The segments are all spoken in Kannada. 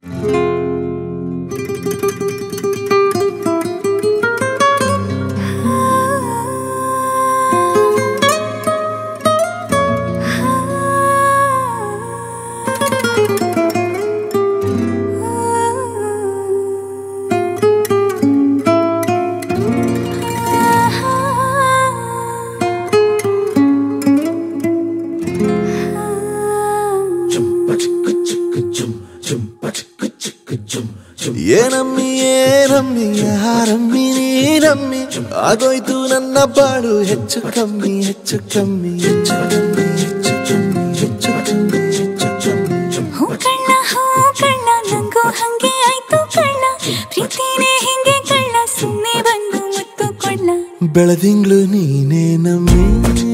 ಏನಮ್ಮಿ ಏನಮ್ಮಿ ಯಾರಮ್ಮಿ ನೀನಮ್ಮಿ ಆಗೋಯ್ತು ನನ್ನ ಬಾಳು ಹೆಚ್ಚು ಕಮ್ಮಿ ಹೆಚ್ಚು ಕಮ್ಮಿ ಹೆಚ್ಚು ಕಮ್ಮಿ ಹೆಚ್ಚು ಕಮ್ಮಿ ಹೆಚ್ಚು ಕಮ್ಮಿ ಹೆಚ್ಚು ಕಮ್ಮಿ ಹೂ ಕಳ್ಳ ಹೂ ಕಳ್ಳ ನಂಗೂ ಹಂಗೆ ಆಯ್ತು ಕಳ್ಳ ಪ್ರೀತಿನೇ ಹಿಂಗೆ ಕಳ್ಳ ಸುಮ್ಮನೆ ಬಂದು ಮುತ್ತು ಕೊಳ್ಳ ಬೆಳದಿಂಗ್ಳು ನೀನೇ ನಮ್ಮಿ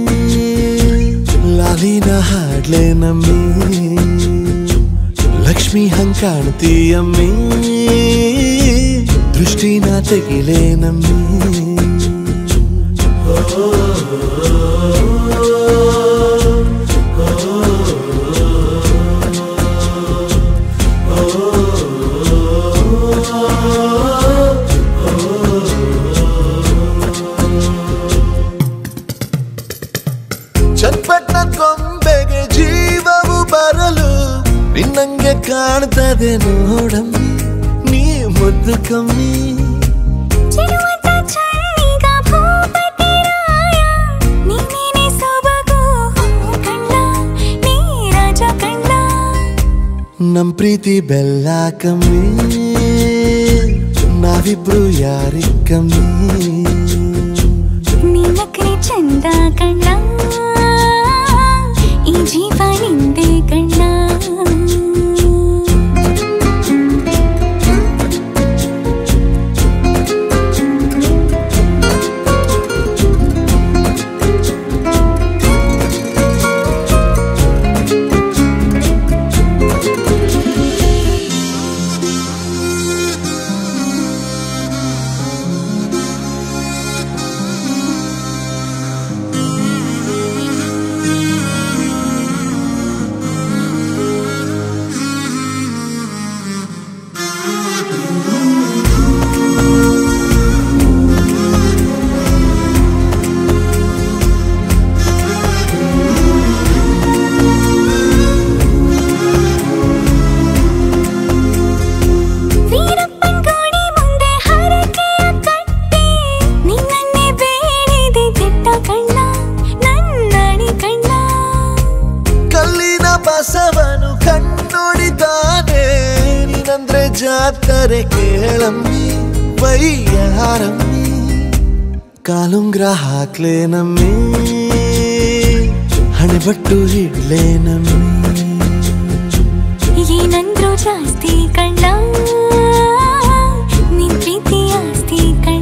ಲಾಲಿನ ಹಾಡ್ಲೆ ನಮ್ಮಿ ಲಕ್ಷ್ಮಿ ಹಂಗ್ ಕಾಣ್ತೀಯಮ್ಮಿ ದೃಷ್ಟಿನ ತೆಗಿಲೆ ನಮ್ಮಿ ಚಟ್ಪಟ್ನ ಕೊಂಬೆಗೆ ಜೀವವು ಬರಲು ನಿನ್ನಂಗೆ ಕಾಣ್ತದೆ ನೋಡಮ್ಮಿ ನೀ ಮುದ್ದು ಕಮ್ಮಿ ಚಿರುವಟ ಚಳ್ಳಿಗ ಭೂಪತಿ ರಾಯ ನೀನೇನೆ ಸೊಬಗು ಹೂ ಕಳ್ಳ ನೀ ರಾಜ ಕಳ್ಳ ನಮ್ ಪ್ರೀತಿ ಬೆಲ್ಲ ಕಮ್ಮಿ ನಾವಿಬ್ರು ಯಾರಿ ಕಮ್ಮಿ ನೀನಕ್ರೆ ಚಂದ ಕಣ್ಣ ಈ ಜೀವ ನಿಂದೆ ಕಣ್ಣ ವೀರಪ್ಪನ್ ಗೋಡಿ ಮುಂದೆ ಹರಕೆಯ ಕಟ್ಟಿ ನಿನ್ನನ್ನೇ ಬೇಡಿದೆ ದಿಟ್ಟ ಕಣ್ಣ ನನ್ನಣಿ ಕಣ್ಣ ಕಲ್ಲಿನ ಬಸವನು ಕಣ್ಣೊಡಿತಾನೆ ನೀನಂದ್ರೆ ಜಾತ್ರೆ ಕೇಳಮ್ಮಿ ವೈಯಾರಮ್ಮಿ ಕಾಲುಂಗ್ರ ಹಾಕ್ಲೆ ನಮ್ಮಿ ಹಣೆಬಟ್ಟು ಹಿಡ್ಲೆ ನಮ್ಮಿ ಏನಂದ್ರು ಜಾಸ್ತಿ ಕಣ್ಣ ನಿನ್ ಪ್ರೀತಿ ಆಸ್ತಿ ಕಣ್ಣ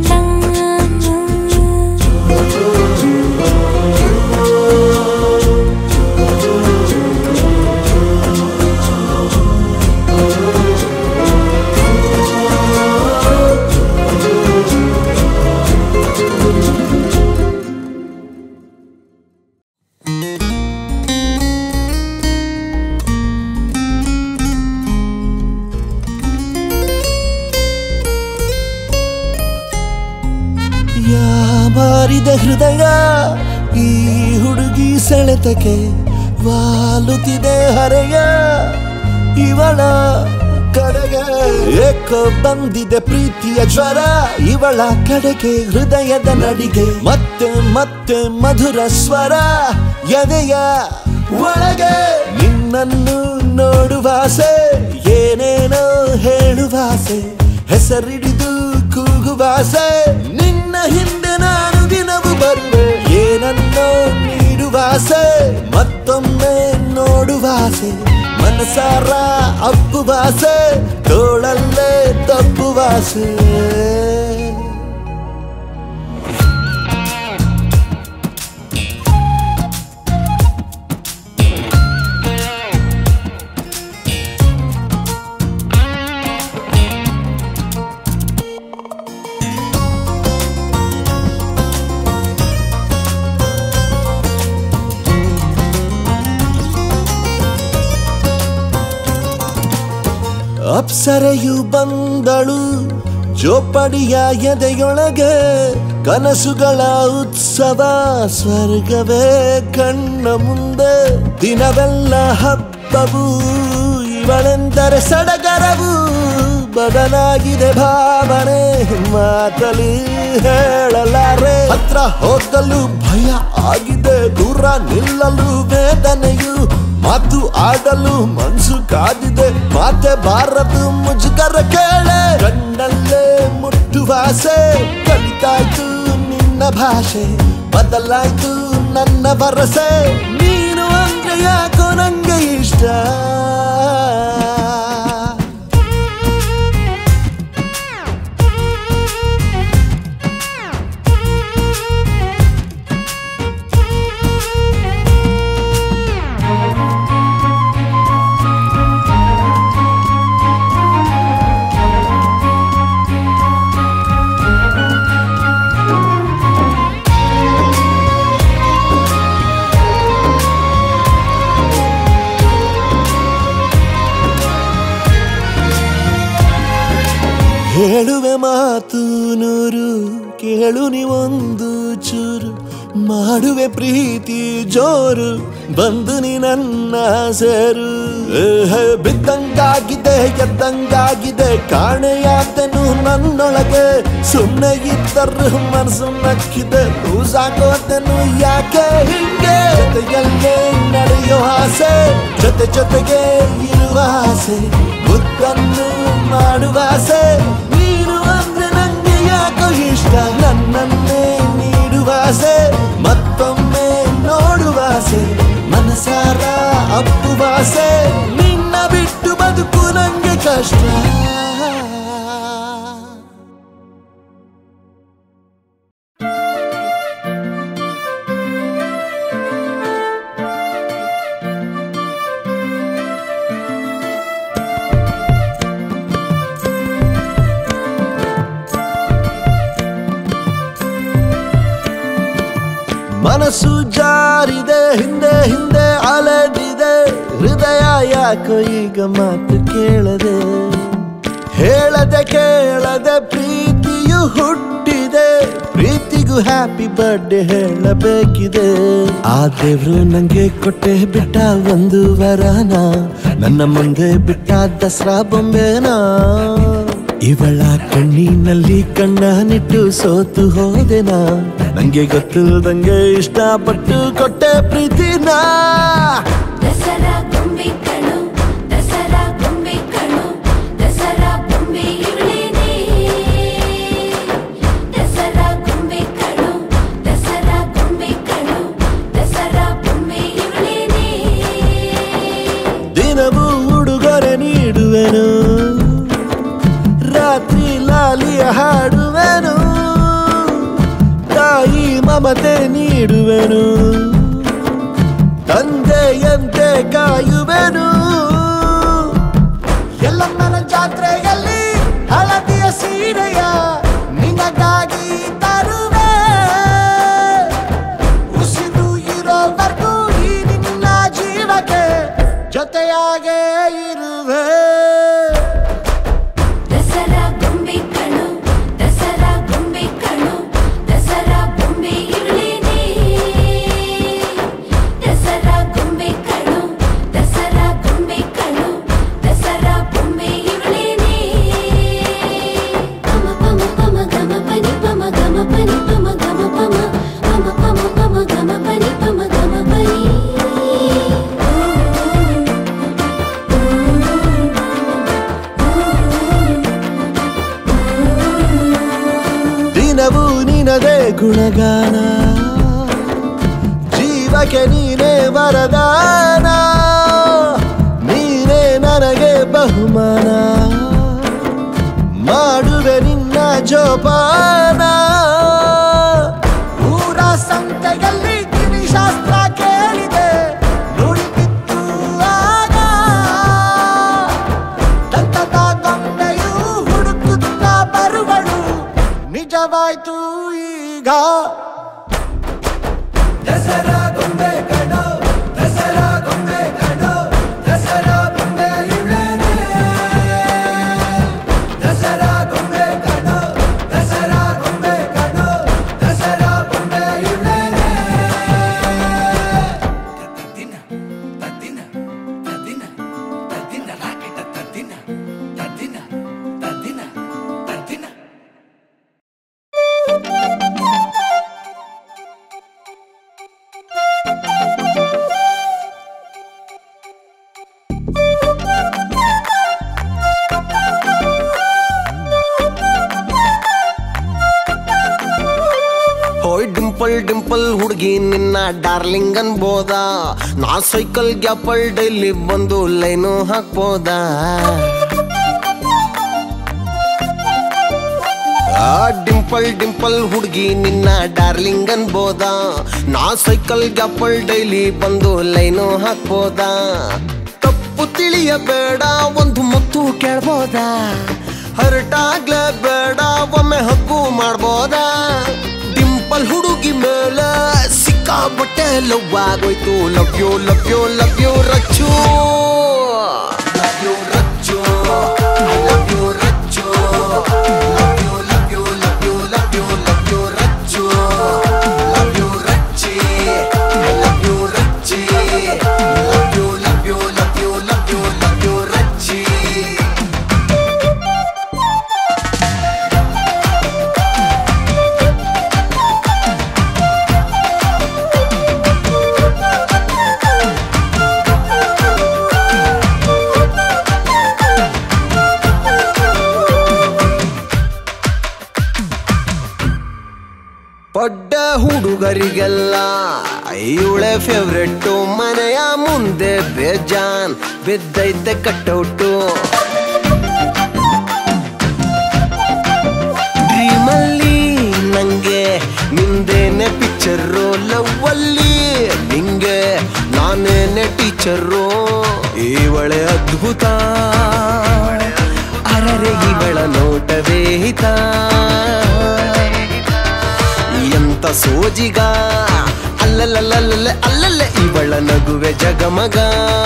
ಯಾಮಾರಿದ ಹೃದಯ ಈ ಹುಡುಗಿ ಸೆಳೆತಕ್ಕೆ ವಾಲುತ್ತಿದೆ ಹರೆಯ ಇವಳ ಕಡೆಗೆ ಏಕೋ ಬಂದಿದೆ ಪ್ರೀತಿಯ ಜ್ವರ ಇವಳ ಕಡೆಗೆ ಹೃದಯದ ನಡಿಗೆ ಮತ್ತೆ ಮತ್ತೆ ಮಧುರ ಸ್ವರ ಎದೆಯ ಒಳಗೆ ನಿನ್ನನ್ನು ನೋಡುವಾಸೆ ಏನೇನೋ ಹೇಳುವಾಸೆ ಹೆಸರಿಡಿದು ಕೂಗುವಾಸೆ ನಿನ್ನ ಹಿಂದೆ ನಾನು ದಿನವು ಬರುವೆ ಏನನ್ನೋ ನೀಡುವಾಸೆ ಮತ್ತೊಮ್ಮೆ ನೋಡುವಾಸೆ ಮನಸಾರ ಅಪ್ಪುವಾಸೆ ತೋಳಲ್ಲೇ ತಪ್ಪುವಾಸೆ ಅಪ್ಸರೆಯು ಬಂದಳು ಜೋಪಡಿಯ ಎದೆಯೊಳಗೆ ಕನಸುಗಳ ಉತ್ಸವ ಸ್ವರ್ಗವೇ ಕಣ್ಣ ಮುಂದೆ ದಿನವೆಲ್ಲ ಹಬ್ಬವು ಇವಳೆಂದರೆ ಸಡಗರವು ಬದಲಾಗಿದೆ ಭಾವನೆ ಮಾತಲಿ ಹೇಳಲಾರೆ ಹತ್ರ ಹೋಗಲು ಭಯ ಆಗಿದೆ ದೂರ ನಿಲ್ಲಲು ವೇದನೆಯು ಮಾತು ಆಡಲು ಮನ್ಸು ಕಾದಿದೆ ಮಾತೆ ಬಾರದು ಮುಜುಗರ ಕೇಳೆ ಕಣ್ಣಲ್ಲೇ ಮುಟ್ಟುವಾಸೆ ಕಲಿತಾಯ್ತು ನಿನ್ನ ಭಾಷೆ ಬದಲಾಯ್ತು ನನ್ನ ಭರಸೆ ನೀನು ಅಂದ್ರೆ ಯಾಕೋ ನಂಗೆ ಇಷ್ಟ ಹೇಳುವೆ ಮಾತು ನೂರು ಕೇಳು ನೀವೊಂದು ಚೂರು ಮಾಡುವೆ ಪ್ರೀತಿ ಜೋರು ಬಂದು ನೀ ನನ್ನ ಸೇರು ಏಹ್, ಬಿದ್ದಂಗಾಗಿದೆ ಎದ್ದಂಗಾಗಿದೆ ಕಾಣೆಯಾದನು ನನ್ನೊಳಗೆ ಸುಮ್ಮನೆ ಇದ್ದರು ಮನಸ್ಸು ನಕ್ಕಿದೆ ಸಾಕೋದನು ಯಾಕೆ ಹಿಂಗೆ ಜೊತೆಯಲ್ಲೇ ನಡೆಯೋ ಆಸೆ ಜೊತೆ ಜೊತೆಗೆ ಇರುವ ಆಸೆ ಮುದ್ದನ್ನು ಮಾಡುವ ಆಸೆ ನೀನು ಅಂದ್ರೆ ನಂಗೆ ಯಾಕೋ ಇಷ್ಟ ನನ್ನನ್ನೇ ನೀಡುವ ಆಸೆ ಮತ್ತೊಮ್ಮೆ ನೋಡುವ ಆಸೆ ಮನಸಾರ ಅಪ್ಪುವ ಆಸೆ ನಿನ್ನ ಬಿಟ್ಟು ಬದುಕು ನಂಗೆ ಕಷ್ಟ ಮನಸ್ಸು ಜಾರಿದೆ ಹಿಂದೆ ಹಿಂದೆ ಅಲೆದಿದೆ ಹೃದಯ ಯಾಕೋ ಈಗ ಮಾತು ಕೇಳದೆ ಹೇಳದೆ ಕೇಳದೆ ಪ್ರೀತಿಯು ಹುಟ್ಟಿದೆ ಪ್ರೀತಿಗೂ ಹ್ಯಾಪಿ ಬರ್ಡೇ ಹೇಳಬೇಕಿದೆ ಆ ದೇವ್ರು ನಂಗೆ ಕೊಟ್ಟೆ ಬಿಟ್ಟ ಒಂದು ವರನ ನನ್ನ ಮುಂದೆ ಬಿಟ್ಟ ದಸರಾ ಬೊಂಬೆನಾ ಇವಳ ಕಣ್ಣಿನಲ್ಲಿ ಕಣ್ಣನಿಟ್ಟು ಸೋತು ಹೋದೆನಾ ನಂಗೆ ಗೊತ್ತಿಲ್ದಂಗೆ ಇಷ್ಟಪಟ್ಟು ಕೊಟ್ಟೆ ಪ್ರೀತಿನ ದಸರಾ ಗೊಂಬೆ ಕಣು ದಸರಾ ಗೊಂಬೆ ಕಣು ದಸರಾ ಗೊಂಬೆ ಇವಳೇನೆ ದಸರಾ ಗೊಂಬೆ ಕಣು ದಸರಾ ಗೊಂಬೆ ಕಣು ದಸರಾ ಗೊಂಬೆ ಇವಳೇನೆ ದಿನವೂ ಉಡುಗೊರೆ ನೀಡುವೆನು ರಾತ್ರಿ ಲಾಲಿಯ ಹಾಡುವೆನು ತಾಯಿ ಮಮತೆ ನೀಡುವೆನು ತಂದೆಯಂತೆ ಕಾಯುವೆನು ಎಲ್ಲಮ್ಮನ ಜಾತ್ರೆಯಲ್ಲಿ ಹಳದಿಯ ಸೀರೆಯ ನಿನಗಾಗಿ ತರುವೆ ಉಸಿರು ಇರೋವರೆಗೂ ಈ ನಿನ್ನ ಜೀವಕ್ಕೆ ಜೊತೆಯಾಗೇ ಇರುವೆ ದಸರಾ ಗೊಂಬೆ ಕಣು ದಸರಾ ಗೊಂಬೆ ಕಣು ದಸರಾ ಗೊಂಬೆ ಇವಳೇನೆ ದಸರಾ ಗೊಂಬೆ ಕಣು ದಸರಾ ಗೊಂಬೆ ಕಣು ದಸರಾ ಗೊಂಬೆ ಇವಳೇನೆ ಪಮ ಪಮ ಪಮ ಗಮ ಪನಿ ಪಮ ಗಮ ಪನಿ ಪಮ ಗಮ ಪಮ ಪಮ ಪಮ ಪಮ ಗಮ ಪನಿ ಪಮ ಗಮ ಪನಿ ದಿನವೂ ನಿನದೇ ಗುಣಗಾನ ಜೀವಕ್ಕೆ ನೀನೇ ವರದಾನ ನೀನೇ ನನಗೆ ಬಹುಮಾನ ಮಾಡುವೆ ನಿನ್ನ ಜೋಪಾನ ಊರ ಸಂತೆಯಲ್ಲಿ ಗಿರಿಶಾಸ್ತ್ರ ಕೇಳಿದೆ ನುಡಿದಿತ್ತು ಆಗ ದಂತದ ಗೊಂಬೆಯು ಹುಡುಕುತ್ತ ಬರುವಳು ನಿಜವಾಯ್ತು ಈಗ ದಸರಾ ಗೊಂಬೆ ಕಣೋ ದಸರಾ ಗೊಂಬೆ ಕಣೋ ದಸರಾ ಗೊಂಬೆ ಇವಳೇನೆ ಡಿಂಪಲ್ ಡಿಂಪಲ್ ಹುಡುಗಿ ನಿನ್ನ ಡಾರ್ಲಿಂಗ್ ಅನ್ಬೋದ ನಾ ಸೈಕಲ್ ಗ್ಯಾಪಲ್ ಡೈಲಿ ಬಂದು ಲೈನು ಹಾಕ್ಬೋದಾ ಆ ಡಿಂಪಲ್ ಡಿಂಪಲ್ ಹುಡುಗಿ ನಿನ್ನ ಡಾರ್ಲಿಂಗ್ ಅನ್ಬೋದ ನಾ ಸೈಕಲ್ ಗ್ಯಾಪಲ್ ಡೈಲಿ ಬಂದು ಲೈನು ಹಾಕ್ಬೋದಾ ತಪ್ಪು ತಿಳಿಯಬೇಡ ಒಂದು ಮುತ್ತು ಕೇಳ್ಬೋದಾ ಹರಟಾಗ್ಲೇ ಬೇಡ ಒಮ್ಮೆ ಹಕ್ಕು ಮಾಡ್ಬೋದಾ ಡಿಂಪಲ್ ಹುಡುಗಿ ಮೇಲೆ ಸಿಕ್ಕಾಬಟ್ಟೆ ಲವ್ ಆಗೋಯ್ತು love you love you love you Rachchu love you Rachchu love you Rachchu love you love you love you love you love you Rachchu love you Rachchi love you Rachchi love you love you love you love you love you Rachchi ಪಡ್ಡ ಹುಡುಗರಿಗೆಲ್ಲ ಇವಳೆ ಫೇವ್ರೆಟ್ಟು ಮನೆಯ ಮುಂದೆ ಬೇಜಾನ್ ಬಿದ್ದೈತೆ ಕಟ್ಟೌಟು ಡ್ರೀಮಲ್ಲಿ ನಂಗೆ ನಿಂದೇನೆ ಪಿಕ್ಚರು ಲವ್ವಲ್ಲಿ ನಿಂಗೆ ನಾನೇನೆ ಟೀಚರು ಇವಳೆ ಅದ್ಭುತ ಅರರೆ ಇವಳ ನೋಟವೇ ಹಿತ ಎಂತ ಸೋಜಿಗ ಅಲ್ಲಲ್ಲಲ್ಲಲ್ಲ ಅಲ್ಲಲ್ಲ ಇವಳ ನಗುವೆ ಜಗಮಗ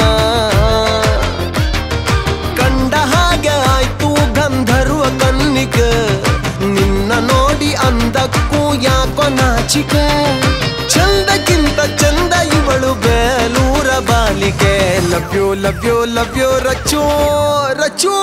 ಕಂಡ ಹಾಗೆ ಆಯ್ತು ಗಂಧರ್ವ ಕನ್ನಿಕ ನಿನ್ನ ನೋಡಿ ಅಂದಕ್ಕೂ ಯಾಕೋ ನಾಚಿಕೆ ಚಂದಕ್ಕಿಂತ ಚಂದ ಇವಳು ಬೇಲೂರ ಬಾಲಿಕೆ love you love you love you ರಚೋ ರಚೋ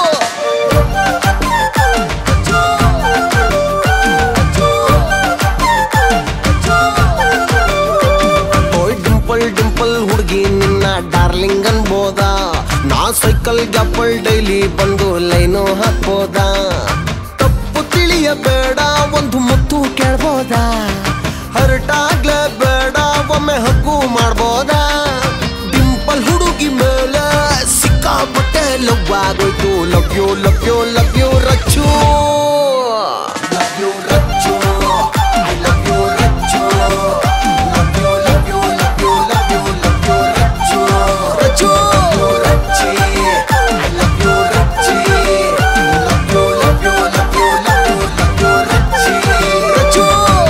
ಓಯ್ ಡಿಂಪಲ್ ಡಿಂಪಲ್ ಹುಡುಗಿ ನಿನ್ನ ಡಾರ್ಲಿಂಗ್ ಅನ್ಬೋದ ನಾ ಸೈಕಲ್ ಗ್ಯಾಪಲ್ ಡೈಲಿ ಬಂದು ಲೈನು ಹಾಕ್ಬೋದಾ ತಪ್ಪು ತಿಳಿಯಬೇಡ ಒಂದು ಮುತ್ತು ಕೇಳ್ಬೋದಾ ಹರಟಾಗ್ಲೇ ಬೇಡ ಒಮ್ಮೆ ಹಕ್ಕು ಮಾಡ್ಬೋದಾ ಡಿಂಪಲ್ ಹುಡುಗಿ ಮೇಲೆ ಸಿಕ್ಕಾಪಟ್ಟೆ ಲವ್ ಆಗೋಯ್ತು love you love you love you Rachchu love you Rachchu I love you Rachchu love you love you love you love you love you Rachchu Rachchu Rachchi I love you Rachchi love you love you love you love you love you Rachchi Rachchu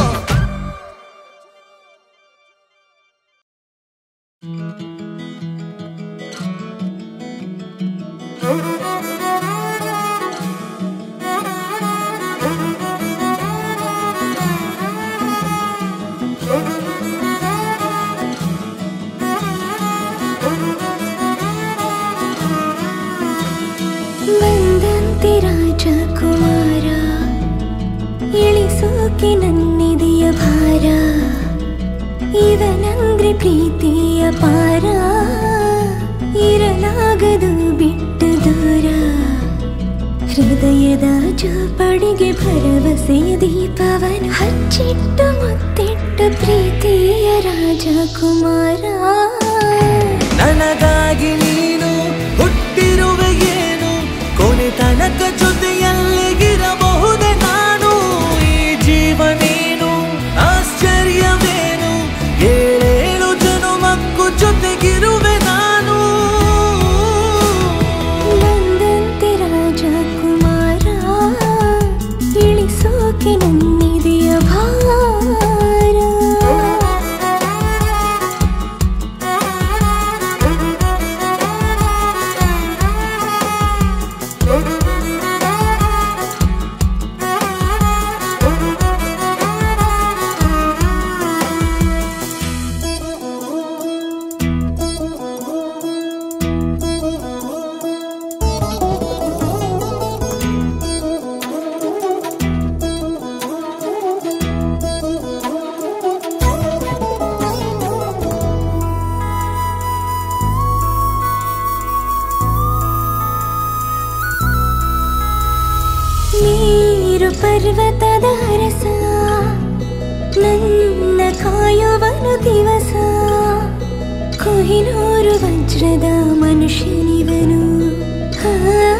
ಬಂದಂತೆ ರಾಜಕುಮಾರ ಇಳಿಸೋಕೆ ನನ್ನಿದೆಯ ಭಾರ ಇವನಂದ್ರೆ ಪ್ರೀತಿಯ ಪಾರ ಇರಲಾಗದು ಬಿಟ್ಟು ದೂರ ಹೃದಯದ ಜೋಪಡಿಗೆ ಭರವಸೆಯ ದೀಪವನ ಹಚ್ಚಿಟ್ಟು ಮುತ್ತಿಟ್ಟು ಪ್ರೀತಿಯ ರಾಜಕುಮಾರ ನನಗಾಗಿ ನೀನು ಹುಟ್ಟಿರುವೆ ಏನು ಕೊನೆ ತನಕ ಜೊತೆಯಲ್ಲಿಗಿರಬಹುದೇ ನಾನು ಈ ಜೀವನೇನು ಆಶ್ಚರ್ಯವೇನು ಏಳೇಳು ಜನುಮಕ್ಕೂ ಜೊತೆಗಿರುವೆ ನಾನು ಬಂದಂತೆ ರಾಜಕುಮಾರ ಇಳಿಸೋಕೆ ನನ್ನಿದೆಯ ಭಾರ ನೀರು ಪರ್ವತದ ರಸ ನನ್ನ ಕಾಯುವನು ದಿವಸ ಕೊಹಿನೂರು ವಜ್ರದ ಮನುಷ್ಯನಿವನು ಆ,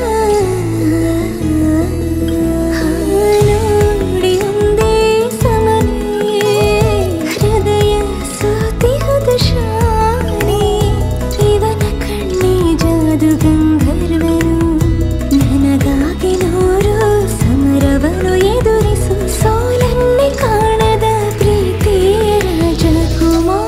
ನೋಡಿ ಒಂದೇ ಸಮನೆ ಹೃದಯ ಸೋತಿಹುದ ಶಾನೆ ಇವನ ಕಣ್ಣಿ ಜಾದು ಗಂಧರ್ವನು ನನಗಾಗಿ ನೂರು ಸಮರವನು ಎದುರಿಸು ಸೋಲನ್ನೇ ಕಾಣದ ಪ್ರೀತಿಯ ರಾಜಕುಮಾರ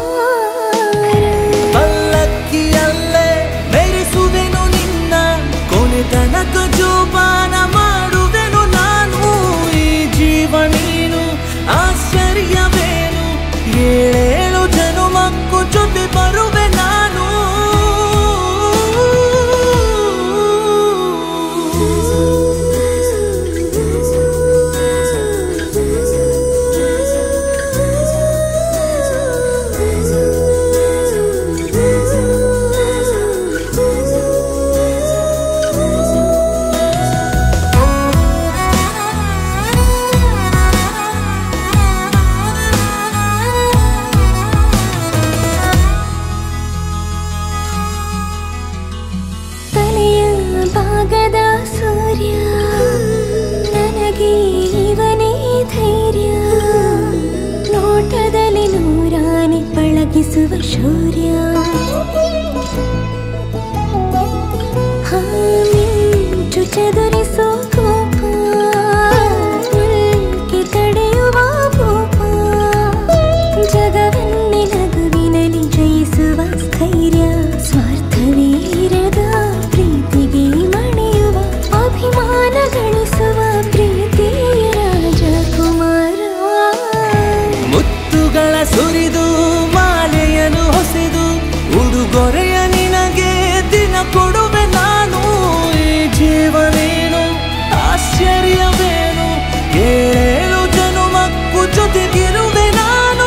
ಪಲ್ಲಕ್ಕಿಯಲ್ಲೇ ಬೆರೆಸುವೆನು ನಿನ್ನ ಕೊನೆ ತನಕ ಜೋಪಾನ ಮಾಡುವೆನು ನಾನು ಈ ಜೀವ ನೀನು ಆಶ್ಚರ್ಯವೇನು ಏಳೇಳು ಜನುಮಕ್ಕೂ ಜೊತೆ ಬರುವೆ ನಾನು ತಲೆಯ ಭಾಗದ ಸೂರ್ಯ ನನಗೆ ಇವನೇ ಧೈರ್ಯ ನೋಟದಲ್ಲಿ ನೂರಾನೆ ಪಳಗಿಸುವ ಶೌರ್ಯ ಹಾ, ಮಿಂಚು ಚದುರಿಸೋ ಕೋಪ ಉಲ್ಕೆ ತಡೆಯುವ ಭೂಪ ಜಗವನ್ನೇ ನಗುವಿನಲ್ಲಿ ಜಯಿಸುವ ಸ್ಥೈರ್ಯ ಸ್ವಾರ್ಥವೀರದ ಪ್ರೀತಿಗೆ ಮಣಿಯುವ ಅಭಿಮಾನ ಗಳಿಸುವ ಪ್ರೀತಿಯ ರಾಜಕುಮಾರ ಮುತ್ತುಗಳ ಸುರಿದು ಮಾಲೆಯನ್ನು ಹೊಸೆದು ಉಡುಗೊರೆಯ ನಿನಗೆ ದಿನ ಕೊಡುವೆ ನಾನು ಈ ಜೀವನೇನು ಆಶ್ಚರ್ಯವೇನು ಏಳೇಳು ಜನುಮಕ್ಕೂ ಜೊತೆಗಿರುವೆ ನಾನು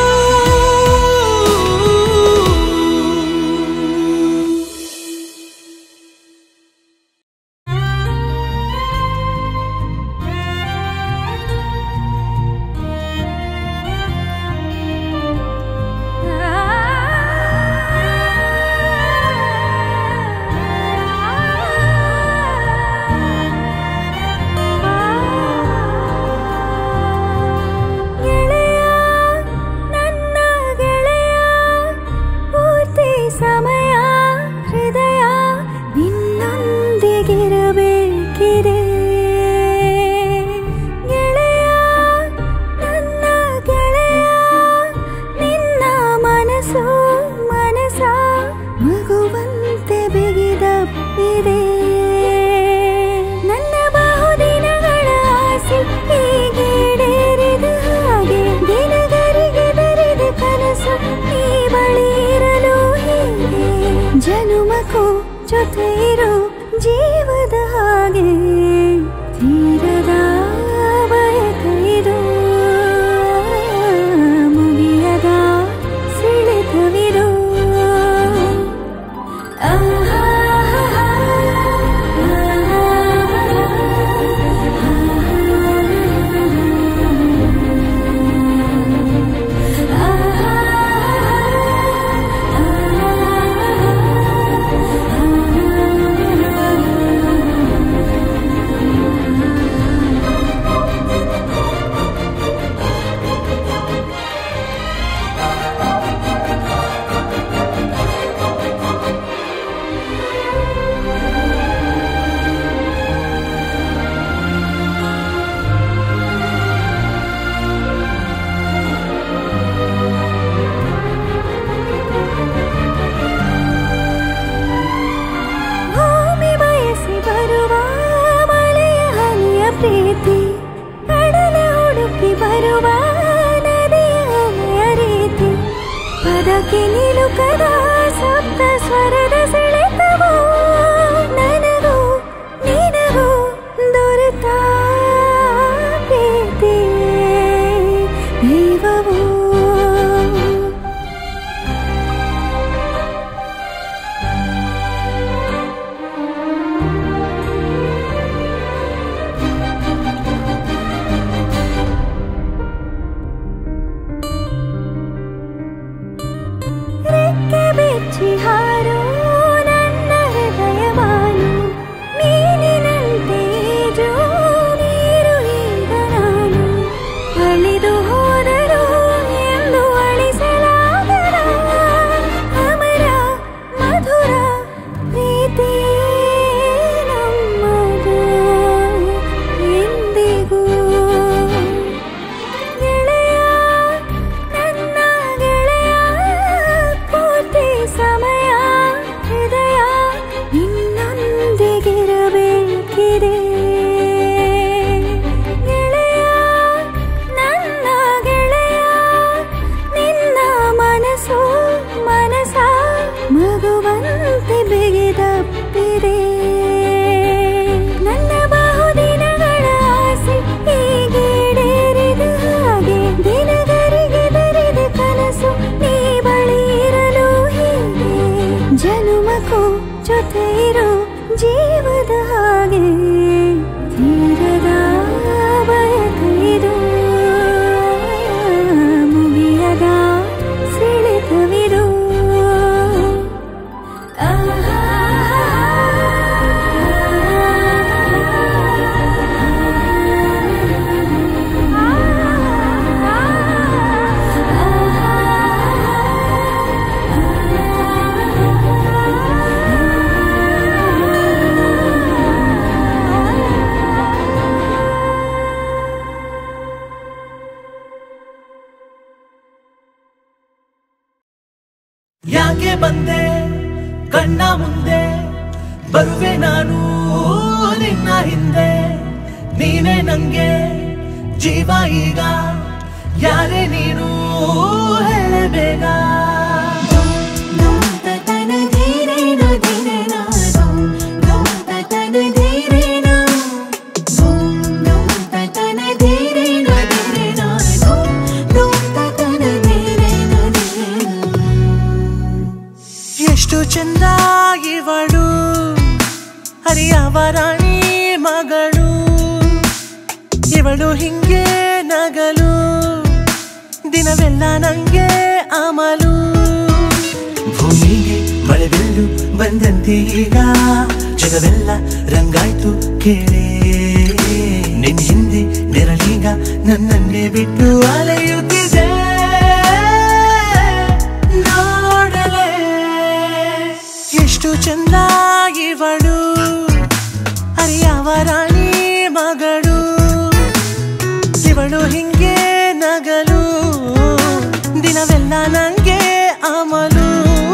ಗೆಳೆಯ ನನ್ನ ಗೆಳೆಯ ಪೂರ್ತಿ ಸಮಯ ಹೃದಯ ನಿನ್ನೊಂದಿಗಿರಬೇಕಿದೆ ಗೆಳೆಯ ನನ್ನ ಗೆಳೆಯ ನಿನ್ನ ಮನಸ್ಸು ಮನಸ ಮಗುವಂತೆ ಬಿಗಿದಪ್ಪಿದೆ ನನ್ನ ಬಹುದಿನಗಳ ಆಸೆ ಹೀಗೇಡೇರಿದ ಹಾಗೆ ದಿನಗರಿಗೆ ಬರೆದ ಕನಸು ಈ ಬಳಿ ಇರಲು ಹೀಗೆ ಜನುಮಕ್ಕೂ ಜೊತೆ ಇರು ಜೀವದ ಹಾಗೆ ಹಿಂದೆ ನೀನೇ ನಂಗೆ ಜೀವ ಈಗ ಯಾರೇ ನೀನು ಹೇಳೆ ಬೇಗ ಎಷ್ಟು ಚಂದ ಇವಳು ಹರಿಯವ ರಾಣಿ ಮಗಳು ಇವಳು ಹಿಂಗೆ ನಗಲು ದಿನವೆಲ್ಲ ನಂಗೆ ಅಮಲು ಭೂಮಿಗೆ ಮಳೆ ಬೆಲ್ಲು ಬಂದಂತೆ ಈಗ ಜಗವೆಲ್ಲ ರಂಗಾಯ್ತು ಕೇಳೇ ನಿನ್ ಹಿಂದೆ ನೆರಳೀಗ ನನ್ನನ್ನೇ ಬಿಟ್ಟು ಅಲೆಯುತ್ತಿದೆ ನೋಡಲೇ ಎಷ್ಟು ಚಂದ ಇವಳು ಹರಿಯವ ರಾಣಿ ಮಗಳು ಇವಳು ಹಿಂಗೆ ನಗಲು ದಿನವೆಲ್ಲ ನಂಗೆ ಅಮಲು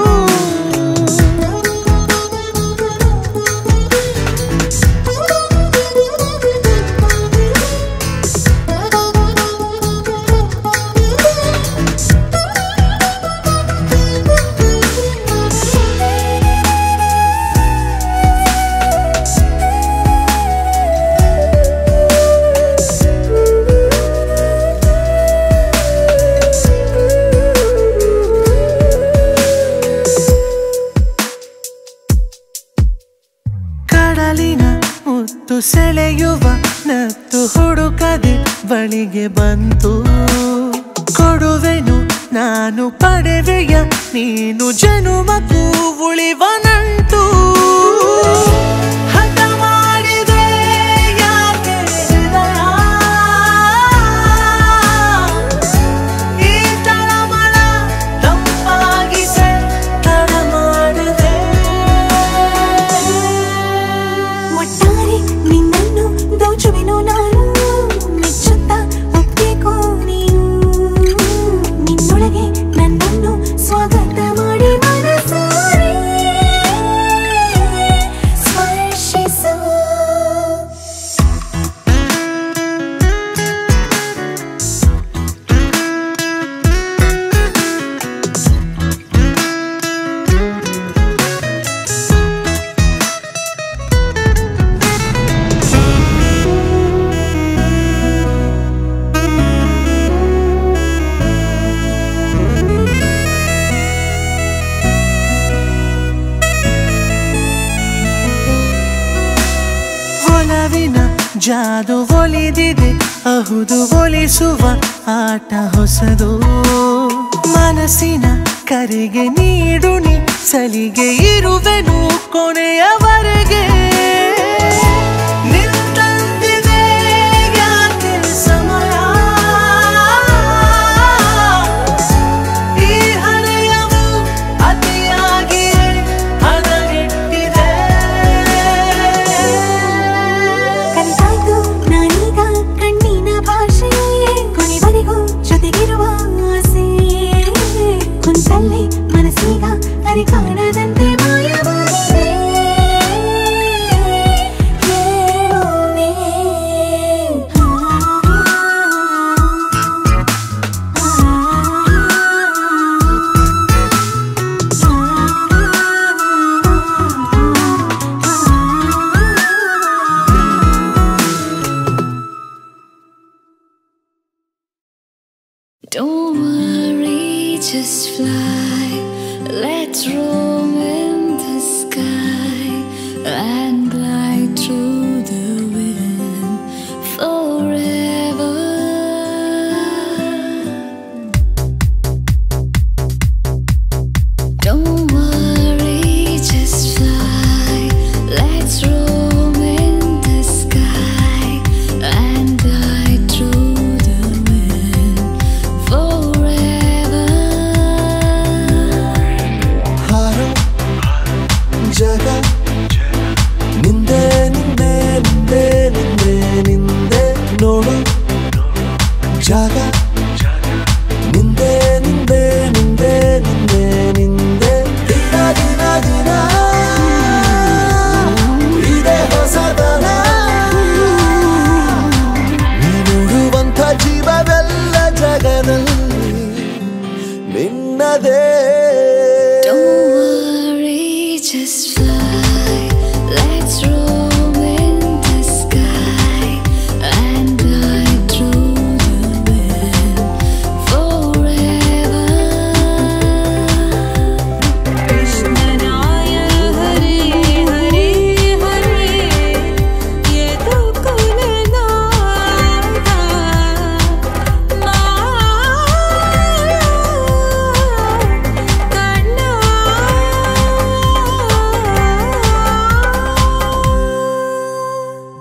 ಕಡಲಿನ ಮುತ್ತು ಸೆಳೆಯುವ ನತ್ತು ಹುಡುಕದೆ ಬಳಿಗೆ ಬಂತು ಕೊಡುವೆನು ನಾನು ಪಡೆವೆಯ ನೀನು ಜನುಮಕ್ಕೂ ಉಳಿವ ನಂಟು ಹಠ ಮಾಡಿದೆ ಯಾಕೆ ಹೃದಯ? ಈ ತಳಮಳ ತಂಪಾಗಿಸೆ ತಡ ಮಾಡದೆ ಒಟ್ಟಾರೆ ನಿನ್ನನ್ನು ದೋಚುವೆನು ನಾನು ಮೆಚ್ಚುತ್ತಾ ಒಪ್ಪಿಕೋ ನೀನು ನಿನ್ನೊಳಗೆ ನನ್ನನ್ನು ಸ್ವಾಗತ ಮಾಡಿ ಮನಸಾರೆ ಸ್ಪರ್ಶಿಸು ಒಲವಿನ ಜಾದು ಒಲಿದಿದೆ ಅಹುದು ಒಲಿಸುವ ಆಟ ಹೊಸದು ಮನಸ್ಸಿನ ಕರೆಗೆ ನೀಡುನಿ ಸಲಿಗೆ ಇರುವೆನು ಕೊನೆಯವರೆಗೆ ನಿಂತಂತಿದೆ ಯಾಕೆ ಸಮಯ ಈ ಹರೆಯವು ಅತಿಯಾಗಿಯೇ ಹದಗೆಟ್ಟಿದೆ ಕಲಿತಾಯ್ತು ನಾನೀಗ ಕಣ್ಣಿನ ಭಾಷೆ ಕೊನೆವರೆಗೂ ಜೊತೆಗಿರುವ ಆಸೆ ಕುಂತಲ್ಲಿ ಮನಸ್ಸೀಗ ಅರಿ ಕಾಣದಂತೆ ಮಾಯವಾಗಿದೆ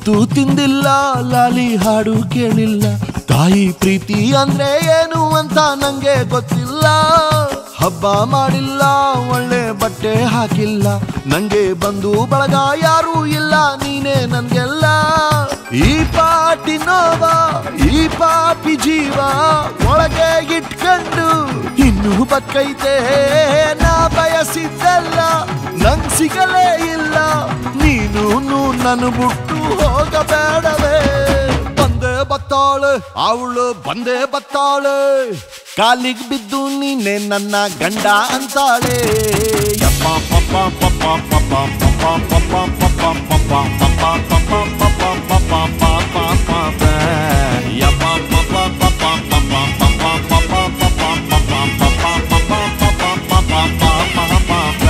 ತುತ್ತು ತಿಂದಿಲ್ಲ ಲಾಲಿ ಹಾಡು ಕೇಳಿಲ್ಲ ತಾಯಿ ಪ್ರೀತಿ ಅಂದ್ರೆ ಏನು ಅಂತ ನಂಗೆ ಗೊತ್ತಿಲ್ಲ ಹಬ್ಬ ಮಾಡಿಲ್ಲ ಒಳ್ಳೆ ಬಟ್ಟೆ ಹಾಕಿಲ್ಲ ನಂಗೆ ಬಂದು ಬಳಗ ಯಾರೂ ಇಲ್ಲ ನೀನೇ ನನ್ಗೆಲ್ಲ ಈ ಪಾಟಿ ನೋವ ಈ ಪಾಪಿ ಜೀವ ಒಳಗೆ ಇಟ್ಕೊಂಡು ಇನ್ನು ಬಕ್ಕೈತೆ ನಾ ಬಯಸಿದ್ದಲ್ಲ ನಂಗ್ ಸಿಗಲೇ ಇಲ್ಲ ನೀನು ನನ್ನು ಬಿಟ್ಟು ಹೋಗಬೇಡವೇ ಬಂದೆ ಬತ್ತಾಳೆ ಅವಳು ಬಂದೆ ಬತ್ತಾಳೆ ಕಾಲಿಗೆ ಬಿದ್ದು ನೀನೆ ನನ್ನ ಗಂಡ ಅಂತಾಳೆ ಯಪ್ಪ ಪಪ್ಪ ಪಪ್ಪ ಪಪ್ಪ ಪಪ್ಪ ಪಪ್ಪ ಪಪ್ಪ ಪಪ್ಪ ಪಪ್ಪ ಪಪ್ಪ ಪಪ್ಪ ಪಪ್ಪ ಪಪ್ಪ ಪಪ್ಪ ಯಪ್ಪ ಪಪ್ಪ ಪಪ್ಪ ಪಪ್ಪ ಪಪ್ಪ ಪಪ್ಪ ಪಪ್ಪ ಪಪ್ಪ ಪಪ್ಪ ಪಪ್ಪ ಪಪ್ಪ ಪಪ್ಪ ಪಪ್ಪ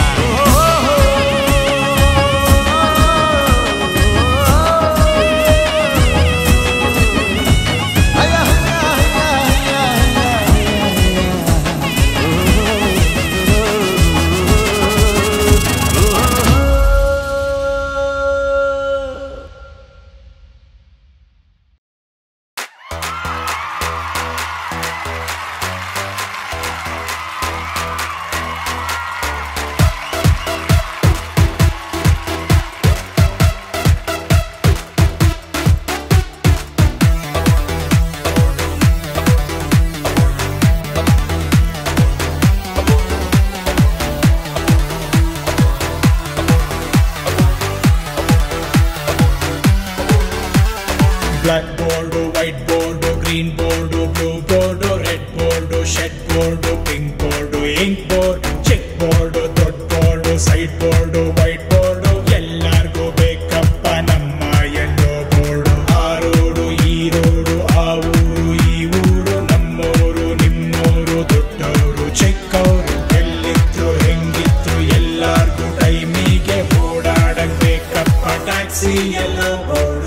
blackboard whiteboard green board blue board red board shed board pink board ink board check board ದೊಡ್ಡ board side board whiteboard ಎಲ್ಲಾರ್ಗೂ ಬೇಕಪ್ಪ ನಮ್ಮ ಎಲ್ಲೋ ಬೋರ್ಡು ಆ ರೋಡು ಈ ರೋಡು ಆ ಊರು ಈ ಊರು ನಮ್ಮೋರು ನಿಮ್ಮೋರು ದೊಡ್ಡವರು ಚಿಕ್ಕವರು ಎಲ್ಲಿದ್ರು ಹೆಂಗಿದ್ರು ಎಲ್ಲಾರ್ಗೂ ಟೈಮಿಗೆ ಓಡಾಡಕ್ ಬೇಕಪ್ಪ ಟ್ಯಾಕ್ಸಿ ಎಲ್ಲೋ ಬೋರ್ಡು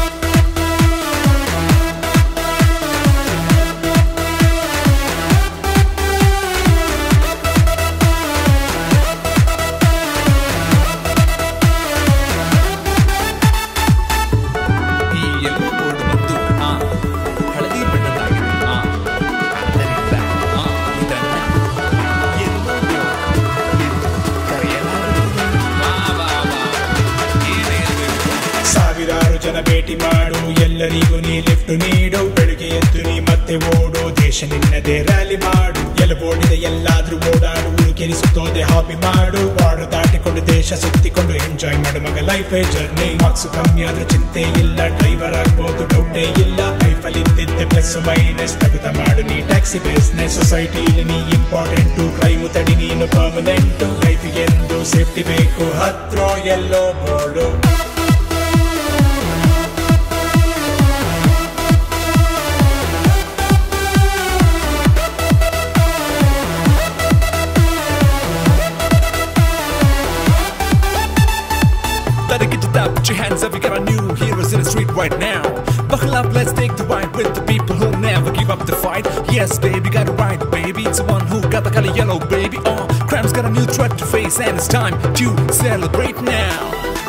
ಈ ಎಲ್ಲೋ ಬೋರ್ಡ್ ಮತ್ತು ಆ ಹಳದಿ ಬಣ್ಣದಾಗಿದೆ ಆ ಅದರಿಂದ ಆ ಇದನ್ನ ಎಲ್ಲೋ ಬೋರ್ಡ್ ಎಂದು ಕರೆಯಲಾಗುತ್ತದೆ ವಾ ವಾ ವಾ ಏನೇ ಇರಬೇಕು ಸಾವಿರಾರು ಜನ ಭೇಟಿ ಮಾಡು ಎಲ್ಲರಿಗೂ ನೀ ಲಿಫ್ಟ್ ನೀಡು ಬೆಳಿಗ್ಗೆ ಎದ್ದು ನೀ ಮತ್ತೆ ಓಡು ದೇಶ ನಿನ್ನದೇ ರ್ಯಾಲಿ ಮಾಡು ಎಲ್ಲ ಓಡಿದೆ ಎಲ್ಲಾದ್ರೂ ಓಡಾಡು ಊರು ಕೆಲಿಸುತ್ತೋದೆ ಹಾಬಿ ಮಾಡು ಬಾರ್ಡರ್ ದಾಟಿಕೊಂಡು ದೇಶ ಸುತ್ತಿಕೊಂಡು ಎಂಜಾಯ್ ಮಾಡು ಮಗ ಲೈಫ್ ಜರ್ನಿ ಮಾರ್ಕ್ಸ್ ಕಮ್ಮಿ ಆದ್ರೂ ಚಿಂತೆ ಇಲ್ಲ ಡ್ರೈವರ್ ಆಗ್ಬೋದು ಡೌಟೇ ಇಲ್ಲ ಲೈಫಲ್ಲಿ ಇದ್ದಿದ್ದೆ ಪ್ಲಸ್ ಮೈನಸ್ ತೆಗೆದ ಮಾಡು ನೀ ಟ್ಯಾಕ್ಸಿ ಬಿಸ್ನೆಸ್ ಸೊಸೈಟಿಲಿ ನೀ ಇಂಪಾರ್ಟೆಂಟು ಕ್ರೈಮು ತಡಿ ನೀನು ಪರ್ಮನೆಂಟು ಲೈಫಿಗೆ ಎಂದು ಸೇಫ್ಟಿ ಬೇಕು ಹತ್ರ ಎಲ್ಲೋ board Better get to that, put your hands up, we got our new heroes in the street right now. Buckle up, let's take the ride with the people who never give up the fight. Yes, baby, got it right, baby. It's the one who got the color yellow, baby. Oh, crime's got a new threat to face, and it's time to celebrate now.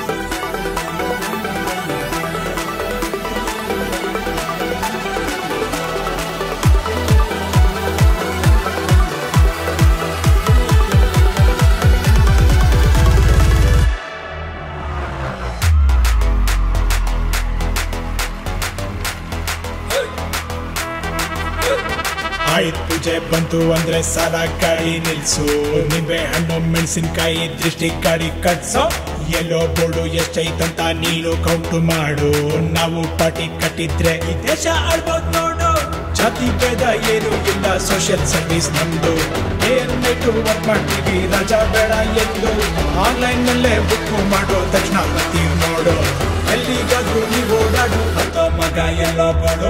ಆಯ್ತು ಪೂಜೆ ಬಂತು ಅಂದ್ರೆ ಸಾಲ ಗಾಡಿ ನಿಲ್ಸು ನಿಂಬೆ ಹಣ್ಣು ಮೆಣಸಿನ್ಕಾಯಿ ದೃಷ್ಟಿ ಗಾಡಿ ಕಟ್ಸೋ ಎಲ್ಲೋ ಬೋರ್ಡು ಎಷ್ಟೈತಂತ ನೀನು ಕೌಂಟು ಮಾಡು ನಾವು ಪಾಟಿ ಕಟ್ಟಿದ್ರೆ ಈ ದೇಶ ಆಳ್ಬೋದು ನೋಡು ಜಾತಿ ಭೇದ ಏನು ಇಲ್ಲ ಸೋಷಿಯಲ್ ಸರ್ವಿಸ್ ನಮ್ದು ಏರ್ನೆಟ್ಟು ವರ್ಕ್ ಮಾಡ್ತೀವಿ ರಜಾ ಬೇಡ ಎಂದು ಆನ್ಲೈನ್ ನಲ್ಲೇ ಬುಕ್ ಮಾಡೋ ತಕ್ಷಣ ಬರ್ತೀವಿ ನೋಡು ಎಲ್ಲಿಗಾದ್ರೂ ನೀವು ಓಡಾಡು ಅಥವಾ ಮಗ ಎಲ್ಲೋ ಬೋರ್ಡು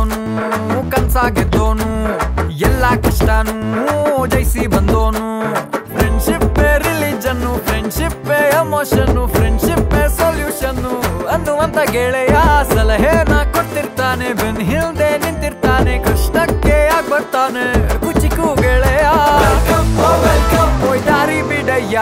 ಕನಸೋನು ಕನ್ಸಾಗೆದ್ದೋನು ಎಲ್ಲ ಕಷ್ಟನೂ ಜಯಿಸಿ ಬಂದೋನು friendship religion friendship emotion friendship solution ಅನ್ನುವಂತ ಗೆಳೆಯ ಸಲಹೆನ ಕೊಟ್ಟಿರ್ತಾನೆ ಬೆನ್ ಹಿಂದೆ ನಿಂತಿರ್ತಾನೆ ಕಷ್ಟಕ್ಕೆ ಯಾಕೆ ಬರ್ತಾನೆ ಕುಚಿಕು ಗೆಳೆಯ ಹೋಯ್ತಾರಿ ಬಿಡಯ್ಯ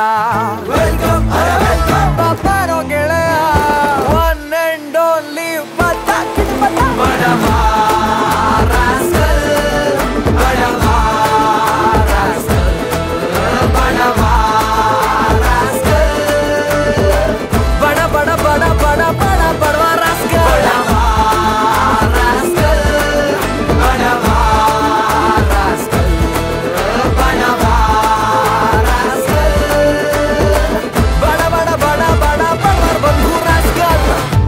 ಬಾರೋ ಗೆಳೆಯ ಒನ್ ಅಂಡ್ ಓನ್ಲಿ ಬಡವ ರಾಸ್ಕಲ್ ಬಡವ ರಾಸ್ಕಲ್ ಬಡವ ರಾಸ್ಕಲ್ ಬಡ ಬಡ ಬಡ ಬಡ ಬಡ ಬಡವ ರಾಸ್ಕಲ್ ಬಡವ ರಾಸ್ಕಲ್ ಬಡವ ರಾಸ್ಕಲ್ ಬಡವ ರಾಸ್ಕಲ್ ಬಡ ಬಡ ಬಡ ಬಡ ಬಡ ಬಂಧು ರಾಸ್ಕಲ್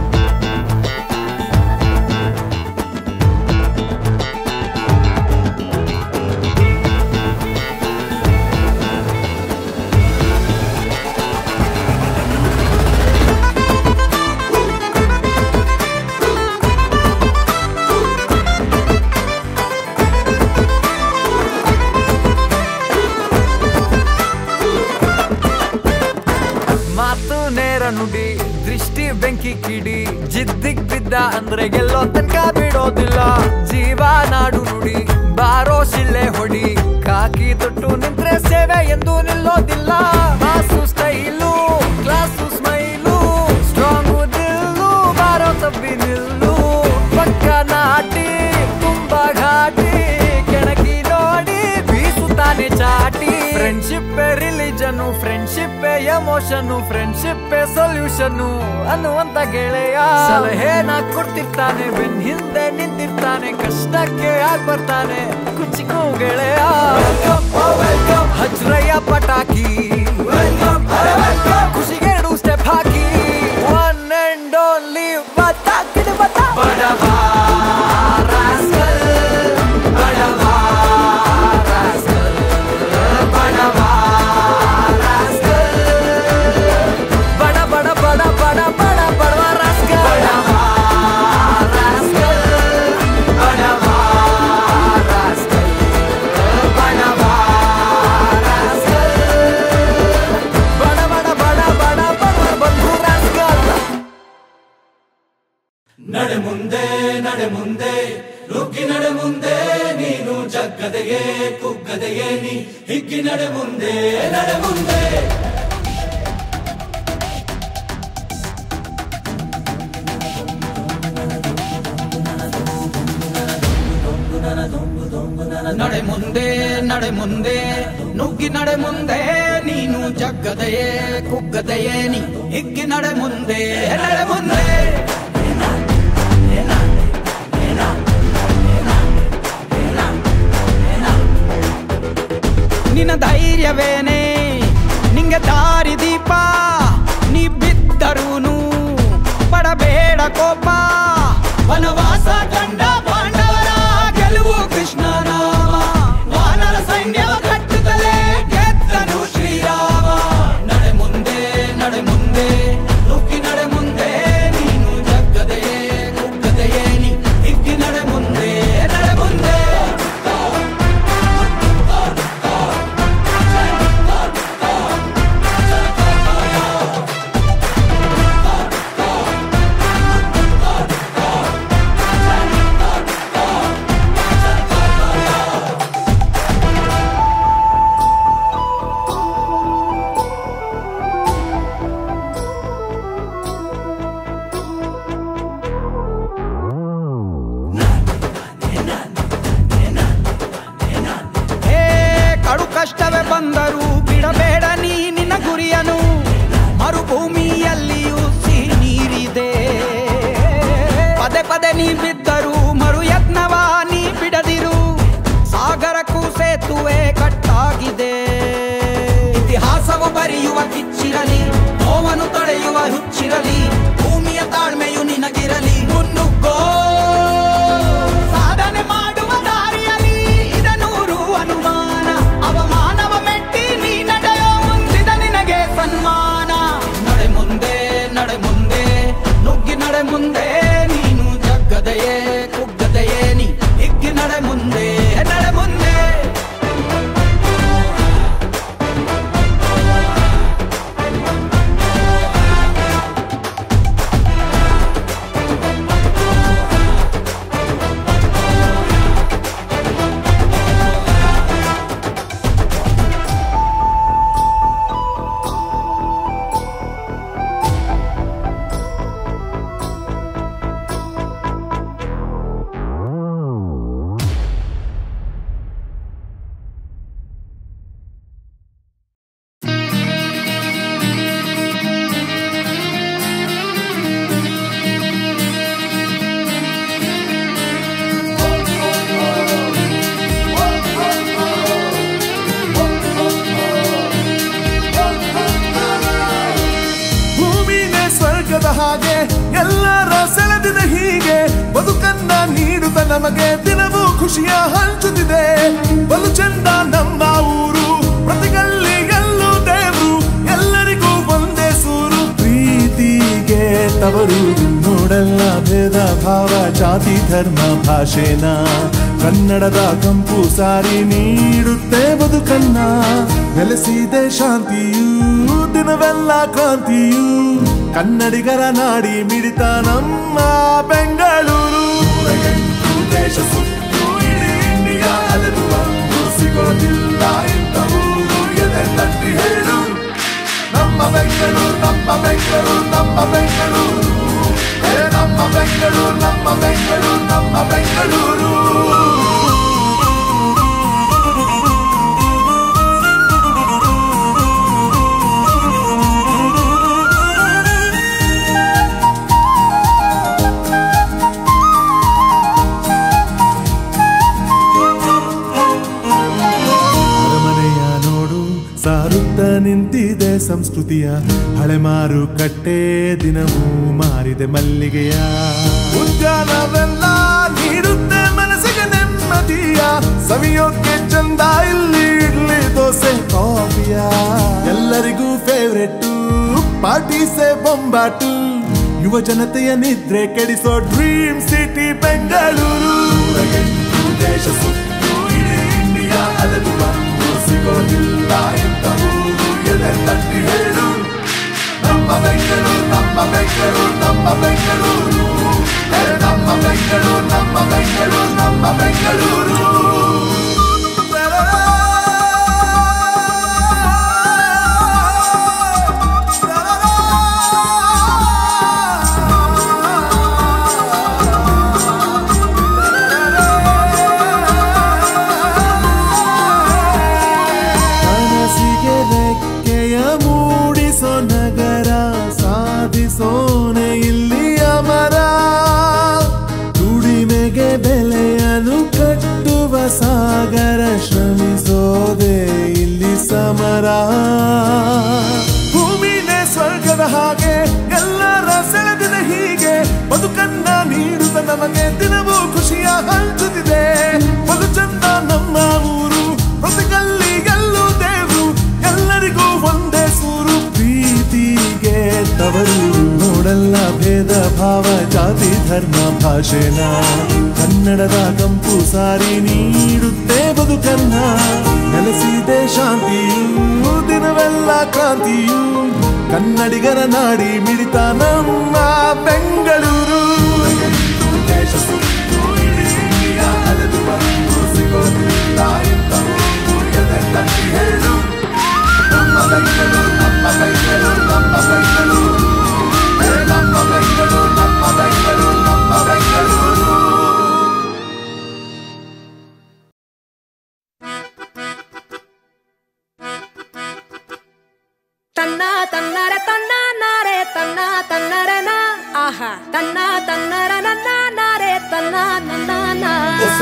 ಮಾತು ನೇರ ನುಡಿ ದೃಷ್ಟಿ ಬೆಂಕಿ ಕಿಡಿ ಜಿದ್ದಿಗ್ ಬಿದ್ದ ಅಂದ್ರೆ ಗೆಲ್ಲೋ ತನಕ ಬಿಡೋದಿಲ್ಲ ಜೀವ ನಾಡು ನುಡಿ ಬಾರೋ ಶಿಳ್ಳೆ ಹೊಡಿ ಕಾಕಿ ತೊಟ್ಟು ನಿಂತ್ರೆ ಸೇವೆ ಎಂದು ನಿಲ್ಲೋದಿಲ್ಲ mass style class smile strong ದಿಲ್ಲು ಬಾರೋ ತಬ್ಬಿ ನಿಲ್ಲು ಪಕ್ಕ ನಾಟಿ ತುಂಬಾ ಘಾಟಿ ಕೆಣಕಿ ನೋಡಿ ಬೀಸುತ್ತಾನೆ ಚಾಟಿ friendship religion friendship emotion friendship solution ಅನ್ನುವಂತ ಗೆಳೆಯ ಸಲಹೆನ ಕೊಡ್ತಿರ್ತಾನೆ ಬೆನ್ ಹಿಂದೆ ನಿಂತಿರ್ತಾನೆ ಕಷ್ಟಕ್ಕೆ ಆಗ್ ಬರ್ತಾನೆ ಕುಚಿಕು ಗೆಳೆಯ ಹಜ್ರಯ್ಯ ಪಟಾಕಿ ಖುಷಿಗೆ ಎರಡು ಸ್ಟೆಪ್ ಹಾಕಿ ಒನ್ ಅಂಡ್ ಓನ್ಲಿ ಬತಾಕಿದ ಬತಾ ಬಡವ ರಾಸ್ಕಲ್ ಬಡವ ರಾಸ್ಕಲ್ ಬಡವ ರಾಸ್ಕಲ್ ಬಡ ಬಡ ಬಡ ಬಡ ಬಡ ಬಡವ ರಾಸ್ಕಲ್ ಬಡವ ರಾಸ್ಕಲ್ ಬಡವ ರಾಸ್ಕಲ್ ಬಡವ ರಾಸ್ಕಲ್ ಬಡ ಬಡ ಬಡ ಬಡ ಬಡ ಬಂಧು ರಾಸ್ಕಲ್ ನಡೆ ಮುಂದೆ ನಡೆ ಮುಂದೆ ನುಗ್ಗಿ ನಡೆ ಮುಂದೆ ನೀನು ಜಗ್ಗದೆಯೇ ಕುಗ್ಗದೆಯೇ ನೀ ಹಿಗ್ಗಿ ನಡೆ ಮುಂದೆ ನಡೆ ಮುಂದೆ ನಡೆ ಮುಂದೆ ನಡೆ ಮುಂದೆ ನುಗ್ಗಿ ನಡೆ ಮುಂದೆ ನೀನು ಜಗ್ಗದೆಯೇ ಕುಗ್ಗದೆಯೇ ನೀ ಹಿಗ್ಗಿ ನಡೆ ಮುಂದೆ ನಡೆ ಮುಂದೆ ನಿನ್ನ ಧೈರ್ಯವೇನೆ ನಿಂಗೆ ದಾರಿ ದೀಪ ನೀ ಬಿದ್ದರೂನು ಪಡಬೇಡ ಕೋಪ ವನವಾಸ ಕಂಡ ಪಾಂಡವರ ಗೆಲುವು ಕೃಷ್ಣ ನಾಮ ವಾನರ ಸೈನ್ಯವ ಕಟ್ಟುತ್ತಲೇ ಗೆದ್ದನು ಶ್ರೀರಾಮ ನಡೆ ಮುಂದೆ ನಡೆ ಮುಂದೆ ನುಗ್ಗಿ ನಡೆ ಮುಂದೆ ನೀನು ಜಗ್ಗದೆಯೇ ಕುಗ್ಗದೆಯೇ ನೀ ಹಿಗ್ಗಿ ನಡೆ ಮುಂದೆ ನಡೆ ಮುಂದೆ ಹೇ ಕಡು ಕಷ್ಟವೇ ಬಂದರೂ ಬಿಡಬೇಡ ನೀ ನಿನ್ನ ಗುರಿಯನು ಮರುಭೂಮಿಯಲ್ಲಿಯೂ ಸಿಹಿ ನೀರಿದೆ ಪದೇ ಪದೇ ನೀ ಬಿದ್ದರೂ ಮರು ಯತ್ನವ ನೀ ಬಿಡದಿರು ಸಾಗರಕ್ಕೂ ಸೇತುವೆ ಕಟ್ಟಾಗಿದೆ ಇತಿಹಾಸವು ಬರೆಯುವ ಕಿಚ್ಚಿರಲಿ ನೋವನ್ನು ತಡೆಯುವ ಹುಚ್ಚಿರಲಿ ಭೂಮಿಯ ತಾಳ್ಮೆಯು ನಿನಗಿರಲಿ ಮುನ್ನುಗ್ಗೋ ಸಾಧನೆ ಮಾಡುವ ದಾರಿಯಲ್ಲಿ ಇದನೂರು ಅನುಮಾನ ಅವಮಾನವ ಮೆಟ್ಟಿ ನೀ ನಡೆಯೋ ಮುಂದಿದ ನಿನಗೆ ಸನ್ಮಾನ ನಡೆ ಮುಂದೆ ನಡೆ ಮುಂದೆ ನುಗ್ಗಿ ನಡೆ ಮುಂದೆ ನೀನು ಜಗ್ಗದೆಯೇ ನೀಡುತ್ತ ನಮಗೆ ದಿನವೂ ಖುಷಿಯ ಹಂಚುತ್ತಿದೆ ಬಲು ಚಂದ ನಮ್ಮ ಊರು ಪ್ರತಿಗಲ್ಲಿ ಎಲ್ಲೂ ದೇವ್ರು ಎಲ್ಲರಿಗೂ ಒಂದೇ ಸೂರು ಪ್ರೀತಿಗೆ ತವರು ನೋಡಲ್ಲ ಭೇದ ಭಾವ ಜಾತಿ ಧರ್ಮ ಭಾಷೆನ ಕನ್ನಡದ ಕಂಪು ಸಾರಿ ನೀಡುತ್ತೆ ಬದುಕನ್ನ ನೆಲೆಸಿದೆ ಶಾಂತಿಯೂ ದಿನವೆಲ್ಲ ಕ್ರಾಂತಿಯೂ ಕನ್ನಡಿಗರ ನಾಡಿ ಮಿಡಿತ ನಮ್ಮ ಬೆಂಗಳೂರು ದೇಶ ಸುತ್ತು ಇಡೀ ಇಂಡಿಯಾ ಅಲೆದು ಬಂದು ಸಿಗೋದಿಲ್ಲ ಇಂಥ ಊರು ಎದೆ ತಟ್ಟಿ ಹೇಳು ನಮ್ಮ ಬೆಂಗಳೂರು ನಮ್ಮ ಬೆಂಗಳೂರು ನಮ್ಮ ಬೆಂಗಳೂರು ಏ ನಮ್ಮ ಬೆಂಗಳೂರು ನಮ್ಮ ಬೆಂಗಳೂರು ನಮ್ಮ ಬೆಂಗಳೂರು ಅರಮನೆಯ ನೋಡು ಸಾರುತ್ತ ನಿಂತಿದೆ ಸಂಸ್ಕೃತಿಯ ಹಳೆ ಮಾರುಕಟ್ಟೆ ದಿನವೂ ಮಾರಿದೆ ಮಲ್ಲಿಗೆಯ ಉದ್ಯಾನವೆಲ್ಲ ನೀಡುತ್ತೆ ಮನಸ್ಸಿಗೆ ನೆಮ್ಮದಿಯ ಸವಿಯೋಕೆ ಚಂದ ಇಲ್ಲಿ ಇಡ್ಲಿ ದೋಸೆ ಕಾಫಿಯ ಎಲ್ಲರಿಗೂ ಫೇವ್ರೆಟ್ ಪಾರ್ಟೀಸೆ ಬೊಂಬಾಟು ಯುವ ಜನತೆಯ ನಿದ್ರೆ ಕೆಡಿಸೋ ಡ್ರೀಮ್ ಸಿಟಿ ಬೆಂಗಳೂರು ದೇಶ ಸುತ್ತು ಇಡೀ ಇಂಡಿಯಾ ಅಲೆದು ಬಂದು ಸಿಗೋದಿಲ್ಲ ಇಂಥ ಊರು ಎದೆ ತಟ್ಟಿ ಹೇಳು ನಮ್ಮ ಬೆಂಗಳೂರು ನಮ್ಮ ಬೆಂಗಳೂರು ನಮ್ಮ ಬೆಂಗಳೂರು ಏ ನಮ್ಮ ಬೆಂಗಳೂರು ನಮ್ಮ ಬೆಂಗಳೂರು ನಮ್ಮ ಬೆಂಗಳೂರು ಕನಸಿಗೆ ರೆಕ್ಕೆಯ ಮೂಡಿಸೋ ನಗರ ಸಾಧಿಸೋನೆ ಇಲ್ಲಿ ಅಮರ ದುಡಿಮೆಗೆ ಬೆಲೆಯನ್ನು ಕಟ್ಟುವ ಸಾಗರ ಶ್ರಮಿಸೋದೆ ಇಲ್ಲಿ ಸಮರ ಭೂಮಿನೇ ಸ್ವರ್ಗದ ಹಾಗೆ ಎಲ್ಲರ ಸೆಳೆದಿದೆ ಹೀಗೆ ಬದುಕನ್ನ ನೀಡುತ್ತ ನಮಗೆ ದಿನವೂ ಖುಷಿಯ ಹಂಚುತ್ತಿದೆ ಬಲು ಚಂದ ನಮ್ಮ ಊರು ಪ್ರತಿಗಲ್ಲಿ ಎಲ್ಲೂ ದೇವ್ರು ಎಲ್ಲರಿಗೂ ಒಂದೇ ಸೂರು ಪ್ರೀತಿಗೆ ತವರು ನೋಡಲ್ಲ ಭೇದ ಭಾವ ಜಾತಿ ಧರ್ಮ ಭಾಷೆನ ಕನ್ನಡದ ಕಂಪು ಸಾರಿ ನೀಡುತ್ತೆ ಬದುಕನ್ನ ನೆಲೆಸಿದೆ ಶಾಂತಿಯೂ ದಿನವೆಲ್ಲ ಕ್ರಾಂತಿಯೂ ಕನ್ನಡಿಗರ ನಾಡಿ ಮಿಡಿತ ನಮ್ಮ ಬೆಂಗಳೂರು ದೇಶ ಸುತ್ತು ಇಡೀ ಇಂಡಿಯಾ ಅಲೆದು ಬಂದು ಸಿಗೋದಿಲ್ಲ ಇಂಥ ಊರು ಎದೆ ತಟ್ಟಿ ಹೇಳು ನಮ್ಮ ಬೆಂಗಳೂರು ನಮ್ಮ ಬೆಂಗಳೂರು ನಮ್ಮ ಬೆಂಗಳೂರು ಏ ನಮ್ಮ ಬೆಂಗಳೂರು ನಮ್ಮ ಬೆಂಗಳೂರು ನಮ್ಮ ಬೆಂಗಳೂರು ತನ್ನ ತನ್ನರ ತನ್ನ ನಾರೆ ತನ್ನ ತನ್ನರನ ಆಹಾ ತನ್ನ ತನ್ನರ ನನ್ನ ನಾರೆ ತನ್ನ ನನ್ನ ನಾ.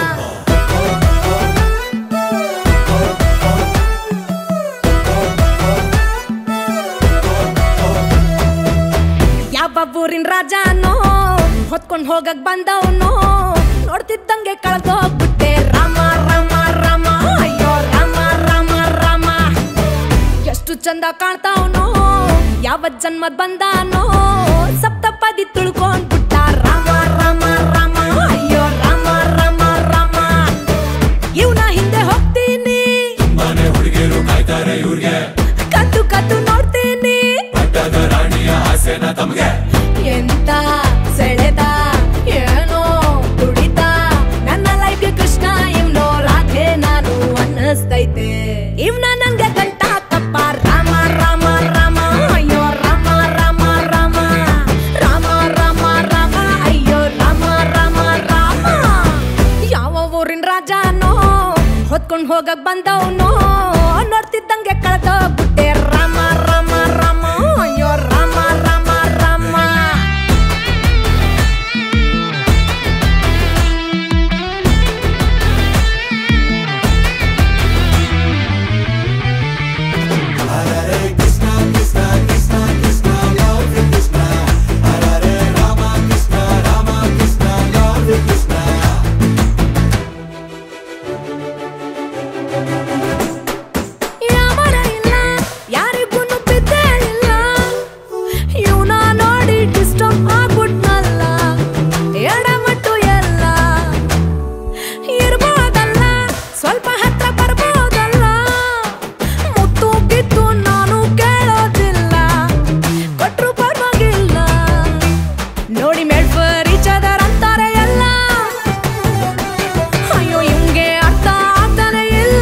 ಯಾವ ಊರಿನ ರಾಜನೋ ಹೊತ್ಕೊಂಡ್ ಹೋಗಕ್ ಬಂದವನು ನೋಡ್ತಿದ್ದಂಗೆ ಕಳ್ದೋಗ್ಬಿಟ್ಟೆ ರಾಮ ರಾಮ ರಾಮ ಅಯ್ಯೋ ರಾಮ ರಾಮ ರಾಮ ಎಷ್ಟು ಚಂದ ಕಾಣ್ತಾವನೋ ಯಾವ ಜನ್ಮದ್ ಬಂದಾನೋ ಸಪ್ತಪದಿ ತುಳ್ಕೊಂಡ್ಬಿಟ್ಟ ರಾಮ ರಾಮ ರಾಮ ಅಯ್ಯೋ ರಾಮ ರಾಮ ರಾಮ ಇವನ ಹಿಂದೆ ಹೋಗ್ತೀನಿ ಮನೆ ಹುಡುಗಿರು ಕಾಯ್ತಾರೆ ಇವ್ರಿಗೆ ಕದ್ದು ಕದ್ದು ನೋಡ್ತೀನಿ ಪಟ್ಟದ ರಾಣಿಯ ಆಸೆನ ತಮ್ಗೆ ಎಂತ ಸೆಳೆದ ಏನೋ ತುಡಿತ ನನ್ನ ಲೈಫ್ಗೆ ಕೃಷ್ಣ ಇವ್ನೋ ರಾಧೆ ನಾನು ಅನ್ನಿಸ್ತೈತೆ ಇವ್ನ ನಂಗೆ ಗಂಟ ತಪ್ಪ ರಾಮ ರಾಮ ರಾಮ ಅಯ್ಯೋ ರಾಮ ರಾಮ ರಾಮ ರಾಮ ರಾಮ ರಾಮ ಅಯ್ಯೋ ರಾಮ ರಾಮ ರಾಮ ಯಾವ ಊರಿನ ರಾಜನೋ ಹೊತ್ಕೊಂಡ್ ಹೋಗಕ್ ಬಂದವನೋ ನೋಡ್ತಿದ್ದಂಗೆ ಕಳ್ದೋಗ್ಬಿಟ್ಟೆ ರಾಮ ರಾಮ ರಾಮ ಅಯ್ಯೋ ರಾಮ ರಾಮ ರಾಮ ಕೃಷ್ಣ ಸ್ವಲ್ಪ ಹತ್ರ ಬರ್ಬೋದಲ್ಲ ಮುತ್ತು ಗಿತ್ತು ನಾನು ಕೇಳೋದಿಲ್ಲ ಕೊಟ್ರು ಪರವಾಗಿಲ್ಲ ನೋಡಿ ಮೇಡ್ ಫರ್ ಈಚ್ ಅದರ್ ಅಂತಾರೆ ಎಲ್ಲ ಅಯ್ಯೋ ಹಿಂಗೆ ಅರ್ಥ ಆಗ್ತಾನೆ ಇಲ್ಲ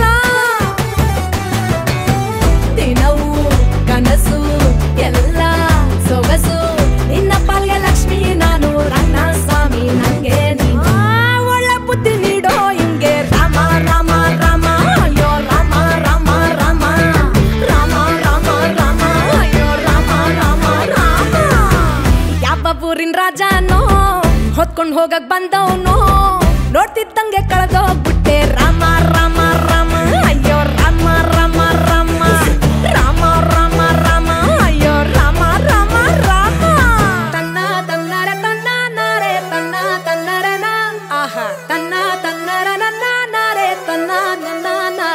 ದಿನವೂ ಕನಸು ಎಲ್ಲ ಸೊಗಸು ನಿನ್ನ ಪಾಲ್ಗೆ ಲಕ್ಷ್ಮಿ ನಾನು ರನ್ನ ಸ್ವಾಮಿ ನಂಗೆ ನೀನು. ಆ, ಒಳ್ಳೆ ಬುದ್ಧಿ ನೀಡೋ ಹಿಂಗೆ ರಾಮ ರಾಮ ರಾಮ ಅಯ್ಯೋ ರಾಮ ರಾಮ ರಾಮ ರಾಮ ರಾಮ ರಾಮ ಅಯ್ಯೋ ರಾಮ ರಾಮ ರಾಮ ಯಾವ ಊರಿನ ರಾಜನೋ ಹೊತ್ಕೊಂಡ್ ಹೋಗಕ್ ಬಂದವನು ನೋಡ್ತಿದ್ದಂಗೆ ಕಳೆದೋಗ್ಬಿಟ್ಟೆ ರಾಮ ರಾಮ ರಾಮ ಅಯ್ಯೋ ರಾಮ ರಾಮ ರಾಮ ರಾಮ ರಾಮ ರಾಮ ಅಯ್ಯೋ ರಾಮ ರಾಮ ರಾಮ ತನ್ನ ತನ್ನರ ತನ್ನ ನಾರೆ ತನ್ನ ತನ್ನರನ ಆಹಾ ತನ್ನ ತನ್ನರ ನನ್ನ ನಾರೆ ತನ್ನ ನನ್ನ ನಾ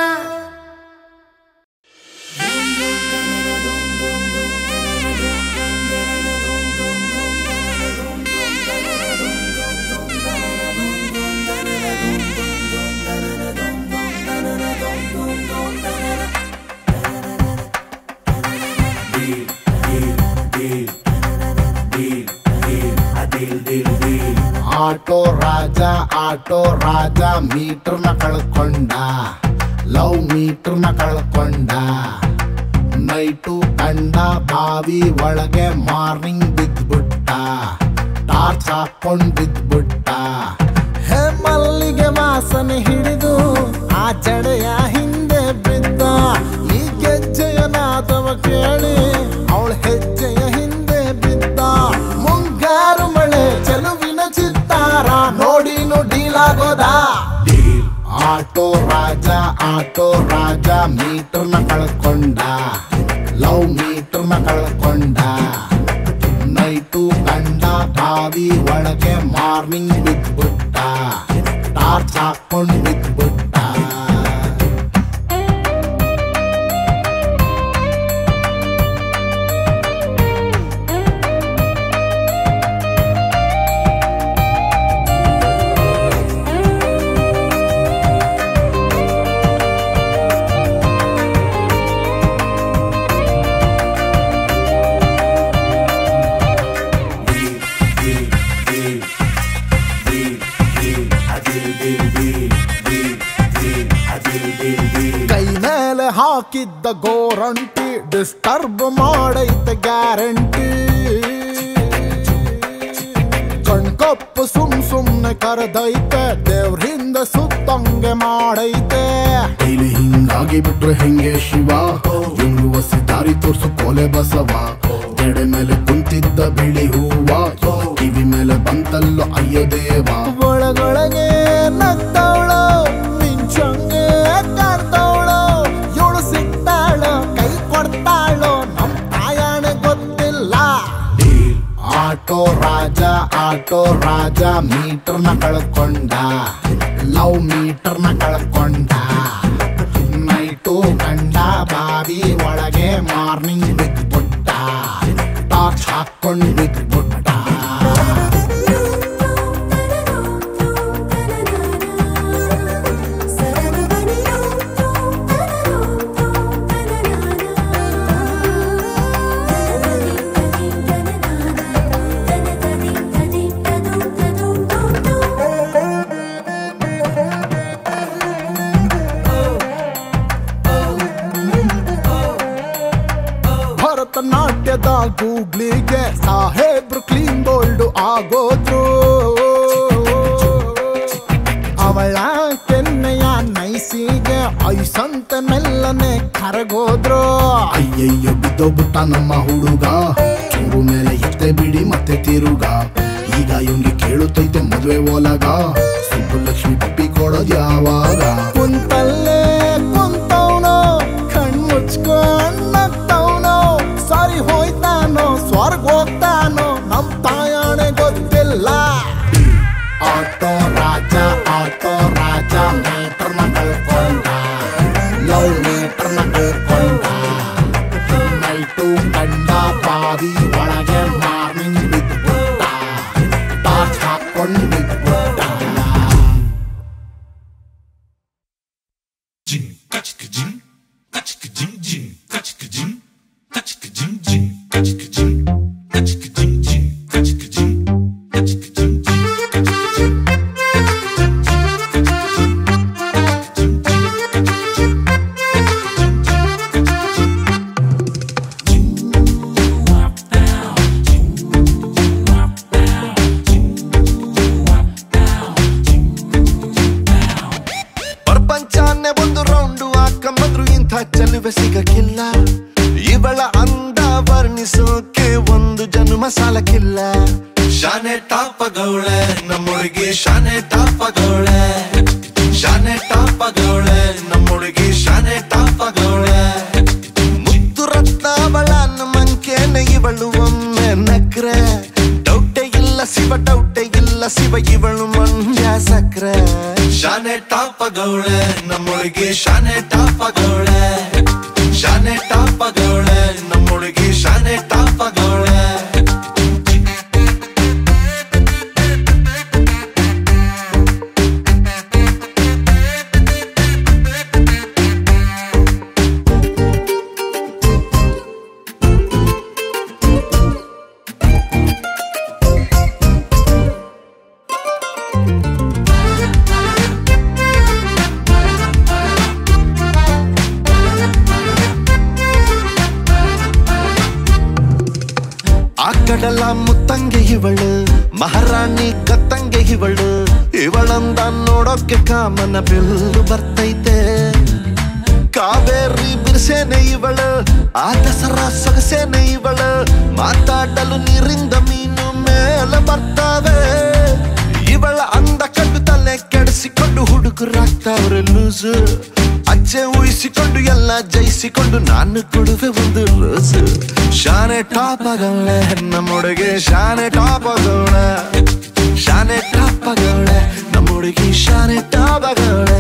ಆಟೋ ರಾಜ ಆಟೋ ರಾಜ ಮೀಟರ್ನ ಕಳ್ಕೊಂಡ ಲವ್ ಮೀಟರ್ನ ಕಳ್ಕೊಂಡ ನೈಟು ಕಂಡ ಬಾವಿ ಒಳಗೆ ಮಾರ್ನಿಂಗ್ ಬಿದ್ಬಿಟ್ಟ ಟಾರ್ಚ್ ಹಾಕೊಂಡ್ ಬಿದ್ಬಿಟ್ಟ ಹೇ ಮಲ್ಲಿಗೆ ವಾಸನೆ ಹಿಡಿದು ಆ ಜಡೆಯ ಹಿಂದೆ ಬಿದ್ದ ಈ ಗೆಜ್ಜೆಯ ನಾದವ ಕೇಳಿ ಅವಳ ಹೆಜ್ಜೆಯ ಹಿಂದೆ ಬಿದ್ದ ಮುಂಗಾರು ಮಳೆ ಚೆಲುವಿನ ಚಿತ್ತಾರ ನೋಡಿನು ಡೀಲಾಗೋದ ಆಟೋ ರಾಜ ಆಟೋ ರಾಜ ಮೀಟರ್ನ ಕಳ್ಕೊಂಡ ಲವ್ ಮೀಟರ್ನ ಕಳ್ಕೊಂಡ ನೈಟು ಕಂಡ ಬಾವಿ ಒಳಗೆ ಮಾರ್ನಿಂಗ್ ಬಿದ್ಬಿಟ್ಟ ಟಾರ್ಚ್ ಹಾಕೊಂಡ್ ಬಿದ್ಬಿಟ್ಟ ಕೈ ಮೇಲೆ ಹಾಕಿದ್ದ ಗೋರಂಟಿ ಡಿಸ್ಟರ್ಬ್ ಮಾಡೈತೆ ಗ್ಯಾರಂಟಿ ಕಣ್ಕಪ್ಪು ಸುಮ್ ಸುಮ್ನೆ ಕರೆದೈತೆ ದೇವ್ರ ಹಿಂದೆ ಸುತ್ತಂಗೆ ಮಾಡೈತೆ ಇಲ್ಲಿ ಹಿಂಗಾಗಿ ಬಿಟ್ರೆ ಹೆಂಗೆ ಶಿವ ಇವ್ರು ದಾರಿ ತೋರ್ಸು ಕೋಲೆ ಬಸವ ಜಡೆ ಮೇಲೆ ಕುಂತಿದ್ದ ಬಿಳಿ ಹೂವ ಕಿವಿ ಮೇಲೆ ಬಂತಲ್ಲೋ ಅಯ್ಯೋ ದೇವ ಒಳಗೊಳಗೆ ನಗ್ತವಳು ಮಿಂಚಂಗೆ ಕಾಡ್ತವಳು ಇವಳು ಸಿಗ್ತಾಳೋ ಕೈ ಕೊಡ್ತಾಳೋ ನಮ್ ತಾಯಾಣೆ ಗೊತ್ತಿಲ್ಲ ಆಟೋ ರಾಜ ಆಟೋ ರಾಜ ಮೀಟರ್ನ ಕಳ್ಕೊಂಡ ಲವ್ ಮೀಟರ್ನ ಕಳ್ಕೊಂಡ ನೈಟು ಗಂಡ ಬಾವಿ ಒಳಗೆ ಮಾರ್ನಿಂಗ್ ಬಿದ್ಬಿಟ್ಟ ಟಾರ್ಚ್ ಹಾಕೊಂಡ್ ಬಿದ್ಬಿಟ್ಟ ಭರತನಾಟ್ಯದ ಗೂಗ್ಲಿಗೆ ಸಾಹೇಬ್ರು ಕ್ಲೀನ್ ಬೋಲ್ಡ್ ಆಗೋದ್ರು ಅವಳ ಕೆನ್ನೆಯ ನೈಸಿಗೆ ಐಸಂತ ಮೆಲ್ಲನೆ ಕರಗೋದ್ರು ಅಯ್ಯಯ್ಯೋ ಬಿದ್ದೋಗ್ಬಿಟ್ಟ ನಮ್ಮ ಹುಡುಗ ಚೂರು ಮೇಲೆ ಎತ್ತೆ ಬಿಡಿ ಮತ್ತೆ ತಿರುಗ ಈಗ ಇವ್ನಿಗೆ ಕೇಳುತ್ತೈತೆ ಮದ್ವೆ ಓಲಗ ಸುಬ್ಬಲಕ್ಷ್ಮಿ ಪಪ್ಪಿ ಕೊಡೋದ್ ಯಾವಾಗ ಕುಂತಲ್ಲೇ ಕುಂತವನು ಕಣ್ ಮುಚ್ಕೊಂಡವನು ಸಾರಿ ಹೋಯ್ತಾನೋ ಸ್ವರ್ಗ ಹೋಗ್ತಾನೋ ನಮ್ ತಾಯಾಣೆ ಗೊತ್ತಿಲ್ಲ ಆಟೋ ರಾಜ ಆಟೋ ರಾಜ ಮೀಟರ್ನ ಕಳ್ಕೊಂಡ ಲವ್ ಮೀಟರ್ನ ಕಳ್ಕೊಂಡ ನೈಟು ಕಂಡ ಬಾವಿ ಒಳಗೆ ಮಾರ್ನಿಂಗ್ ಬಿದ್ಬಿಟ್ಟ ಟಾರ್ಚ್ ಹಾಕೊಂಡ್ ಬಿದ್ಬಿಟ್ಟ ಪ್ರಪಂಚನೇ ಒಂದು ರೌಂಡು ಹಾಕಂಬಂದ್ರು ಇಂಥ ಚೆಲುವೆ ಸಿಗಕ್ಕಿಲ್ಲ ಇವಳ ಅಂದ ವರ್ಣಿಸೋಕೆ ಒಂದು ಜನ್ಮ ಸಾಲಕ್ಕಿಲ್ಲ ಶಾನೆ ಟಾಪಗೌಳೆ ನಮ್ಮೊಳಗೆ ಶಾನೆ ಟಾಪಗೌಳೆ ಶಾನೆ ಟಾಪಗೌಳೆ ನಮ್ಮೊಳಗೆ ಶಾನೆ ಟಾಪಗೌಳೆ ಮುತ್ತು ರತ್ನಾವಳ ಮಂಕೇನೆ ಇವಳು ಒಮ್ಮೆ ನಕ್ರೆ ಡೌಟೆ ಇಲ್ಲ ಶಿವ ಡೌಟೆ ಇಲ್ಲ ಶಿವ ಇವಳು ಮಂಡ್ಯ ಸಕ್ರೆ ಶಾನೆ ಟಾಪಗೌಳೆ ನಮ್ಮೊಳಗೆ ಶಾನೆ ಟಾಪಗೌಳೆ ಶಾನೆ ಟಾಪಗೌಳೆ ನಮ್ಮೊಳಗೆ ಶಾನೆ ಟಾಪಗೌಳೆ ಆ ಕಡಲ ಮುತ್ತಂಗೆ ಇವಳು ಮಹಾರಾಣಿ ಕತ್ತಂಗೆ ಇವಳು ಇವಳಂದ ನೋಡೋಕೆ ಕಾಮನ ಬಿಲ್ಲು ಬರ್ತೈತೆ ಕಾವೇರಿ ಬಿರ್ಸೇನೆ ಇವಳು ಆ ದಸರಾ ಸೊಗಸೇನೆ ಇವಳು ಮಾತಾಡಲು ನೀರಿಂದ ಮೀನು ಮೇಲೆ ಬರ್ತಾವೆ ಇವಳ ಅಂದ ಕಂಡು ತಲೆ ಕೆಡಿಸಿಕೊಂಡು ಹುಡುಗರಾಗ್ತಾವ್ರೆ ಲೂಸು ಅಜ್ಜೆ ಊಹಿಸಿಕೊಂಡು ಎಲ್ಲ ಜಯಿಸಿಕೊಂಡು ನಾನು ಕೊಡುವೆ ಒಂದು ರೋಸು ಶಾನೆ ಟಾಪ್ ಆಗವಳೆ ನಮ್ಮೊಳಗೆ ಶಾನೆ ಟಾಪ್ ಆಗವಳೆ ಶಾನೆ ಟಾಪ್ ಆಗವಳೆ ನಮ್ಮೊಳಗೆ ಶಾನೆ ಟಾಪ್ ಆಗವಳೆ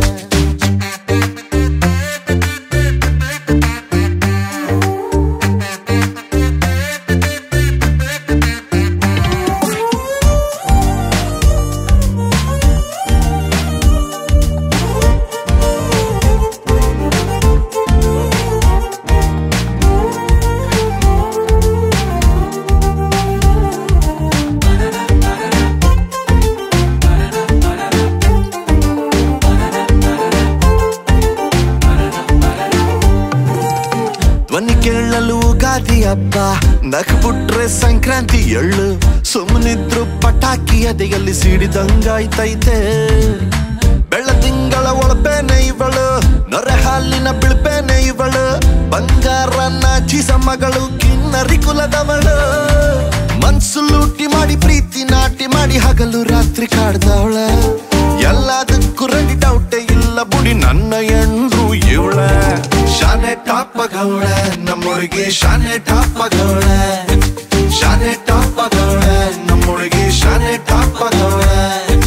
ಧ್ವನಿ ಕೇಳಲು ಗಾದಿ ಹಬ್ಬ ನಕ್ಬಿಟ್ರೆ ಸಂಕ್ರಾಂತಿ ಎಳ್ಳು ಸುಮ್ಮನಿದ್ರು ಪಟಾಕಿ ಅದೆಯಲ್ಲಿ ಸಿಡಿದಂಗಾಯ್ತೈತೆ ಬೆಳ್ಳ ತಿಂಗಳ ಒಳಪೇನೆ ಇವಳು ನೊರೆ ಹಾಲಿನ ಬಿಳ್ಪೇನೆ ಇವಳು ಬಂಗಾರ ನಾಚಿಸ ಮಗಳು ಕಿನ್ನರಿ ಕುಲದವಳು ಮನ್ಸು ಲೂಟಿ ಮಾಡಿ ಪ್ರೀತಿ ನಾಟಿ ಮಾಡಿ ಹಗಲು ರಾತ್ರಿ ಕಾಡ್ದವಳ ಎಲ್ಲದಕ್ಕೂ ರೆಡಿ ಡೌಟೇ ಇಲ್ಲ ಬುಡಿ ನನ್ನ ಎಂಡ್ರು ಇವಳ ಶಾನೆ ಟಾಪಗವಳೆ ನಮ್ಮೊಳಗೆ ಶಾನೆ ಟಾಪಗವಳೆ ಶಾನೆ ಟಾಪಗವಳೆ ನಮ್ಮೊಳಗೆ ಶಾನೆ ಟಾಪಗವಳೆ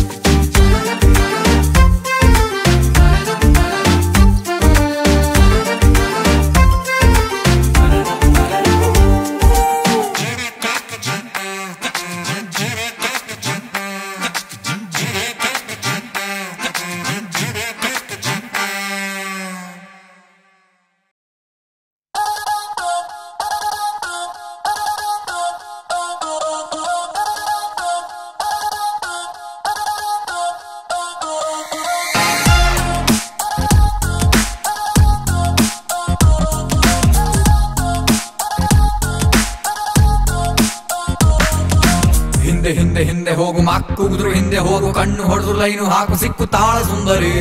ಹಿಂದೆ ಹಿಂದೆ ಹಿಂದೆ ಹೋಗು ಮಕ್ಕುಗುದ್ರು ಹಿಂದೆ ಹೋಗು ಕಣ್ಣು ಹೊಡೆದು ಲೈನು ಹಾಕು ಸಿಕ್ಕು ತಾಳ ಸುಂದರಿ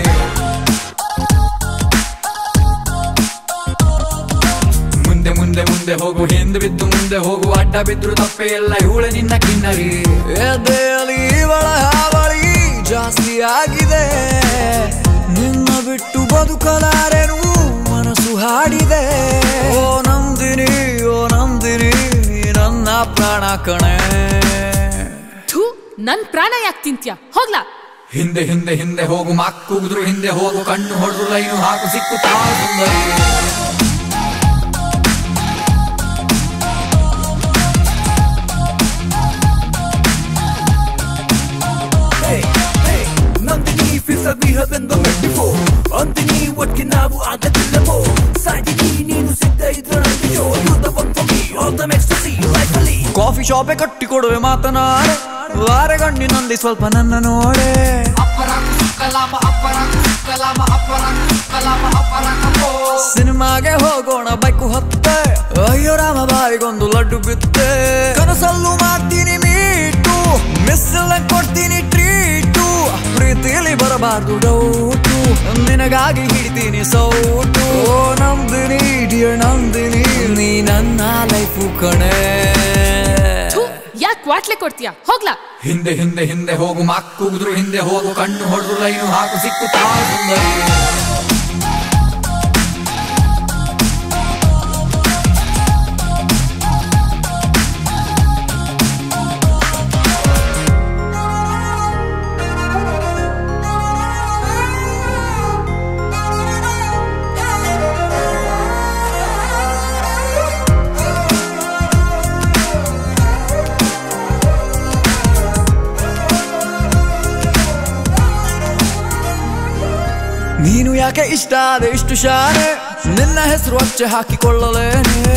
ಮುಂದೆ ಮುಂದೆ ಮುಂದೆ ಹೋಗು ಹಿಂದೆ ಬಿದ್ದು ಮುಂದೆ ಹೋಗು ಅಡ್ಡ ಬಿದ್ರು ತಪ್ಪೆ ಎಲ್ಲ ಇವಳೆ ನಿನ್ನ ಕಿನ್ನರಿ ಎದೆಯಲ್ಲಿ ಇವಳ ಹಾವಳಿ ಜಾಸ್ತಿ ಆಗಿದೆ ನಿನ್ನ ಬಿಟ್ಟು ಬದುಕಲಾರೆನು ಮನಸ್ಸು ಹಾಡಿದೆ ಓ ನಂದಿನಿ ಓ ನಂದಿನಿ ನೀ ನನ್ನ ಪ್ರಾಣ ಕಣೆ ಥೂ ನನ್ ಪ್ರಾಣ ಯಾಕೆ ತಿಂತ್ಯ ಹೋಗ್ಲಾ ಹಿಂದೆ ಹಿಂದೆ ಹಿಂದೆ ಹೋಗು ಮಕ್ಕುಗುದ್ರು ಹಿಂದೆ ಹೋಗು ಕಣ್ಣು ಹೊಡೆದು ಲೈನು ಹಾಕು ಸಿಕ್ಕು ತಾಳ ಸುಂದರಿ Nandini feels like we have been the met before Nandini, what ಯಾಕೆ ನಾವು ಆಗದಿಲ್ಲವೋ ಸಾಟಿಗೆ ನೀನು ಸಿದ್ಧ ಇದ್ರು ನನಗೆಯೋ You the one for me all the ecstasy life ಅಲ್ಲಿ ಕಾಫಿ ಶಾಪೆ ಕಟ್ಟಿ ಕೊಡುವೆ ಮಾತನಾಡೆ ವಾರಗಣ್ಣಿನಲ್ಲಿ ಸ್ವಲ್ಪ ನನ್ನ ನೋಡೆ ಸಿನಿಮಾಗೆ ಹೋಗೋಣ ಬೈಕು ಹತ್ತೆ ಅಯ್ಯೋ ರಾಮ ಬಾಯಿಗೊಂದು ಲಡ್ಡು ಬಿತ್ತೆ ಕನಸಲ್ಲೂ ಮಾಡ್ತೀನಿ ಮೀಟು ಮಿಸ್ಸಲ್ಲ ಕೊಡ್ತೀನಿ ಟ್ರೀಟು ಪ್ರೀತಿಲಿ ಬರಬಾರ್ದು ಡೌಟು ನಿನಗಾಗಿ ಹಿಡಿತೀನಿ ಸೌಟು ಓ ನಂದಿನಿ ಡಿಯರ್ ನಂದಿನಿ ನೀ ನನ್ನ ಲೈಫು ಕಣೆ ಯಾಕೆ ವಾಟ್ಲೆ ಕೊಡ್ತೀಯಾ ಹೋಗ್ಲಾ ಹಿಂದೆ ಹಿಂದೆ ಹಿಂದೆ ಹೋಗು ಮಾಕ್ಕುಗಿದ್ರು ಹಿಂದೆ ಹೋಗು ಕಣ್ಣು ಹೊಡೆದು ಲೈನು ಹಾಕು ಸಿಕ್ಕುತ್ತಾ ಸುಂದರಿ ನೀನು ಯಾಕೆ ಇಷ್ಟ ಆದೆ ಇಷ್ಟು ಶಾನೆ ನಿನ್ನ ಹೆಸರು ಅಚ್ಚೆ ಹಾಕಿಕೊಳ್ಳಲೇನೆ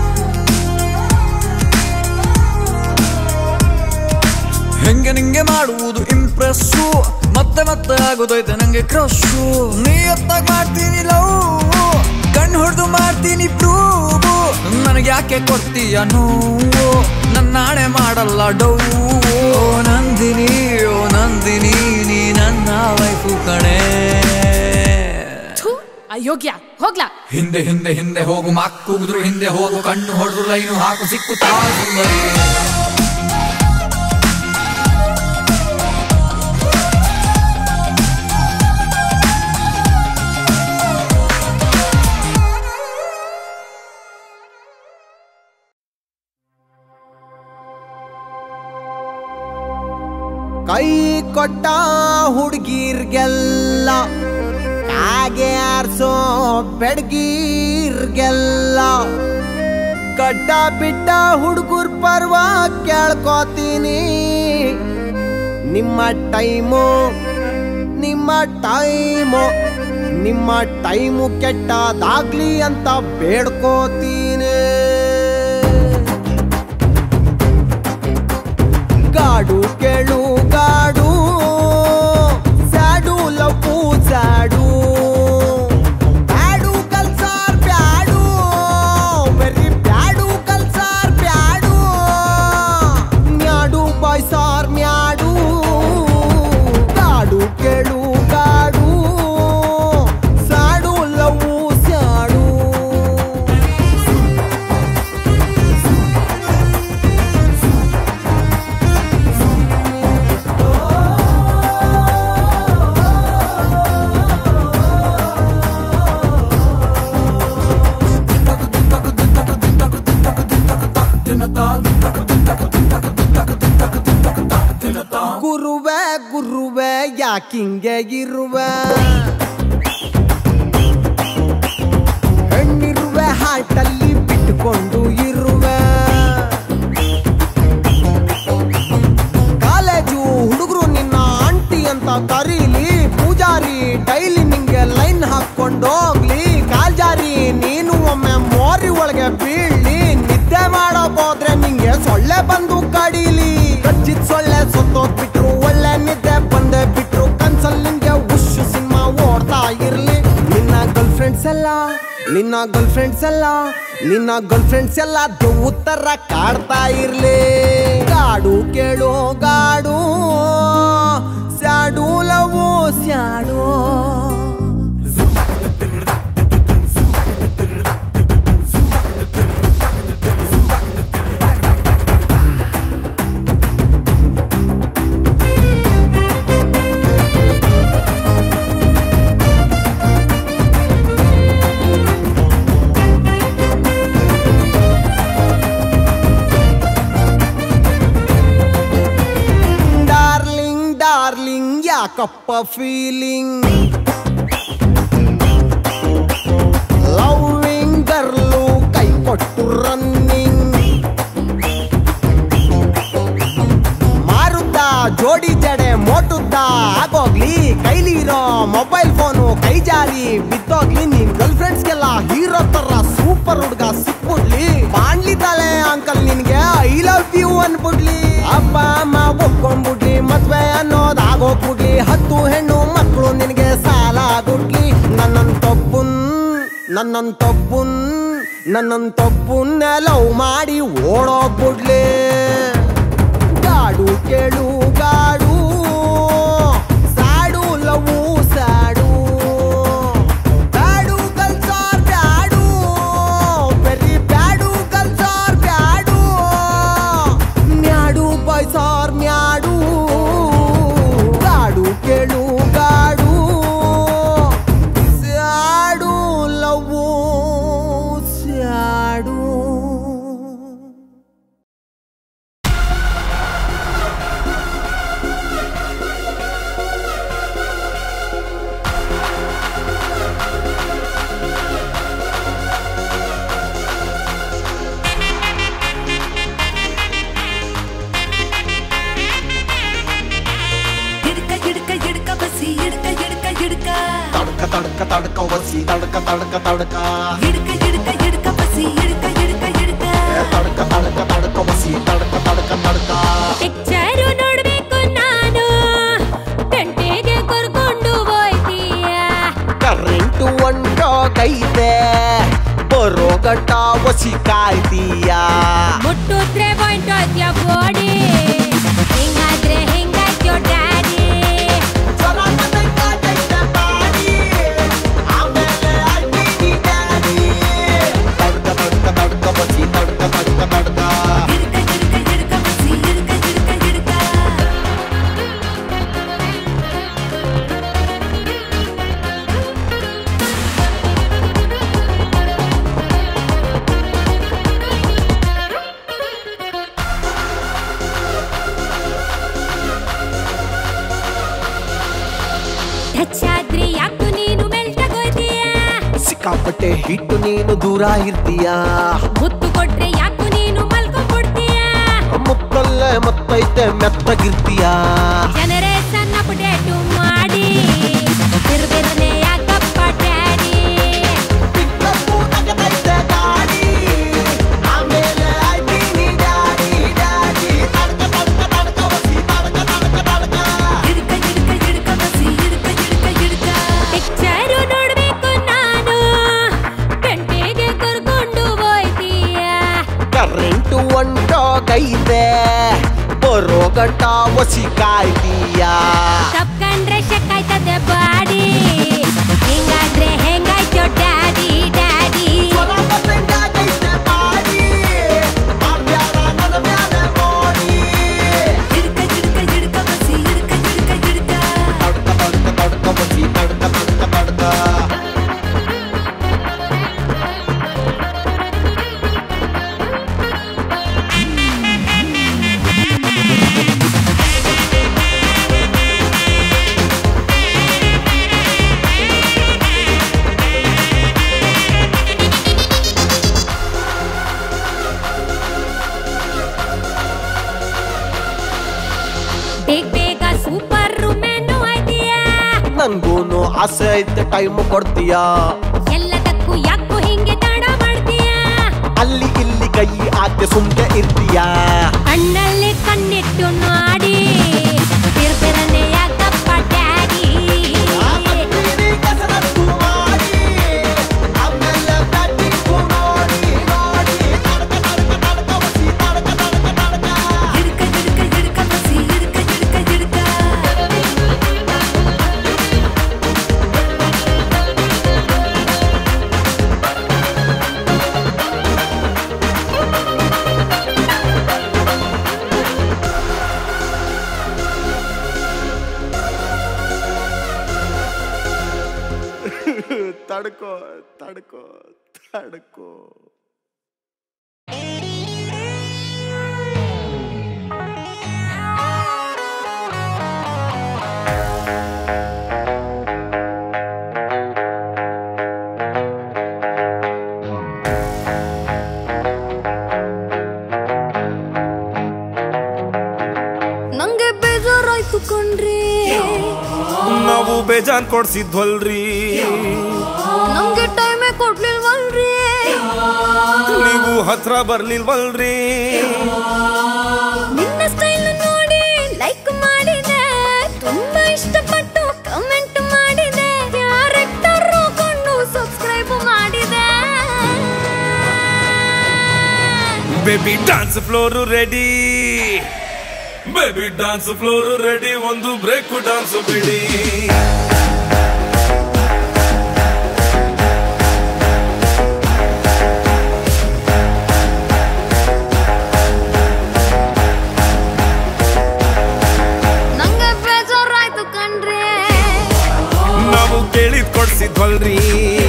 ಹೆಂಗೆ ನಿಂಗೆ ಮಾಡುವುದು ಇಂಪ್ರೆಸ್ಸು ಮತ್ತೆ ಮತ್ತೆ ಆಗೋದೈತೆ ನಂಗೆ ಕ್ರಶು ನೀ ಎತ್ತಾಗ ಮಾಡ್ತೀನಿ ಲವ್ ಕಣ್ಣು ಹೊಡೆದು ಮಾಡ್ತೀನಿ ಪ್ರೂವು ನನಗೆ ಯಾಕೆ ಕೊಡ್ತೀಯ ನೋವು ನನ್ನ ನಾಳೆ ಮಾಡಲ್ಲ ಡೌ ಓ ನಂದಿನಿ ಓ ನಂದಿನಿ ನೀ ನನ್ನ ವೈಫು ಕಣೆ ಥು, ಅಯೋಗ್ಯ ಹೋಗ್ಲಾ ಹಿಂದೆ ಹಿಂದೆ ಹಿಂದೆ ಹೋಗು ಮಾಕ್ಕುಗಿದ್ರು ಹಿಂದೆ ಹೋಗು ಕಣ್ಣು ಹೊಡೆದು ಲೈನು ಹಾಕು ಸಿಕ್ಕುತ್ತಾ ಸುಂದರಿ ಕೈ ಕೊಟ್ಟ ಹುಡುಗಿರ್ಗೆಲ್ಲ ಕಾಗೆ ಆರ್ಸೋ ಬೆಡ್ಗೀರ್ಗೆಲ್ಲ ಗಡ್ಡ ಬಿಟ್ಟ ಹುಡುಗರ್ ಪರ್ವ ಕೇಳ್ಕೊತೀನಿ ನಿಮ್ಮ ಟೈಮು ನಿಮ್ಮ ಟೈಮು ನಿಮ್ಮ ಟೈಮು ಕೆಟ್ಟದಾಗ್ಲಿ ಅಂತ ಬೇಡ್ಕೋತೀನಿ ಗಾಡು ಕೇಳು ಗಾಡು ಸ್ಯಾಡು ಲಪ್ಪು ಸ್ಯಾಡು ಬ್ಯಾಡು ಕಲ್ಸಾರ್ ಬ್ಯಾಡು ವೆರಿ ಬ್ಯಾಡು ಕಲ್ಸಾರ್ ಬ್ಯಾಡು ಮ್ಯಾಡು ಬಾಯ್ಸಾರ್ ಮ್ಯಾಡು ಗಾಡು ಕೇಳು ಗಾಡು ಸ್ಯಾಡು ಲವ್ವು ಸ್ಯಾಡು ಗುರುವೆ ಗುರುವೆ ಯಾಕಿಂಗೆ ಇರುವೆ ಹೆಣ್ಣಿರುವೆ ಹಾಟಲ್ಲಿ ಬಿಟ್ಟುಕೊಂಡು ಇರುವೆ ಕಾಲೇಜು ಹುಡುಗರು ನಿನ್ನ ಆಂಟಿ ಅಂತ ಕರೀಲಿ ಪೂಜಾರಿ ಡೈಲಿ ನಿಂಗೆ ಲೈನ್ ಹಾಕೊಂಡು ಹೋಗ್ಲಿ ಕಾಲ್ಜಾರಿ ನೀನು ಒಮ್ಮೆ ಮೋರಿ ಒಳಗೆ ಬೀಳ್ಲಿ ನಿದ್ದೆ ಮಾಡೋಕೋದ್ರೆ ನಿಂಗೆ ಸೊಳ್ಳೆ ಬಂದು ಕಡೀಲಿ ಕಚ್ಚಿದ್ ಸೊಳ್ಳೆ ಸುತ್ತೋಗ್ಬಿಟ್ರು ಒಳ್ಳೆ ನಿದ್ದೆ ಬಂದೆ ಬಿಟ್ರು ಕನ್ಸಲ್ ನಿಂಗೆ ಉಶ್ ಸಿನಿಮಾ ಓಡ್ತಾ ಇರ್ಲಿ ನಿನ್ನ ಗರ್ಲ್ ಫ್ರೆಂಡ್ಸ್ ಎಲ್ಲ ನಿನ್ನ ಗರ್ಲ್ ಫ್ರೆಂಡ್ಸ್ ಎಲ್ಲ ನಿನ್ನ ಗರ್ಲ್ ಫ್ರೆಂಡ್ಸ್ ಎಲ್ಲ ದೆವ್ವು ತರ ಕಾಡ್ತಾ ಇರ್ಲಿ ಗಾಡು ಕೇಳು god sad love sad darling darling ಯಾಕಪ್ಪ ಫೀಲಿಂಗ್ ಲವ್ವಿಂಗ್ ಗರ್ಲು ಕೈ ಕೊಟ್ಟು ರನ್ನಿಂಗ್ ಮಾರುದ್ದ ಜೋಡಿ ಜಡೆ ಮೋಟುದ್ದ ಆಗೋಗ್ಲಿ ಕೈಲಿರೋ ಮೊಬೈಲ್ ಫೋನು ಕೈ ಜಾರಿ ಗಾಡಿ ಬಿದ್ದೋಗ್ಲಿ ನಿನ್ ಗರ್ಲ್ ಫ್ರೆಂಡ್ಸ್ಗೆಲ್ಲ ಹೀರೋ ತರ ಸೂಪರ್ ಹುಡ್ಗ ಸಿಕ್ಬಿಡ್ಲಿ ಮಾಡ್ಲಿದ್ದಾಳೆ ಅಂಕಲ್ ನಿನ್ಗೆ ಐ ಲವ್ ಯು ಅನ್ಬಿಡ್ಲಿ ಅಪ್ಪ ಅಮ್ಮ ಒಪ್ಕೊಂಡ್ಬಿಡ್ಲಿ ಮದ್ವೆ ಅನ್ನೋದ್ ಆಗೋಗ್ಬಿಡ್ಲಿ ಹತ್ತು ಹೆಣ್ಣು ಮಕ್ಕಳು ನಿನ್ಗೆ ಸಾಲ ಗುಡ್ಲಿ ನನ್ನಂತೊಬ್ಬುನ್ ನನ್ನಂತೊಬ್ಬುನ್ ನನ್ನಂತೊಬ್ಬುನ್ನ ಲವ್ ಮಾಡಿ ಓಡೋಗ್ಬಿಡ್ಲಿ ಗಾಡು ಕೇಳು ಗಾಡು ಸಾಡು ಲವು ಸಾಡು ಬ್ಯಾಡು ಕಲ್ಸಾರ್ ಬ್ಯಾಡು ಬರೀ ಬ್ಯಾಡು ಕಲ್ಸಾರ್ ಬ್ಯಾಡು ಮ್ಯಾಡು ಬೈಸಾರ್ ಮ್ಯಾಡು ಗಾಡು ಕೇಳು ಗಾಡು ಸ್ಯಾಡು ಲವು ಸ್ಯಾಡು ಹಿಡ್ಕ ಹಿಡ್ಕ ಹಿಡ್ಕ ಬಸಿ ಹಿಡ್ಕ ಹಿಡ್ಕ ಹಿಡ್ಕ ತಡ್ಕ ತಡ್ಕ ತಡ್ಕ ಒಸಿ ತಡ್ಕ ತಡ್ಕ ತಡ್ಕ ಹಿಡ್ಕ ಹಿಡ್ಕ ಹಿಡ್ಕ ಬಸಿ ಹಿಡ್ಕ ಹಿಡ್ಕ ಹಿಡ್ಕ ತಡ್ಕ ತಡ್ಕ ತಡ್ಕ ಒಸಿ ತಡ್ಕ ತಡ್ಕ ತಡ್ಕ ಪಿಕ್ಚರು ನೋಡ್ಬೇಕು ನಾನು ಗಂಟೆಗೆ ಕರ್ಕೊಂಡು ಹೋಯ್ತೀಯ ಕರೆಂಟು ಒಂಟೋಗೈತೆ ಬರೋ ಗಂಟ ಒಸಿ ಕಾಯ್ತೀಯ ಮುಟ್ಟಿದ್ರೆ ಹೊಂಟೋದ್ಯ ಗೋಡಿ ಹಿಂಗಾದ್ರೆ ಹಿಂಗಾಯ್ತೋ ಡ್ಯಾಡಿ ತಡ್ಕ ತಡ್ಕ ತಡ್ಕ ಒಸಿ ತಡ್ಕ ತಡ್ಕ ತಡ್ಕ ಟಚ್ ಆದ್ರೆ ಯಾಕು ನೀನು ಮೆಲ್ಟಗೋಯ್ತೀಯ ಸಿಕ್ಕಾಪಟ್ಟೆ ಹಿಟ್ಟು ನೀನು ದೂರ ಇರ್ತೀಯ ಮುತ್ತು ಕೊಟ್ರೆ ಯಾಕು ನೀನು ಮಲ್ಕೊಂಡ್ಬಿಡ್ತೀಯ ಮುತ್ತಲ್ಲೇ ಮತ್ತೈತೆ ಮೆತ್ತಗಿರ್ತೀಯ ಜನರೇ ಸಣ್ಣ ಪುಟೇಟು ಮಾಡಿ ಬಿರ್ಬಿರ್ನೆ ಯಾಕಪ್ಪ ಡ್ಯಾಡಿ ಪಿಕ್ಚರು ನೋಡ್ಬೇಕು ನಾನು ಗಂಟೆಗೆ ಕರ್ಕೊಂಡು ಹೋಯ್ತೀಯ ಕರೆಂಟು ಒಂಟೋಗೈತೆ ಬರೋ ಗಂಟ ಒಸಿ ಕಾಯ್ತೀಯ ತಪ್ಕಂಡ್ರೆ ಶಕ್ಕಾಯ್ತದೆ ಬಾಡಿ ಹಿಂಗಾದ್ರೆ ಹೆಂಗಾಯ್ತೋ ಡ್ಯಾಡಿ ಡ್ಯಾಡಿ ಬೇಗ ಬೇಗ ಸೂಪರ್ ಮೆನು ಆಯ್ತೀಯ ನನ್ಗೂನು ಆಸೆ ಐತೆ ಟೈಮ್ ಕೊಡ್ತೀಯ ಎಲ್ಲದಕ್ಕೂ ಯಾಕೋ ಹಿಂಗೆ ತಡ ಮಾಡ್ತೀಯ ಅಲ್ಲಿ ಇಲ್ಲಿ ಕೈ ಆಕೆ ಸುಮ್ನೆ ಇರ್ತೀಯ ಕಣ್ಣಲ್ಲಿ ಕಣ್ಣಿಟ್ಟು ನೋಡಿ ಬಿರ್ಬಿರನೆ ಯಾಕಪ್ಪ ಡ್ಯಾಡಿ ತಡ್ಕೋ ತಡ್ಕೋ ತಡ್ಕೋ ನಂಗೆ ಬೇಜಾರಾಯ್ತು ಕಣ್ರಿ ನಾವು ಬೇಜಾನ್ ಕೊಡ್ಸಿದ್ವಲ್ರಿ ನಮ್ಗೆ ಟೈಮೇ ಕೊಡ್ಲಿಲ್ವಲ್ರಿ ನೀವು ಹತ್ರ ಬರ್ಲಿಲ್ವಲ್ರಿ ನಿನ್ನ ಸ್ಟೈಲ್ ನೋಡಿ ಲೈಕ್ ಮಾಡಿದೆ ತುಂಬಾ ಇಷ್ಟಪಟ್ಟು ಕಮೆಂಟ್ ಮಾಡಿದೆ ಕ್ಯಾರೆಕ್ಟರ್ ಕೊಂಡು ಸಬ್ಸ್ಕ್ರೈಬ್ ಮಾಡಿದೆ baby dance floor ready baby dance floor ready ಒಂದು ಬ್ರೇಕ್ ಡಾನ್ಸ್ ಬಿಡಿ ನಂಗೆ ಬೇಜಾರಾಯ್ತು ಕಣ್ರಿ ನಾವು ಕೇಳಿದ್ ಕೊಡ್ಸಿದ್ವಲ್ರಿ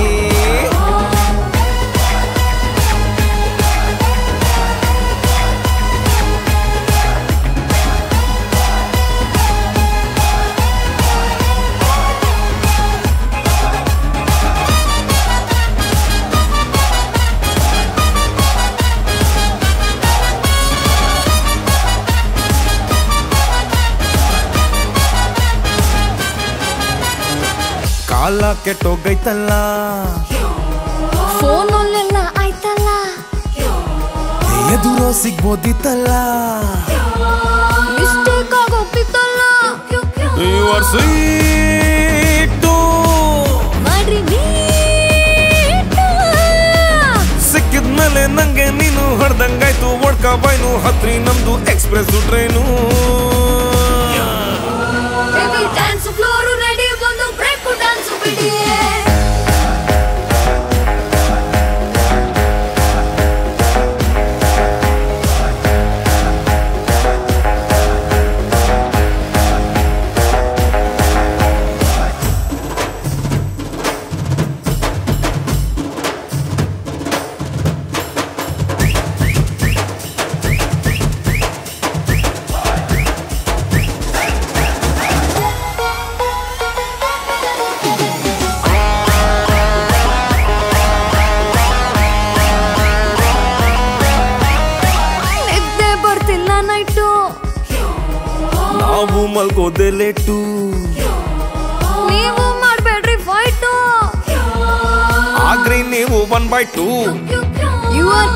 ಕಾಲ ಕೆಟ್ಟೋಗೈತಲ್ಲ ಫೋನಲ್ಲೆಲ್ಲ ಆಯ್ತಲ್ಲ ಎದುರೋ ಸಿಗ್ಬೋದಿತ್ತಲ್ಲ ಮಿಸ್ಟೇಕ್ ಆಗೋಗ್ತಿತ್ತಲ್ಲ ಯು ಆರ್ ಸ್ವೀಟ್ ಮಾಡ್ರಿ ಸಿಕ್ಕಿದ್ಮೇಲೆ ನಂಗೆ ನೀನು ಹೊಡ್ದಂಗಾಯ್ತು ಒಡ್ಕ ಬಾಯ್ನು ಹತ್ರಿ ನಮ್ದು express train baby dance floor ready ಒಂದು ಬ್ರೇಕ್ ಡ್ಯಾನ್ಸ್ ಬಿಡಿ ನಿದ್ದೆ ಬರ್ತಿಲ್ಲ ನೈಟು ನಾವು ಮಲ್ಕೋದೆ ಲೇಟು ನೀವು ಮಾಡ್ಬೇಡ್ರಿ ಫೈಟು ಆಗ್ರಿ ನೀವು one by two you are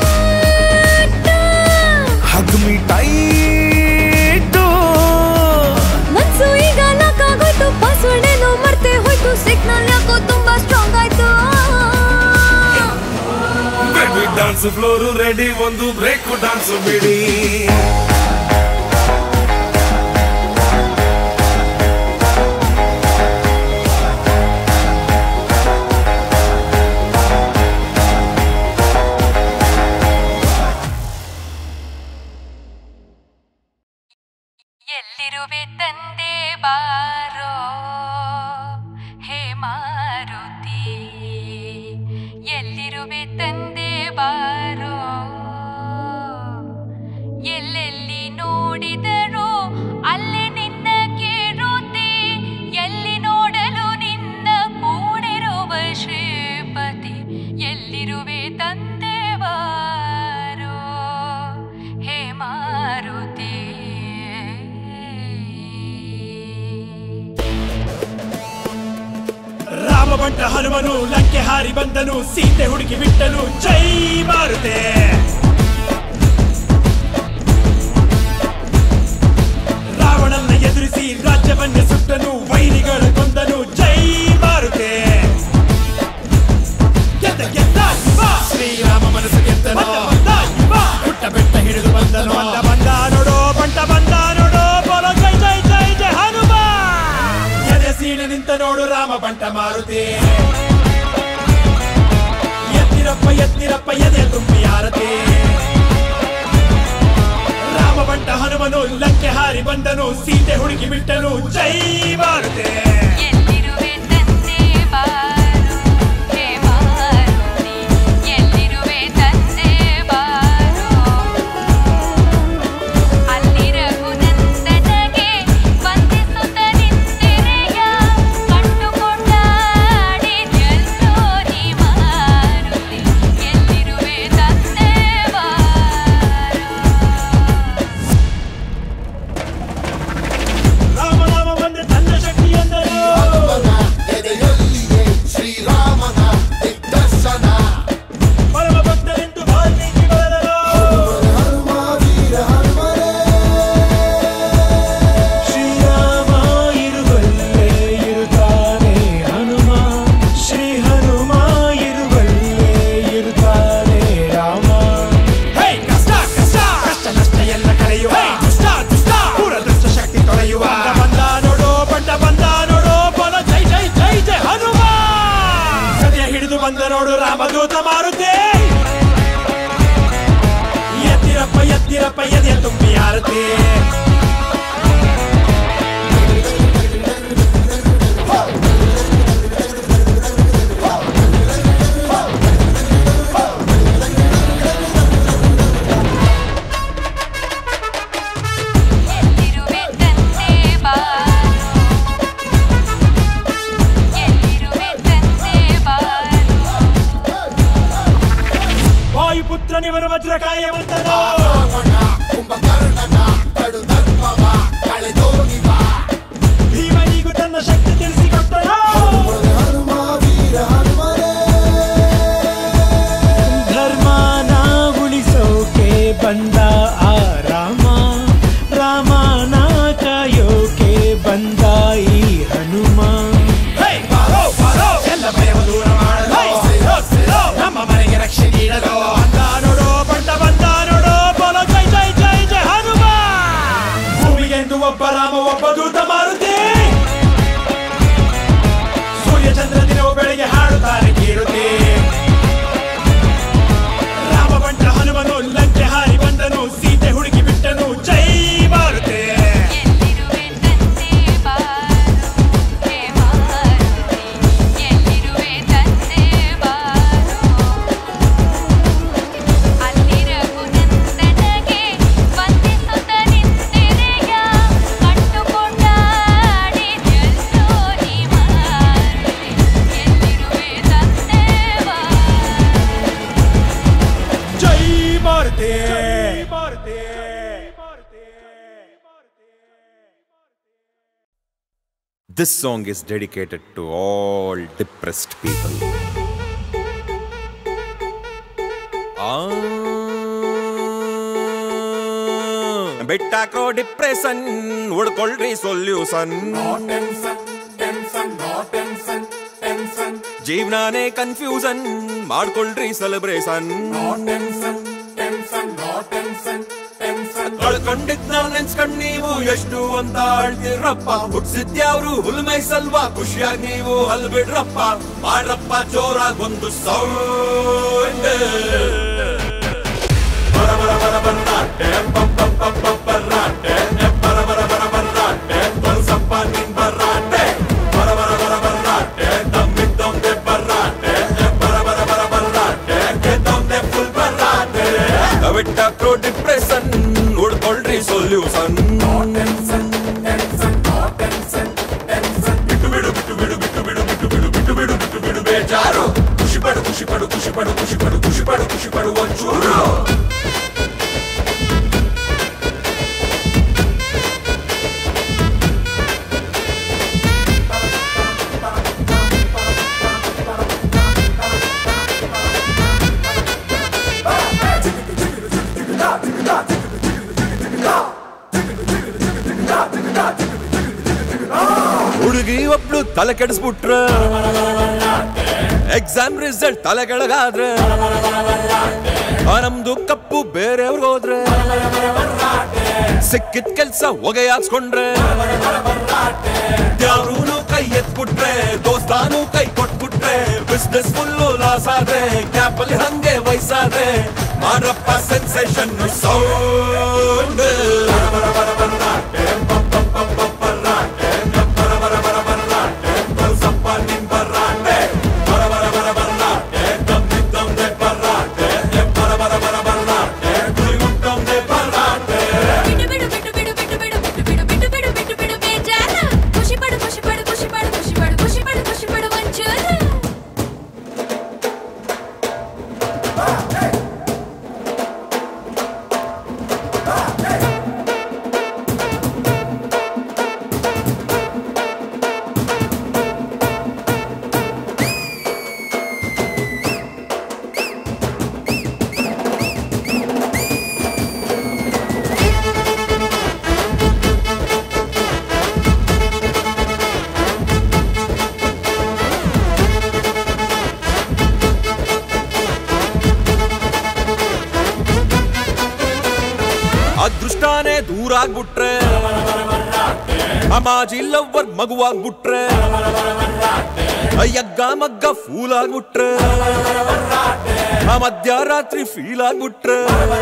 hug me tight ಮನ್ಸು ಈಗ ನಾಕಾಗೋಯ್ತು ಪಾಸ್ವರ್ಡ್ ಏನೋ ಮರ್ತೆ ಹೋಯ್ತು ಸಿಗ್ನಲ್ ಯಾಕೋ ತುಂಬಾ ಸ್ಟ್ರಾಂಗ್ ಆಯ್ತು ಬೇಬಿ ಡಾನ್ಸ್ ಫ್ಲೋರ್ ರೆಡಿ ಒಂದು ಬ್ರೇಕ್ ಡಾನ್ಸ್ ಬಿಡಿ ಎಲ್ಲಿರುವೆ ತಂದೆ ಬಾರೋ ಹೇ ಮಾರುತಿ ಎಲ್ಲಿರುವೆ ತಂದೆ ಬಾರೋ ಎಲ್ಲೆಲ್ಲಿ ನೋಡಿದರೋ ಅಲ್ಲೇ ನಿನ್ನ ಕೇರುತಿ ಎಲ್ಲಿ ನೋಡಲು ನಿನ್ನ ಕೂಡಿರುವ ಶ್ರೀಪತಿ ಎಲ್ಲಿರುವೆ ತಂದೆ ಬಾರೋ ಹೇ ಮಾರುತಿ ರಾಮ ಬಂಟ ಹನುಮನು ಲಂಕೆ ಹಾರಿ ಬಂದನು ಸೀತೆ ಹುಡುಕಿ ಬಿಟ್ಟನು ಜೈ ಮಾರುತೆ ರಾವಣನ್ನ ಎದುರಿಸಿ ರಾಜ್ಯವನ್ನೇ ಸುಟ್ಟನು ವೈರಿಗಳ ಕೊಂದನು ಜೈ ಮಾರುತೆ ಗೆದ್ದ ಗೆದ್ದ ಇವ. ಶ್ರೀರಾಮ ಮನಸ್ಸು ಗೆದ್ದನು ಪುಟ್ಟ ಬೆಟ್ಟ ಹಿಡಿದು ಬಂದನು ಬಂದ ಬಂದ ನೋಡೋ ಬಂಟ ಬಂದ ನೋಡೋ ಬೋಲೋ ಜೈ ಜೈ ಜೈ ಜೈ ಹನುಮ ಎದೆ ಸೀಳು ನಿಂತ ನೋಡು ರಾಮ ಬಂಟ ಮಾರುತಿ ಎತ್ತಿರಪ್ಪ ಎತ್ತಿರಪ್ಪ ಎದೆ ತುಂಬಿ ಆರತಿ ರಾಮ ಬಂಟ ಹನುಮನು ಲಂಕೆ ಹಾರಿ ಬಂದನು ಸೀತೆ ಹುಡುಕಿ ಬಿಟ್ಟನು ಜೈ ಮಾರುತಿ ಎಲ್ಲಿರುವೆ ತಂದೆ ಬಾರೋ ಹೇ ಮಾರುತಿ ಎಲ್ಲಿರುವೆ ತಂದೆ ಬಾರೋ ಅಲ್ಲಿ ರಘುನಂದನಗೆ ವಂದಿಸುತ್ತ ನಿಂತಿರೆಯ ಕಂಡುಕೊಂಡಾಡಿ ಜಲ್ಸೋರಿ ಮಾರುತಿ ಎಲ್ಲಿರುವೆ ತಂದೆ ರಾಮ ರಾಮ ಒಂದೇ ತನ್ನ ಶಕ್ತಿ ಎಂದರು ಬಂದ ನೋಡು ರಾಮದೂತ ಮಾರುತಿ ಎತ್ತಿರಪ್ಪ ಎತ್ತಿರಪ್ಪ ಎದೆಯ ತುಂಬಿ ಆರತಿ ವಾಯುಪುತ್ರನಿವರ ವಜ್ರಕಾಯ ಬಂದನು ಭೀಮನಿಗೂ ತನ್ನ ಶಕ್ತಿ ತಿಳಿಸಿಕೊಟ್ಟನು ಧರ್ಮನ ಉಳಿಸೋಕೆ ಬಂದ ಆ ರಾಮ ರಾಮನ ಕಾಯೋಕೆ ಬಂದ ಈ ಹನುಮ ಎಲ್ಲ ಭಯವ ದೂರ ಮಾಡಲು ನಮ್ಮ ಮನೆಗೆ ರಕ್ಷೆ ನೀಡಲು ಅಂದ ನೋಡು ಬಂದ ಬಂದ ನೋಡು ಬೋಲೋ ಜೈ ಜೈ ಜೈ ಜೈ ಹನುಮ ಭೂಮಿಗೆಂದು ಒಬ್ಬ ರಾಮ ಒಬ್ಬ ದೂತ ಮಾರುತಿ ಸೂರ್ಯ ಚಂದ್ರ ದಿನವು ಬೆಳಿಗ್ಗೆ ಹಾಡುತ್ತಾರೆ ಕೀರುತಿ ರಾಮ ಬಂಟ ಹನುಮನು ಲಂಕೆ ಹಾರಿ ಬಂದನು ಸೀತೆ ಹುಡುಕಿ ಬಿಟ್ಟನು ಜೈ ಮಾರುತಿ ಜೈ Maruti This song is dedicated to all depressed people. ಬೆಟ್ಟಾಕೋ ಡಿಪ್ರೆಷನ್ ಹುಡ್ಕೊಳ್ರಿ ಸೊಲ್ಯೂಷನ್ ಜೀವನಾನೇ ಕನ್ಫ್ಯೂಷನ್ ಮಾಡ್ಕೊಳ್ರಿ ಸೆಲೆಬ್ರೇಷನ್ ಕಳ್ಕೊಂಡಿದ್ ನಾವ್ ನೆನ್ಸ್ಕೊಂಡ್ ನೀವು ಎಷ್ಟು ಅಂತ ಆಳ್ತಿರಪ್ಪ ಹುಟ್ಸಿದ್ಯಾವ್ರು ಹುಲ್ಮೈ ಸಲ್ವಾ ಖುಷಿಯಾಗಿ ನೀವು ಹಲ್ ಬಿಡ್ರಪ್ಪ ಮಾಡ್ರಪ್ಪ ಜೋರಾಗ್ ಒಂದು ಸೌಂಡ್ ಬರ ಬರ ಬರ ಬರ್ರಾಟೆ ಪಪ್ಪ ಪಪ್ಪ ಬರ್ರಾಟೆ ಬರ ಬರ ಬರ ಬರ್ರಾಟೆ ಬರ್ಸಪ್ಪ ನಿನ್ ಬರ್ರಾಟೆ ಬರ ಬರ ಬರ ಬರ್ರಾಟೆ ದಮ್ಮಿದ್ದೊಂದೆ ಬರ್ರಾಟೆ ಬರ ಬರ ಬರ ಬರ್ರಾಟೆ ಗೆದ್ದೊಂದೆ ಫುಲ್ ಬರ್ರಾಟೆ ಬಿಟ್ಟಾಕ್ರೋ ಡಿಪ್ರೆಷನ್ ಹುಡ್ಕೊಳ್ರಿ ಸೊಲ್ಯೂಷನ್ ಬಿಟ್ಟು ಬಿಡು ಬಿಟ್ಟು ಬಿಡು ಬಿಟ್ಟು ಬಿಡು ಬಿಟ್ಟು ಬಿಡು ಬಿಟ್ಟು ಬಿಡು ಬಿಟ್ಟು ಬಿಡು ಬೇಜಾರು ಖುಷಿ ಪಡು ಖುಷಿ ಪಡು ಖುಷಿ ಪಡು ಖುಷಿ ಪಡು ಖುಷಿ ಪಡು ಖುಷಿ ಪಡು ಒಂಚೂರು ಹುಡುಗಿ ಒಬ್ಳು ತಲೆ ಕೆಡಿಸ್ಬಿಟ್ರ ಎಕ್ಸಾಮ್ ರಿಸಲ್ಟ್ ತಲೆ ಕೆಳಗಾದ್ರೆ ಆ ನಮ್ದು ಕಪ್ಪು ಬೇರೆಯವ್ರಿಗೆ ಹೋದ್ರೆ ಸಿಕ್ಕಿದ್ ಕೆಲ್ಸ ಹೊಗೆ ಹಾಕ್ಸ್ಕೊಂಡ್ರೆ ಯಾರೂನು ಕೈ ಎತ್ಬಿಟ್ರೆ ದೋಸ್ತಾನು ಕೈ ಕೊಟ್ಬಿಟ್ರೆ ಬಿಸ್ನೆಸ್ ಫುಲ್ಲು ಲಾಸ್ ಆದ್ರೆ ಕ್ಯಾಪ್ ಅಲ್ಲಿ ಹಂಗೆ ವಯಸ್ಸಾದ್ರೆ ಮಾಡ್ರಪ್ಪ ಸೆನ್ಸೇಷನ್ ಸೌಂಡ್ ಖುಷಿ ಪಡು ಖುಷಿ ಪಡು ಖುಷಿ ಪಡು ಖುಷಿ ಪಡು ಖುಷಿ ಪಡು ಖುಷಿ ಪಡು ಒಂಚೂರು ಅದೃಷ್ಟಾನೇ ದೂರ ಆಗ್ಬಿಟ್ರೆ ಅಮಾಜಿ ಲವ್ವರ್ ಮಗುವಾಗ್ಬಿಟ್ರೆ ಯಗ್ಗ ಹಗ್ಗ ಮಗ್ಗ ಫೂಲ್ ಆಗ್ಬಿಟ್ರೆ ಆ ಮಧ್ಯರಾತ್ರಿ ಫೀಲ್ ಆಗ್ಬಿಟ್ರೆ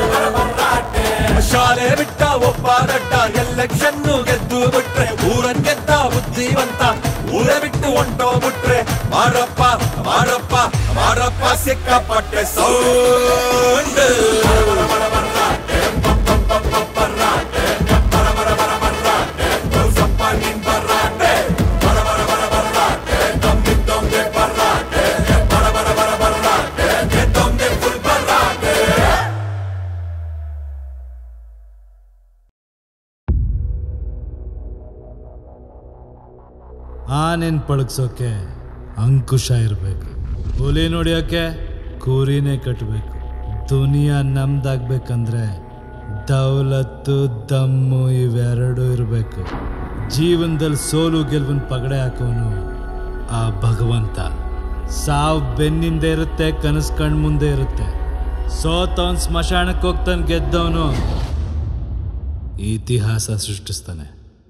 ಶಾಲೆ ಬಿಟ್ಟ ಒಬ್ಬ ದಡ್ಡ ಎಲೆಕ್ಷನ್ ಗೆದ್ದು ಬಿಟ್ರೆ ಊರನ್ ಗೆದ್ದ ಬುದ್ಧಿವಂತ ಊರ ಬಿಟ್ಟು ಹೊಂಟೋಗ್ಬಿಟ್ರೆ ಮಾಡಪ್ಪ ಮಾಡಪ್ಪ ಮಾಡಪ್ಪ ಸಿಕ್ಕಾಪಟ್ಟೆ ಸೌಂಡ್ ಆನೆನ್ ಪಳಗ್ಸೋಕೆ ಅಂಕುಶ ಇರಬೇಕು ಹುಲಿ ನೋಡಿಯೋಕೆ ಕೂರಿನೇ ಕಟ್ಟಬೇಕು ದುನಿಯಾ ನಮ್ದಾಗ್ಬೇಕಂದ್ರೆ ದೌಲತ್ತು ದಮ್ಮು ಇವೆರಡೂ ಇರಬೇಕು ಜೀವನದಲ್ಲಿ ಸೋಲು ಗೆಲುವಿನ ಪಗಡೆ ಹಾಕೋನು ಆ ಭಗವಂತ ಸಾವು ಬೆನ್ನಿಂದ ಇರುತ್ತೆ ಕನಸು ಕಣ್ ಮುಂದೆ ಇರುತ್ತೆ ಸೋತವನ್ ಸ್ಮಶಾನಕ್ಕೆ ಹೋಗ್ತಾನೆ ಗೆದ್ದವನು ಇತಿಹಾಸ ಸೃಷ್ಟಿಸ್ತಾನೆ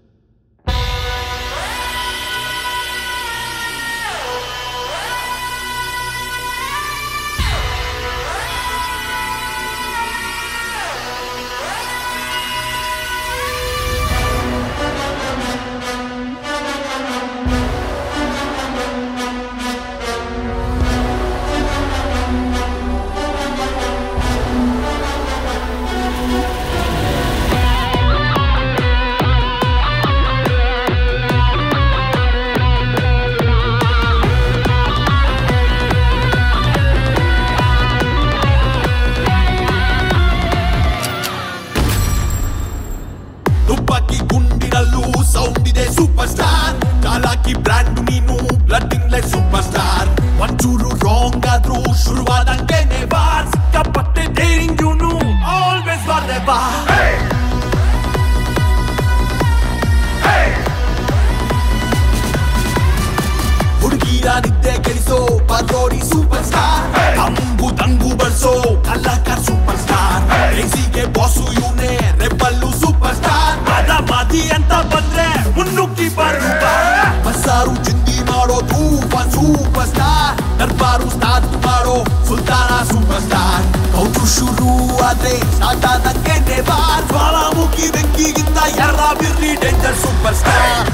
ತುಪ್ಪಕ್ಕಿ ಗುಂಡಿನಲ್ಲೂ ಸೌಂಡ್ ಇದೆ ಸೂಪರ್ ಸ್ಟಾರ್ ಚಾಲಾಕಿ ಬ್ರ್ಯಾಂಡ್ ನೀನು ಬ್ಲಡ್ ಇಂಗ್ಲೆ ಸೂಪರ್ ಸ್ಟಾರ್ ಒಂಚೂರು ರಾಂಗ್ ಆದ್ರೂ ಶುರುವಾದಂಗೆನೆ ಬಾರ್ ಸಿಕ್ಕಾಪಟ್ಟೆ ಡೇರಿಂಗ್ ಇವನು ಆಲ್ವೇಸ್ ಬಾರ್ದೆ ಬಾ ಹುಡುಗಿರ ನಿದ್ದೆ ಕೆಡಿಸೋ ಪರೋಡಿ ಸೂಪರ್ ಸ್ಟಾರ್ ತಂಗು ತಂಗು ಬಳಸೋ ಕಲಾಕಾರ ಸೂಪರ್ ಸ್ಟಾರ್ ರೇಸಿಗೆ ಬಾಸು ಇವನೇ ರೆಬ್ಬಲ್ಲು ಸೂಪರ್ ಸ್ಟಾರ್ ಮಾದ ಮಾದಿ ಅಂತ ಬಂದ್ರೆ ಮುನ್ನುಗ್ಗಿ ಬರು ಬಸ್ಸಾರು ಚಿಂದಿ ಮಾಡೋ ತೂಫಾನ್ ಸೂಪರ್ ಸ್ಟಾರ್ ದರ್ಬಾರು ಸ್ಟಾರ್ಟ್ ಮಾಡೋ ಸುಲ್ತಾನ ಸೂಪರ್ ಸ್ಟಾರ್ ಕೌಚು ಶುರು ಆದ್ರೆ ಸ್ಟಾರ್ಟ್ ಆದಂಗೆ ಬಾರ್ ಜ್ವಾಲಾಮುಖಿ ಬೆಂಕಿಗಿಂತ ಎರ್ರ ಬಿರ್ರಿ ಡೇಂಜರ್ ಸೂಪರ್ ಸ್ಟಾರ್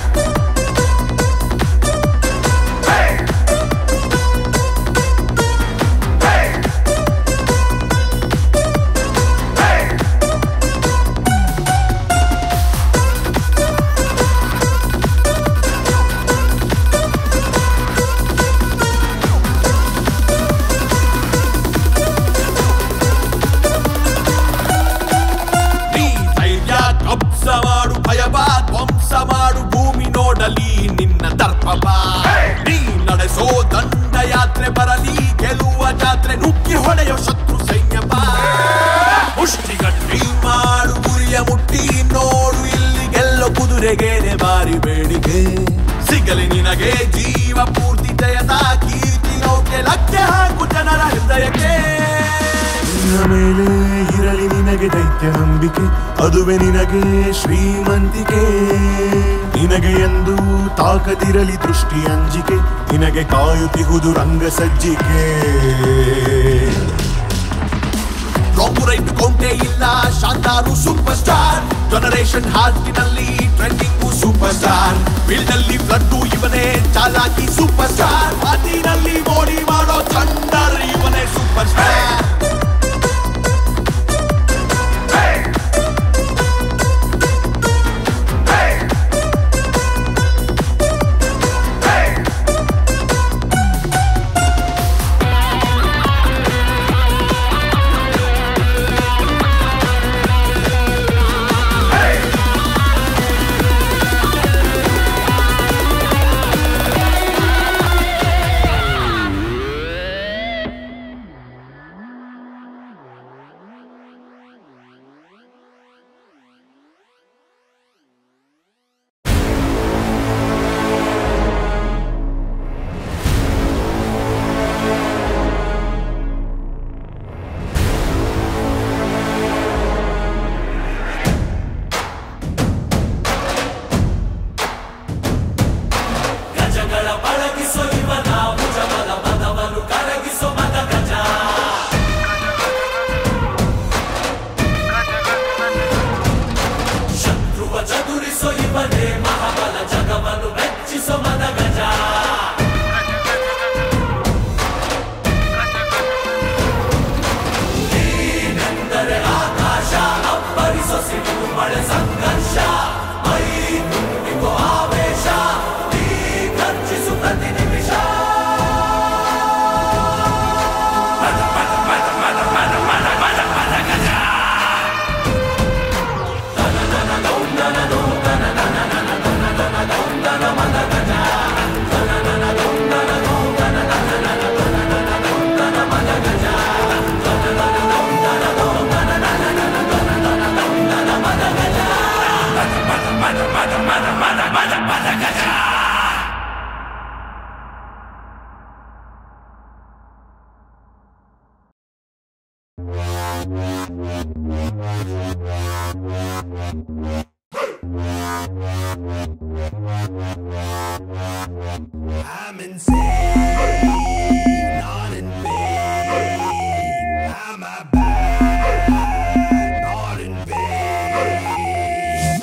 ನೀ ಧೈರ್ಯ ಕಬ್ಸ ಮಾಡು ಭಯಬಾ ಧ್ವಂಸ ಮಾಡು ಭೂಮಿ ನೋಡಲಿ ನಿನ್ನ ದರ್ಪಬ ನೀ ನಡೆಸೋ ದಂಡ ಯಾತ್ರೆ ಬರಲಿ ಗೆಲುವ ಜಾತ್ರೆ ನುಗ್ಗಿ ಹೊಡೆಯೋ ಶತ್ರು ಸೈನ್ಯ ಬಾ ಮುಷ್ಟಿಗಟ್ಟಿ ಮಾಡು ಗುರಿಯ ಮುಟ್ಟಿ ನೋಡು ಇಲ್ಲಿ ಗೆಲ್ಲೋ ಕುದುರೆಗೇನೆ ಬಾರಿ ಬೇಡಿಕೆ ಸಿಗಲಿ ನಿನಗೆ ಜೀವ ಪೂರ್ತಿ ಜಯದ ಕೀರ್ತಿ ನೌಕೆ ಲಕ್ಕೆ ಹಾಕು ಜನರ ಹೃದಯಕ್ಕೆ ನಿನ್ನ ಮೇಲೆ ಇರಲಿ ನಿನಗೆ ದೈತ್ಯ ನಂಬಿಕೆ ಅದುವೆ ನಿನಗೆ ಶ್ರೀಮಂತಿಕೆ ನಿನಗೆ ಎಂದು ತಾಕದಿರಲಿ ದೃಷ್ಟಿ ಅಂಜಿಕೆ ನಿನಗೆ ಕಾಯುತ್ತಿಹುದು ರಂಗ ಸಜ್ಜಿಕೆ ರಾಂಗ್ ರೈಟ್ ಕೌಂಟೇ ಇಲ್ಲ ಶಾಂತಾರು ಸೂಪರ್ ಸ್ಟಾರ್ ಜನರೇಷನ್ ಹಾರ್ಟಿನಲ್ಲಿ ಟ್ರೆಂಡಿಂಗು ಸೂಪರ್ ಸ್ಟಾರ್ ಫೀಲ್ಡ್ ಅಲ್ಲಿ ಬ್ಲಡ್ಡು ಇವನೇ ಚಾಲಾಕಿ ಸೂಪರ್ ಸ್ಟಾರ್ ಮಾತಿನಲ್ಲಿ ಮೋಡಿ ಮಾಡೋ ಥಂಡರ್ ಇವನೇ super star I'm insane, not in pain. I'm a bad, not in pain.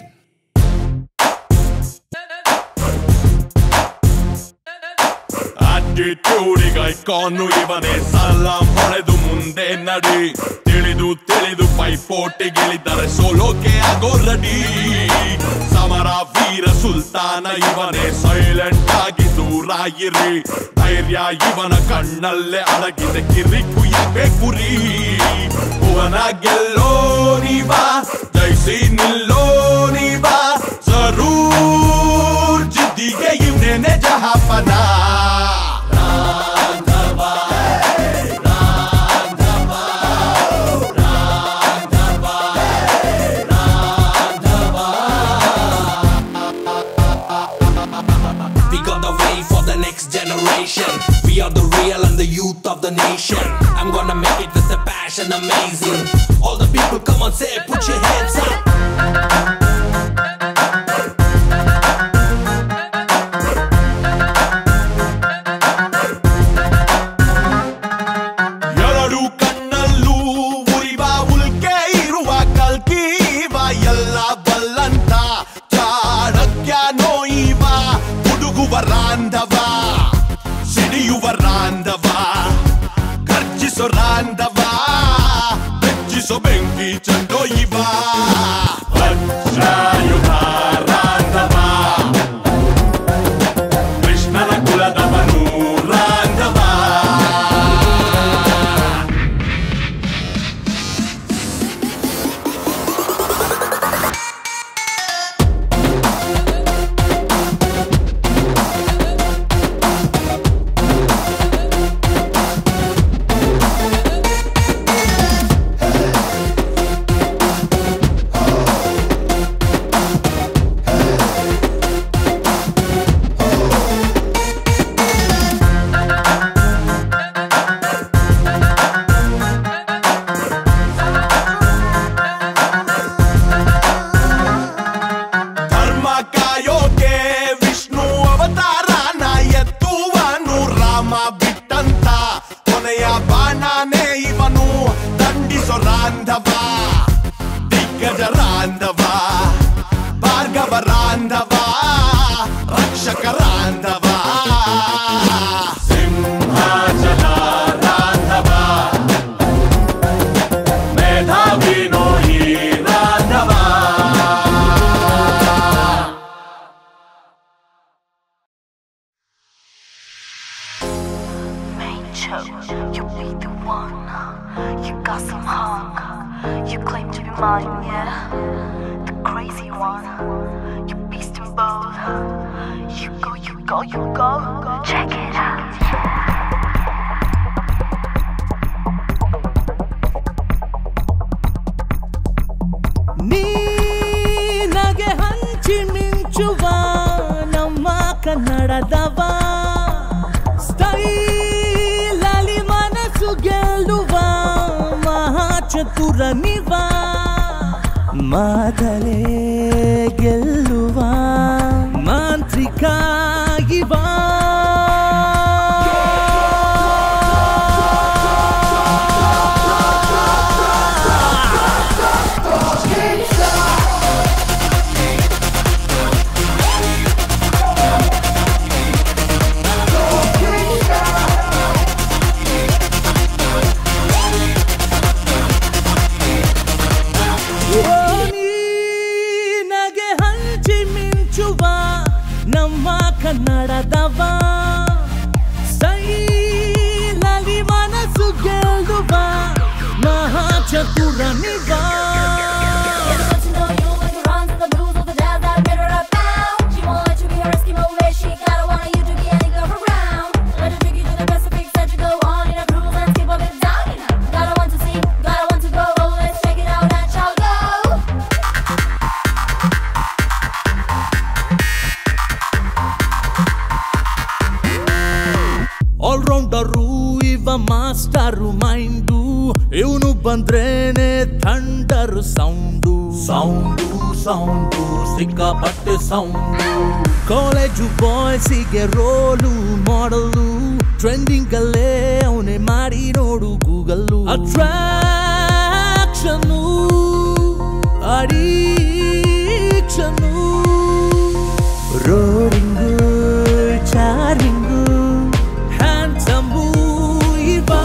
ಆಟಿಟ್ಯೂಡಿಗೆ ಕಾನು ಇವನೇ ಸಲಾಂ ಹೊಡೆದು ಮುಂದೆ ನಡಿ ತಿಳಿದು ತಿಳಿದು ಪೈಪೋಟಿಗಿಳಿದರೆ ಸೋಲೋಕೆ ಆಗೋ ರೆಡಿ ಸಮರ ವೀರ ಸುಲ್ತಾನ ಇವನೇ ಸೈಲೆಂಟ್ ಆಗಿ ದೂರ ಇರಿ ಧೈರ್ಯ ಇವನ ಕಣ್ಣಲ್ಲೇ ಅಡಗಿದೆ ಕಿರಿ ಕುಯ್ಯಬೇಕು ರೀ ಭುವನ ಗೆಲ್ಲೋ ನೀವಾ ಜೈಸಿ ನಿಲ್ಲೋ ನೀವಾ ಜರೂರ್ ಜಿದ್ದಿಗೆ ಇವನೇನೆ ಜಹಾಪನ We got the way for the next generation. We are the real and the youth of the nation. I'm gonna make it with the passion amazing. All the people come on, say, put your hands up. ಎರಡು ಕಣ್ಣಲ್ಲೂ ಉರಿವ ಉಲ್ಕೆ ಇರುವ ಕಲ್ಕೀವ ಎಲ್ಲ ಬಲ್ಲಂತ ಚಾಣಕ್ಯ ನೋಯಿವ ಹುಡುಗುವ ರಾಂಧವ ಸಿಡಿಯುವ ರಾಂಧವ ಖರ್ಚಿಸೋ ರಾಂಧವ ಬೆಚ್ಚಿಸೋ ಬೆಂಕಿ ಚಂಡೊಯ್ಯುವ ವಜ್ರಾಯುಧ ರಾಂಧವ ಕೃಷ್ಣನ ಕುಲದವನು ರಾಂಧವ ಧರ್ಮ ಕಾಯೋಕೆ ವಿಷ್ಣು ಅವತಾರನ ಎತ್ತುವನು ರಾಮ ಬಿಟ್ಟಂತ ಕೊನೆಯ ಬಾಣನೇ ಇವನು ದಂಡಿಸೋ ರಾಂಧವ ದಿಗ್ಗಜ ರಾಂಧವ ಭಾರ್ಗವ ರಾಂಧವ ರಕ್ಷಕ ರಾಂಧವ ಸಿಂಹಾಚಲ ರಾಂಧವ ಮೇಧಾವಿ ನೋಯಿ ರಾಂಧವ Macho, you be the one. You got some hung. You claim to be mine, yeah. The crazy one. You beast and bold. You go, you go, you go. Check it out. ನೀನಗೆ ಹಂಚಿ ಮಿಂಚುವ ನಮ್ಮ ಕನ್ನಡದವ ಸ್ಟೈಲಲ್ಲಿ ಮನಸ್ಸು ಗೆಲ್ಲುವ ಮಹಾ ಚತುರ ನಿವ ಮಾತಲೇ ಗೆಲ್ಲುವ ಮಾಂತ್ರಿಕ ಇವ ಓ ನೀನಗೆ ಹಂಚಿ ಮಿಂಚುವ ನಮ್ಮ ಕನ್ನಡದವ ಸೈಲಲಿ ಮನಸ್ಸು ಗೆಲ್ಲುವ ಮಹಾ ಚತುರ ನಿವ ಆಲ್ರೌಂಡರು ಇವ ಇವ ಮಾಸ್ಟರು ಮೈಂಡು ಇವನು ಬಂದ್ರೇನೆ ಥಂಡರ್ ಸೌಂಡು ಸೌಂಡು ಸೌಂಡು ಸಿಕ್ಕಾಪಟ್ಟೆ ಸೌಂಡು ಕಾಲೇಜು ಬಾಯ್ಸಿಗೆ ರೋಲು ಮಾಡಲು ಟ್ರೆಂಡಿಂಗ್ ಅಲ್ಲೇ ಅವನೇ ಮಾಡಿ ನೋಡು Google attraction addiction roaring charming handsome ಇವಾ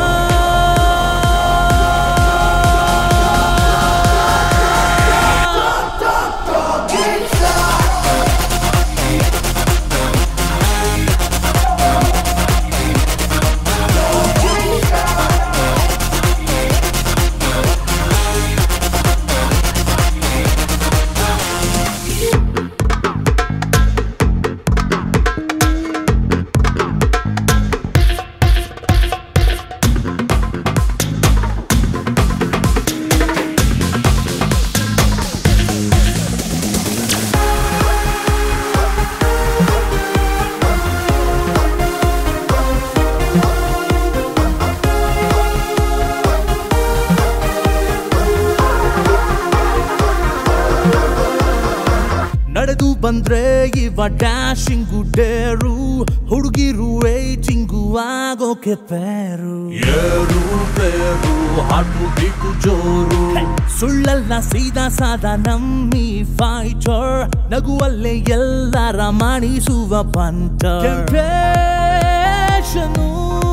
ನಡೆದು ಬಂದ್ರೆ ಇವ ಡ್ಯಾಶಿಂಗು ಡೇರು ಹುಡುಗಿರು ವೇಟಿಂಗು ಆಗೋಕೆ ಪೇರು ಏರು ಪೇರು ಹಾಟು ಬಿಟ್ಟು ಜೋರು ಸುಳ್ಳಲ್ಲ ಸೀದಾ ಸಾದಾ ನಮ್ಮಿ ಫೈಟರ್ ನಗುವಲ್ಲೇ ಎಲ್ಲರ ಮಾಡಿಸುವ ಪಂಟ ಟೆಂಪ್ಟೇಷನು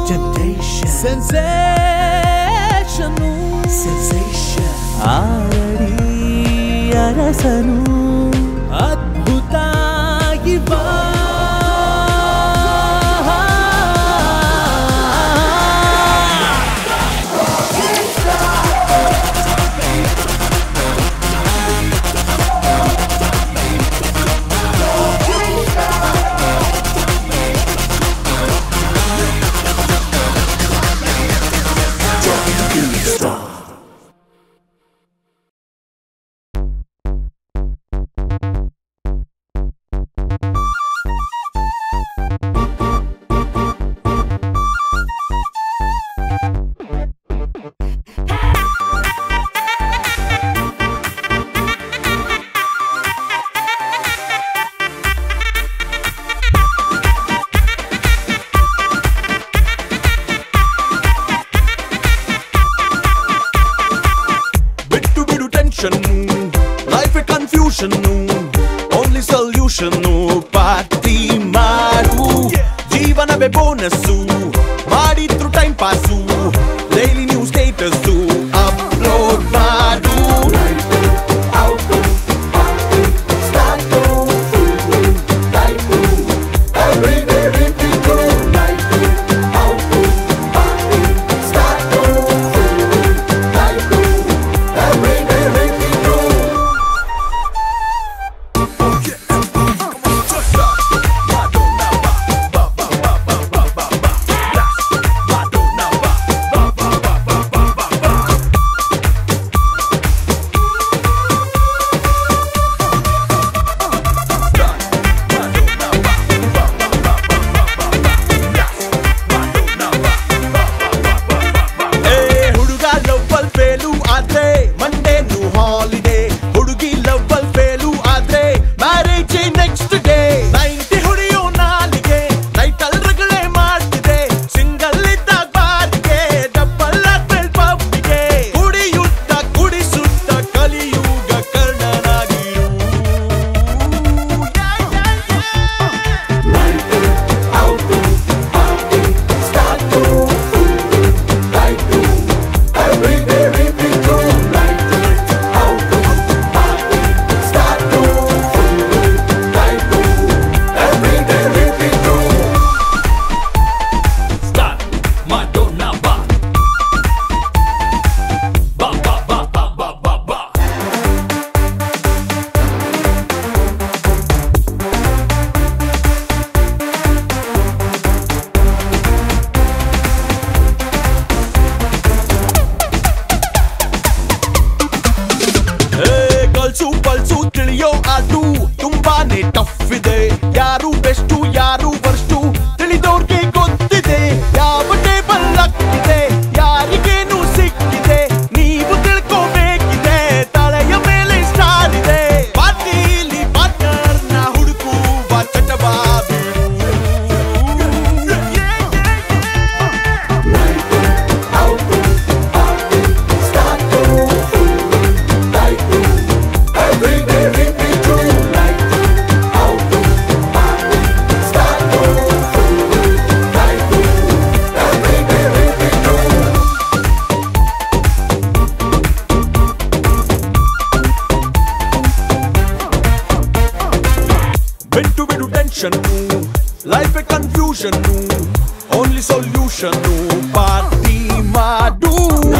ಸೆನ್ಸೇಷನು ಸೆನ್ಸೇಷನ್ ಆಡಿ ಅರಸನು ಅದ್ಭುತ ಇವ ಬಿಟ್ಟು ಬಿಡು tension life confusion only solution party ಮಾಡು ಜೀವನವೇ ಬೋನಸ್ಸು ಮಾಡಿದ್ರು time pass daily news status upload ಮಾಡು ಸೆಲೆಬ್ರೇಷನ್ನು ಪಾರ್ಟಿ ಮಾಡು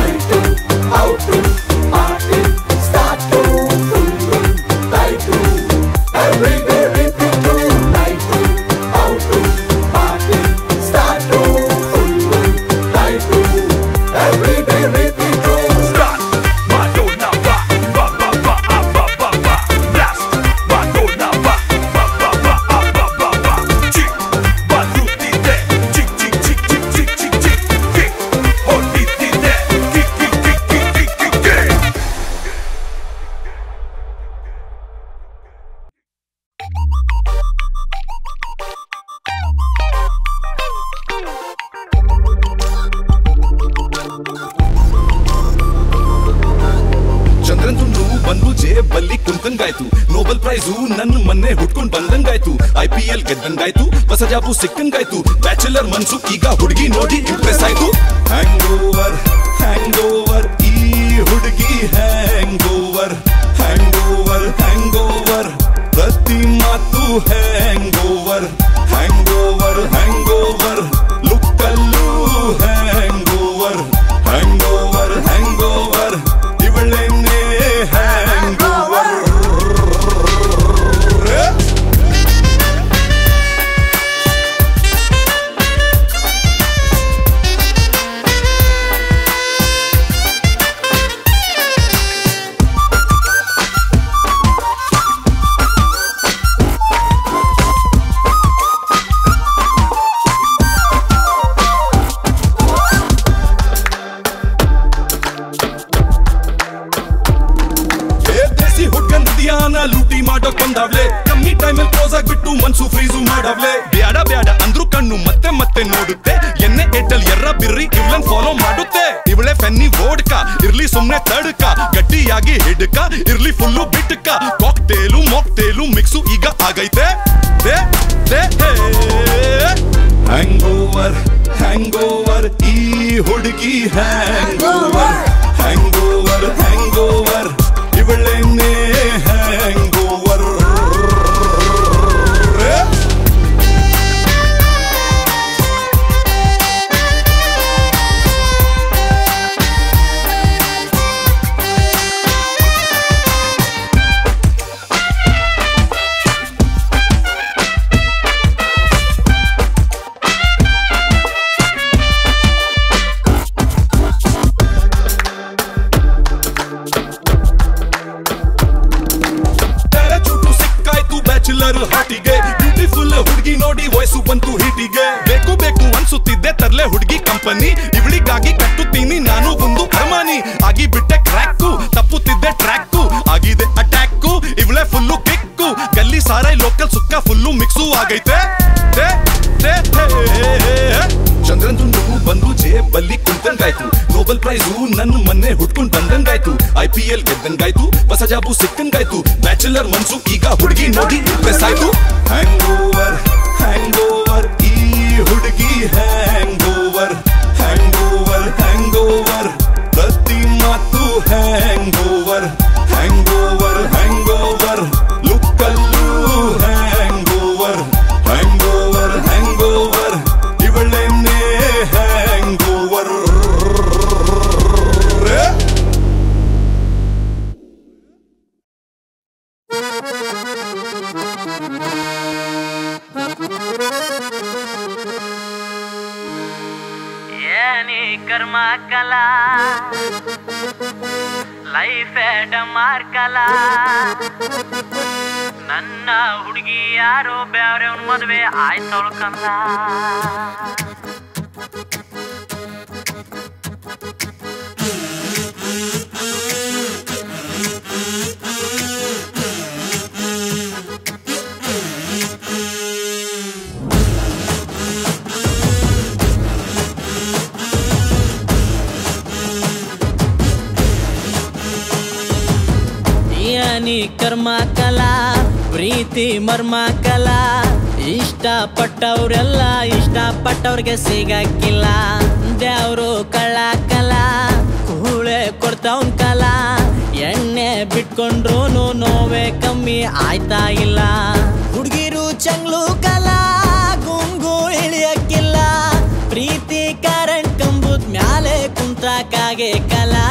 ಚಂದ್ರನ್ ತುಂಡು ಬಂದು ಜೇಬಲ್ಲಿ ಕುಂತಂಗಾಯ್ತು ನೋಬೆಲ್ ಪ್ರೈಸು ನನ್ನ ಮೊನ್ನೆ ಹುಡ್ಕೊಂಡ್ ಬಂದಂಗಾಯ್ತು ಐ ಪಿ ಎಲ್ ಗೆದ್ದಂಗಾಯ್ತು ಹೊಸ ಜಾಬು ಸಿಕ್ಕಂಗಾಯ್ತು ಬ್ಯಾಚುಲರ್ ಮನ್ಸು ಈಗ ಹುಡುಗಿ ನೋಡಿ ಇಂಪ್ರೆಸ್ ಆಯ್ತು ಹ್ಯಾಂಗ್ ಓವರ್ ಹ್ಯಾಂಗ್ ಓವರ್ ಈ ಹುಡುಗಿ hangover hangover hangover ಪ್ರತಿ ಮಾತು hangover hangover hangover ಲುಕ್ಕಲ್ಲೂ hangover hangover hangover ಇವಳೇನೆ ಹ್ಯಾಂಗ್ ಓವರ್ ಏ ದೇಸಿ ಹುಡ್ಗನ್ ಹೃದಯನ ಲೂಟಿ ಮಾಡೋಕ್ ಬಂದಾವ್ಲೆ ಕಮ್ಮಿ ಟೈಮಲ್ಲಿ ಕ್ಲೋಸ್ ಆಗ್ಬಿಟ್ಟು ಮನ್ಸು ಫ್ರೀಸು ಮಾಡವ್ಲೆ ಬ್ಯಾಡ ಬ್ಯಾಡ ಅಂದ್ರು ಕಣ್ಣು ಮತ್ತೆ ಮತ್ತೆ ನೋಡುತ್ತೆ ಎಣ್ಣೆ ಏಟಲ್ ಎರ್ರ ಬಿರ್ರಿ ಇವಳನ್ ಫಾಲೋ ಮಾಡುತ್ತೆ ಇವಳೆ ಫೆನ್ನಿ ಓಡ್ಕ ಇರ್ಲಿ ಸುಮ್ನೆ ತಡ್ಕ ಗಟ್ಟಿಯಾಗಿ ಹಿಡ್ಕ ಇರ್ಲಿ ಫುಲ್ಲು ಬಿಟ್ಕ ಕಾಕ್ಟೇಲು ಮಾಕ್ಟೇಲು ಮಿಕ್ಸು ಈಗ ಆಗೈತೆ ದೇ ದೇ ಹ್ಯಾಂಗ್ ಓವರ್ ಹ್ಯಾಂಗ್ ಓವರ್ ಈ ಹುಡುಗಿ hangover hangover hangover ಇವಳೇನೆ ಹ್ಯಾಂಗ್ ಓವರ್ ಪ್ಯಾರಾಚೂಟು ಸಿಕ್ಕಾಯ್ತು ಬ್ಯಾಚುಲರ್ ಹಾಟಿಗೆ ಬ್ಯೂಟಿಫುಲ್ ಹುಡುಗಿ ನೋಡಿ ವಯಸ್ಸು ಬಂತು ಹೀಟಿಗೆ ಬೇಕು ಬೇಕು ಅನ್ಸುತ್ತಿದ್ದೆ ತರ್ಲೆ ಹುಡುಗಿ ಕಂಪನಿ ಇವಳಿಗಾಗಿ ಕಟ್ಟುತ್ತೀನಿ ನಾನು ಒಂದು ಅರಮಾನಿ ಆಗಿ ಬಿಟ್ಟೆ ಕ್ರ್ಯಾಕು ತಪ್ಪುತ್ತಿದ್ದೆ ಟ್ರ್ಯಾಕು ಆಗಿದೆ ಅಟ್ಯಾಕು ಇವಳೆ ಫುಲ್ಲು ಕಿಕ್ಕು ಗಲ್ಲಿ ಸಾರಾಯ್ ಲೋಕಲ್ ಸುಕ್ಕ ಫುಲ್ಲು ಮಿಕ್ಸು ಆಗೈತೆ ದೇ, ದೇ, ದೇ. ಚಂದ್ರನ್ ತುಂಡು ಬಂದು ಜೇಬಲ್ಲಿ ಕುಂತಂಗಾಯ್ತು ನೋಬೆಲ್ ಪ್ರೈಸು ನನ್ನ ಮೊನ್ನೆ ಹುಡ್ಕೊಂಡ್ ಬಂದಂಗಾಯ್ತು ಐ ಪಿ ಎಲ್ ಗೆದ್ದಂಗಾಯ್ತು ಹೊಸ ಜಾಬು ಸಿಕ್ಕಂಗಾಯ್ತು ಬ್ಯಾಚುಲರ್ ಮನ್ಸು ಈಗ ಹುಡುಗಿ ನೋಡಿ ಇಂಪ್ರೆಸ್ ಆಯ್ತು ಹ್ಯಾಂಗ್ ಓವರ್ ಹ್ಯಾಂಗ್ ಓವರ್ ಈ ಹುಡುಗಿ hangover hangover hangover ಪ್ರತಿ ಮಾತು hangover hangover hangover ಲುಕ್ಕಲ್ಲೂ hangover hangover hangover ಇವಳೇನೆ ಹ್ಯಾಂಗ್ ಓವರ್ ಏನಿ ಕರ್ಮ ಕಲ ಲೈಫ್ ಡಮಾರ್ ಕಲ ನನ್ನ ಹುಡುಗಿ ಯಾರೋ ಬ್ಯಾರೆ ಅವ್ನ ಮದ್ವೆ ಆಯ್ತವಳು ಕಲ್ಲ ಏನಿ ಕರ್ಮ ಕಲಾ ಪ್ರೀತಿ ಮರ್ಮ ಕಲಾ ಇಷ್ಟಪಟ್ಟವ್ರೆಲ್ಲ ಇಷ್ಟಪಟ್ಟವ್ರಿಗೆ ಸಿಗಕ್ಕಿಲ್ಲ ದೇವ್ರು ಕಳ್ಳ ಕಲಾ ಕೂಳೆ ಕೊಡ್ತಾವ್ನ್ ಕಲಾ ಎಣ್ಣೆ ಬಿಟ್ಕೊಂಡ್ರು ನೋವೇ ಕಮ್ಮಿ ಆಯ್ತಾ ಇಲ್ಲ ಹುಡುಗಿರು ಚಂಗ್ಲು ಕಲಾ ಗುಂಗು ಇಳಿಯಕ್ಕಿಲ್ಲ ಪ್ರೀತಿ ಕಾಡ ಮುತ್ತಾಕಾಗೆ ಕಲಾ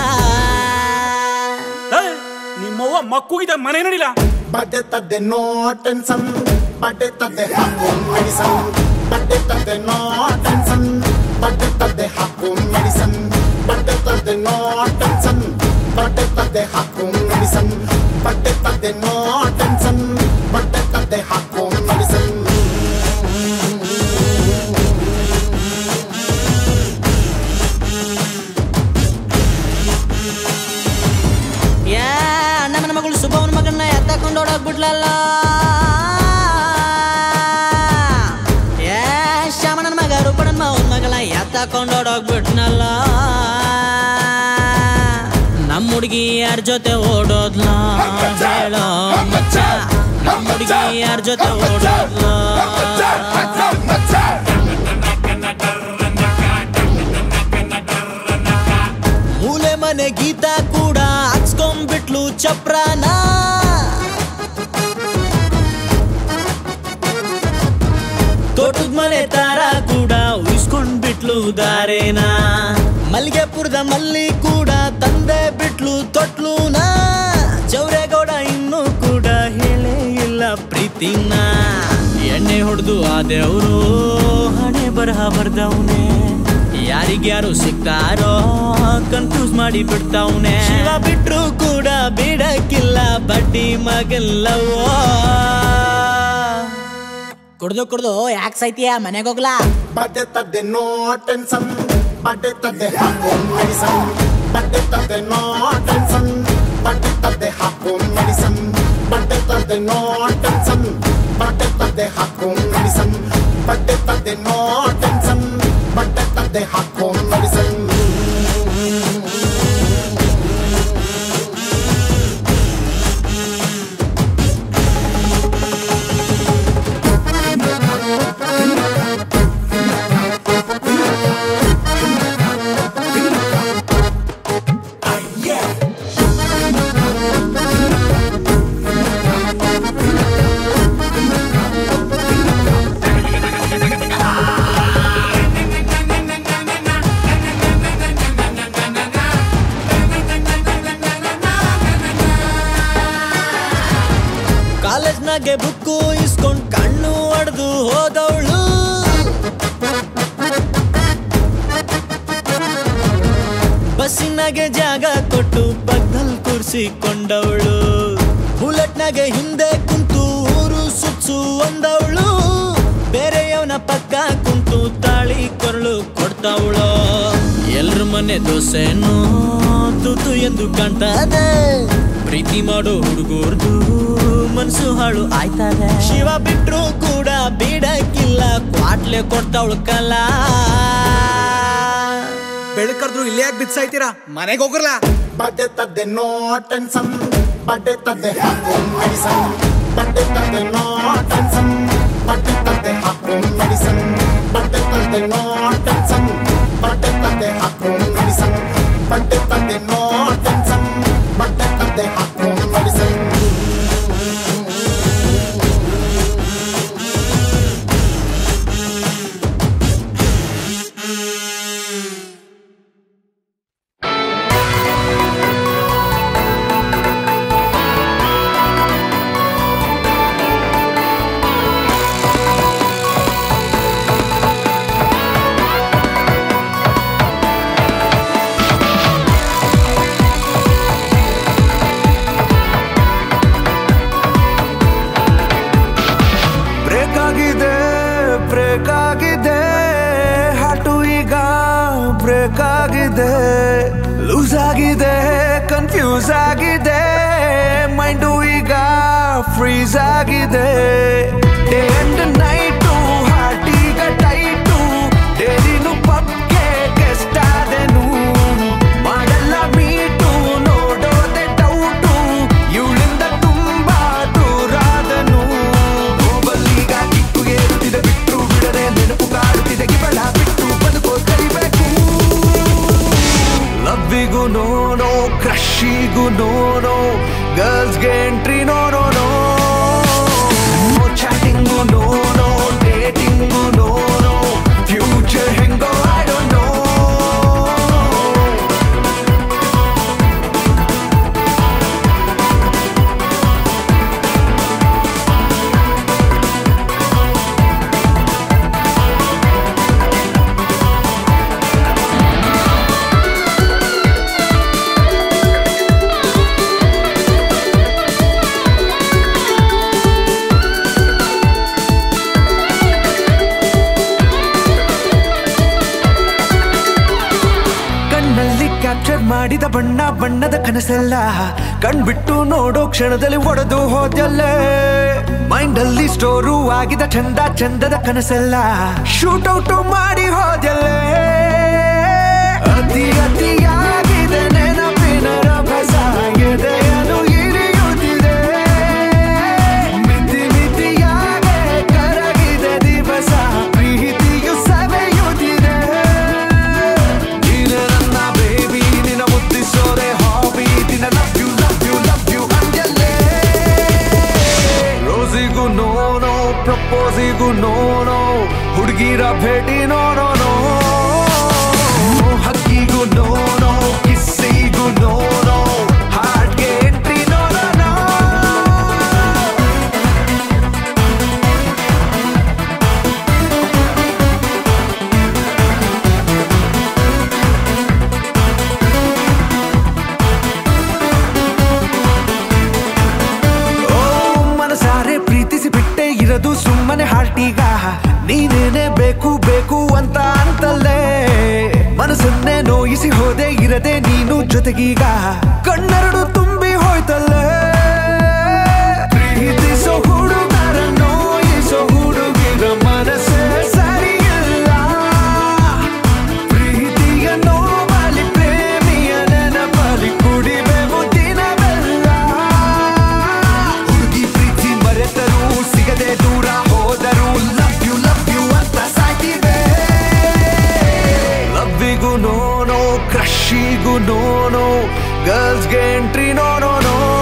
ನಿಮ್ಮವ್ವ ಮಕ್ಕುಗಿದ ಮನೆ ನಡಿಲ್ಲ ಬಡ್ಡೆ ತದ್ದೆ ನೋ ಟೆನ್ಷನ್ ಬಡ್ಡೆ ತದ್ದೆ ಹಾಕು ಮೆಡಿಸನ್ ಬಡ್ಡೆ ತದ್ದೆ ನೋ ಟೆನ್ಷನ್ ಬಡ್ಡೆ ತದ್ದೆ ಹಾಕು ಮೆಡಿಸನ್ ಬಡ್ಡೆ ತದ್ದೆ ನೋ ಟೆನ್ಷನ್ ಬಡ್ಡೆ ತದ್ದೆ ಹಾಕು ಮೆಡಿಸನ್ ಬಡ್ಡೆ ತದ್ದೆ ನೋ ಟೆನ್ಷನ್ ಬಡ್ಡೆ ತದ್ದೆ ಹಾಕು ಮೆಡಿಸನ್ ಯಾ ಅಣ್ಣ ಮನ ಮಗಳು ಶುಭವನ ಮಗನ್ನ ಎತ್ತಕೊಂಡು ಓಡೋಗ್ಬಿಟ್ಲಲ್ಲ ಯಾ ಶ್ಯಾಮಣ್ಣನ ಮಗ ರೂಪಣ್ಣನ ಮಾವನ ಮಗಳ ಎತ್ತಕೊಂಡು ಓಡೋಗ್ಬಿಟ್ನಲ್ಲ ನಮ್ಮ ಹುಡುಗಿ ಯಾರ ಜೊತೆ ಓಡೋದ್ಲ ಹೇಳೋ ಮಚ್ಚ ನಮ್ಮ ಹುಡುಗಿ ಯಾರ ಜೊತೆ ಓಡೋದ್ಲ ಮೂಲೆ ಮನೆ ಗೀತ ಕೂಡ ಹಚ್ಕೊಂಡ್ಬಿಟ್ಲು ಚಪ್ರಾನ ತೋಟದ ಮನೆ ತಾರ ಕೂಡ ಉಯಿಸ್ಕೊಂಡ್ಬಿಟ್ಲು ದಾರೇನ ಮಲ್ಗೆಪುರದ ಮಲ್ಲಿ ಕೂಡ ತಂದೆ ಬಿಟ್ಲು ತೊಟ್ಲುನ ಚೌರೇಗೌಡ ಇನ್ನೂ ಕೂಡ ಹೇಳೇ ಇಲ್ಲ ಪ್ರೀತಿನ ಎಣ್ಣೆ ಹೊಡೆದು ಆದೆವರು ಹಣೆ ಬರಹ ಬರ್ದವ್ನೆ ಯಾರಿಗ್ಯಾರು ಸಿಗ್ತಾರೋ ಕನ್ಫ್ಯೂಸ್ ಮಾಡಿ ಬಿಡ್ತಾವ್ನೆ ಶಿವ ಬಿಟ್ರು ಕೂಡ ಬಿಡಕ್ಕಿಲ್ಲ ಬಡ್ಡಿ ಮಗಲ್ಲವೋ ಕುಡ್ದು ಕುಡ್ದು ಯಾಕೆ ಸೈತಿಯ ಮನೆಗೆ ಹೋಗ್ಲಾ ಬಡ್ಡೆ ತದ್ದೆ ನೋ ಟೆನ್ಷನ್ ಬಡ್ಡೆ ತದ್ದೆ ಹಾಕು ಮೆಡಿಸನ್ ಬಡ್ಡೆ ತದ್ದೆ ನೋ ಟೆನ್ಷನ್ ಬಡ್ಡೆ ತದ್ದೆ ಹಾಕು ಮೆಡಿಸನ್ ಬಡ್ಡೆ ತದ್ದೆ ನೋ ಟೆನ್ಷನ್ ಬಡ್ಡೆ ತದ್ದೆ ಹಾಕು ಮೆಡಿಸನ್ ಬಡ್ಡೆ ತದ್ದೆ ನೋ ಟೆನ್ಷನ್ ಬಡ್ಡೆ ತದ್ದೆ ಹಾಕು ಮೆಡಿಸನ್ ಕಾಲೇಜ್ನಾಗೆ ಬುಕ್ಕು ಇಸ್ಕೊಂಡ್ ಕಣ್ಣು ಹೊಡೆದು ಹೋದವಳು ಬಸ್ಸಿನಾಗೆ ಜಾಗ ಕೊಟ್ಟು ಪಕ್ಕದಲ್ಲಿ ಕೂರಿಸಿಕೊಂಡವಳು ಬುಲೆಟ್ನಾಗೆ ಹಿಂದೆ ಕುಂತು ಊರು ಸುತ್ಸು ಅಂದವಳು ಬೇರೆಯವನ ಪಕ್ಕ ಕುಂತು ತಾಳಿ ಕೊರಳು ಕೊಡ್ತಾವಳು ಎಲ್ರ ಮನೆ ದೋಸೆನೋ ತುತು ಎಂದು ಕಾಣ್ತದೆ ಪ್ರೀತಿ ಮಾಡೋ ಹುಡುಗರ್ದು ಮನ್ಸು ಹಾಳು ಆಯ್ತದೆ ಶಿವ ಬಿಟ್ರು ಕೂಡ ಬಿಡಕ್ಕಿಲ್ಲ ಕ್ವಾಟ್ಲೆ ಕೊಡ್ತಾವಳು ಕಲಾ ಬೆಳಕರ್ದ್ರು ಇಲ್ಲೇ ಯಾಕೆ ಬಿತ್ಸಾಯ್ತೀರಾ ಮನೆಗೆ ಹೋಗ್ರಲ್ಲ ಬಡ್ಡೆ ತದ್ದೆ ನೋ ಟೆನ್ಷನ್ ಬಡ್ಡೆ ತದ್ದೆ ಹಾಕು ಮೆಡಿಸನ್ ಬಡ್ಡೆ ತದ್ದೆ ನೋ ಟೆನ್ಷನ್ ಬಡ್ಡೆ ತದ್ದೆ ಹಾಕು ಮೆಡಿಸನ್ ಬಡ್ಡೆ ತದ್ದೆ ನೋ ಟೆನ್ಷನ್ ಬಡ್ಡೆ ತದ್ದೆ ಹಾಕು ಮೆಡಿಸನ್ ಬಡ್ಡೆ ತದ್ದೆ ನೋ ಟೆನ್ಷನ್ ಬಡ್ಡೆ ತದ್ದೆ ಹಾಕು ಮೆಡಿಸನ್ ಬ್ರೇಕ್ ಆಗಿದೆ ಬ್ರೇಕ್ ಆಗಿದೆ ಹಾಟು ಈಗ ಬ್ರೇಕ್ ಆಗಿದೆ ಲೂಸ್ ಆಗಿದೆ ಕನ್ಫ್ಯೂಸ್ ಆಗಿದೆ ಮೈಂಡು ಈಗ ಫ್ರೀಸ್ ಆಗಿದೆ ಡೇ ಅಂಡ್ ನೈಟು ಹಾರ್ಟ್ ಈಗ ಟೈಟು ಡೈಲಿನು ಪಬ್ಗೆ ಗೆಸ್ಟ್ ಆದೆನು ಮಾಡಲ್ಲ ಮೀಟು ನೋಡೋದೆ ಡೌಟು ಇವಳಿಂದ ತುಂಬಾ ದೂರಾದನು ನೋಬಲ್ಲೀಗ ಕಿಕ್ಕು ಏರುತ್ತಿದೆ ಬಿಟ್ಟು ಬಿಡದೆ ನೆನಪು ಕಾಡುತ್ತಿದೆ ಕಿಬಳ ಬಿಟ್ಟು ಬದುಕೋ ಕಲಿಬೇಕು ಲವ್ವಿಗೂ ನೋ ನೋ ಕ್ರಶಿಗೂ ನೋ ನೋ ಗರ್ಲ್ಸ್ಗೆ entry no no no chatting no no dating no no future ಹೆಂಗೋ ಐ ಡೋಂಟ್ ನೋ ಕ್ಯಾಪ್ಚರ್ ಮಾಡಿದ ಬಣ್ಣ ಬಣ್ಣದ ಕನಸೆಲ್ಲ ಕಣ್ಬಿಟ್ಟು ನೋಡೋ ಕ್ಷಣದಲ್ಲಿ ಒಡೆದು ಹೋದಲ್ಲೇ ಮೈಂಡ್ ಅಲ್ಲಿ ಸ್ಟೋರು ಆಗಿದ ಚಂದ ಚಂದದ ಕನಸೆಲ್ಲ ಶೂಟ್ ಔಟ್ ಮಾಡಿ ಹೋದಲ್ಲೇ ಅತಿ ಅತಿಯಾಗಿದೆ ನೆನಪಿನ ರಭಸ ಎದೆಯನ್ನು ಇರಿಯುತ್ತಿದೆ ಮಿತಿ ಮಿತಿಯಾಗೆ ಕರಗಿದೆ ದಿವಸ ಪ್ರೀತಿಯು ಸವೆಯುತ್ತಿದೆ ನೀನೆ ನನ್ನ ಬೇಬಿ ನಿನ್ನ ಮುದ್ದಿಸೋರೆ ಹಾಬಿ ದಿನ love you love you love you ಅಂಜಲ್ಲೇ ರೋಸಿಗೂ ನೋನೋ ಪ್ರಪೋಸಿಗೂ ನೋನೋ ಹುಡುಗಿರ ಭೇಟಿ ನೋನೋ ನೋ ಹಕ್ಕಿಗೂ ನೋನೋ ಕಿಸ್ಸಿಗೂ ನೋನೋ ಹಾರ್ಟ್ಗೆ ಎಂಟ್ರಿ ನೋನೋ ನೋ ಓ ಮನಸಾರೆ ಪ್ರೀತಿಸಿ ಬಿಟ್ಟೆ ಇರದು ಸುಮ್ಮನೆ ಹಾರ್ಟೀಗ ನೀನೇನೆ ಬೇಕು ಬೇಕು ಅಂತ ಅಂತಲ್ಲೇ ಮನಸ್ಸನ್ನೇ ನೋಯಿಸಿ ಹೋದೆ ಇರದೆ ನೀನು ಜೊತೆಗೀಗ ಕಣ್ಣೆರಡು ತುಂಬಿ ಹೋಯ್ತಲ್ಲೇ ಪ್ರೀತಿಸೋ ಹುಡುಗರ ನೋಯಿಸೋ ಹುಡುಗಿರ ಮನಸ್ಸೇ ಸರಿಯಿಲ್ಲ ಪ್ರೀತಿಯ ನೋವಲಿ ಪ್ರೇಮಿಯ ನೆನಪಲಿ ಕುಡಿಬೇವು ದಿನವೆಲ್ಲ ಹುಡುಗಿ ಪ್ರೀತಿ ಮರೆತರೂ ಸಿಗದೆ ದೂರ ಹೋದರೂ ಲವ್ ಯು ಲವ್ ಯು ಅಂತ ಸಾಕಿದೆ ಲವ್ವಿಗೂ ನೋನೋ ಕ್ರಶಿಗೂ ನೋನೋ ಗರ್ಲ್ಸ್ಗೆ ಎಂಟ್ರಿ ನೋ ನೋ ನೋ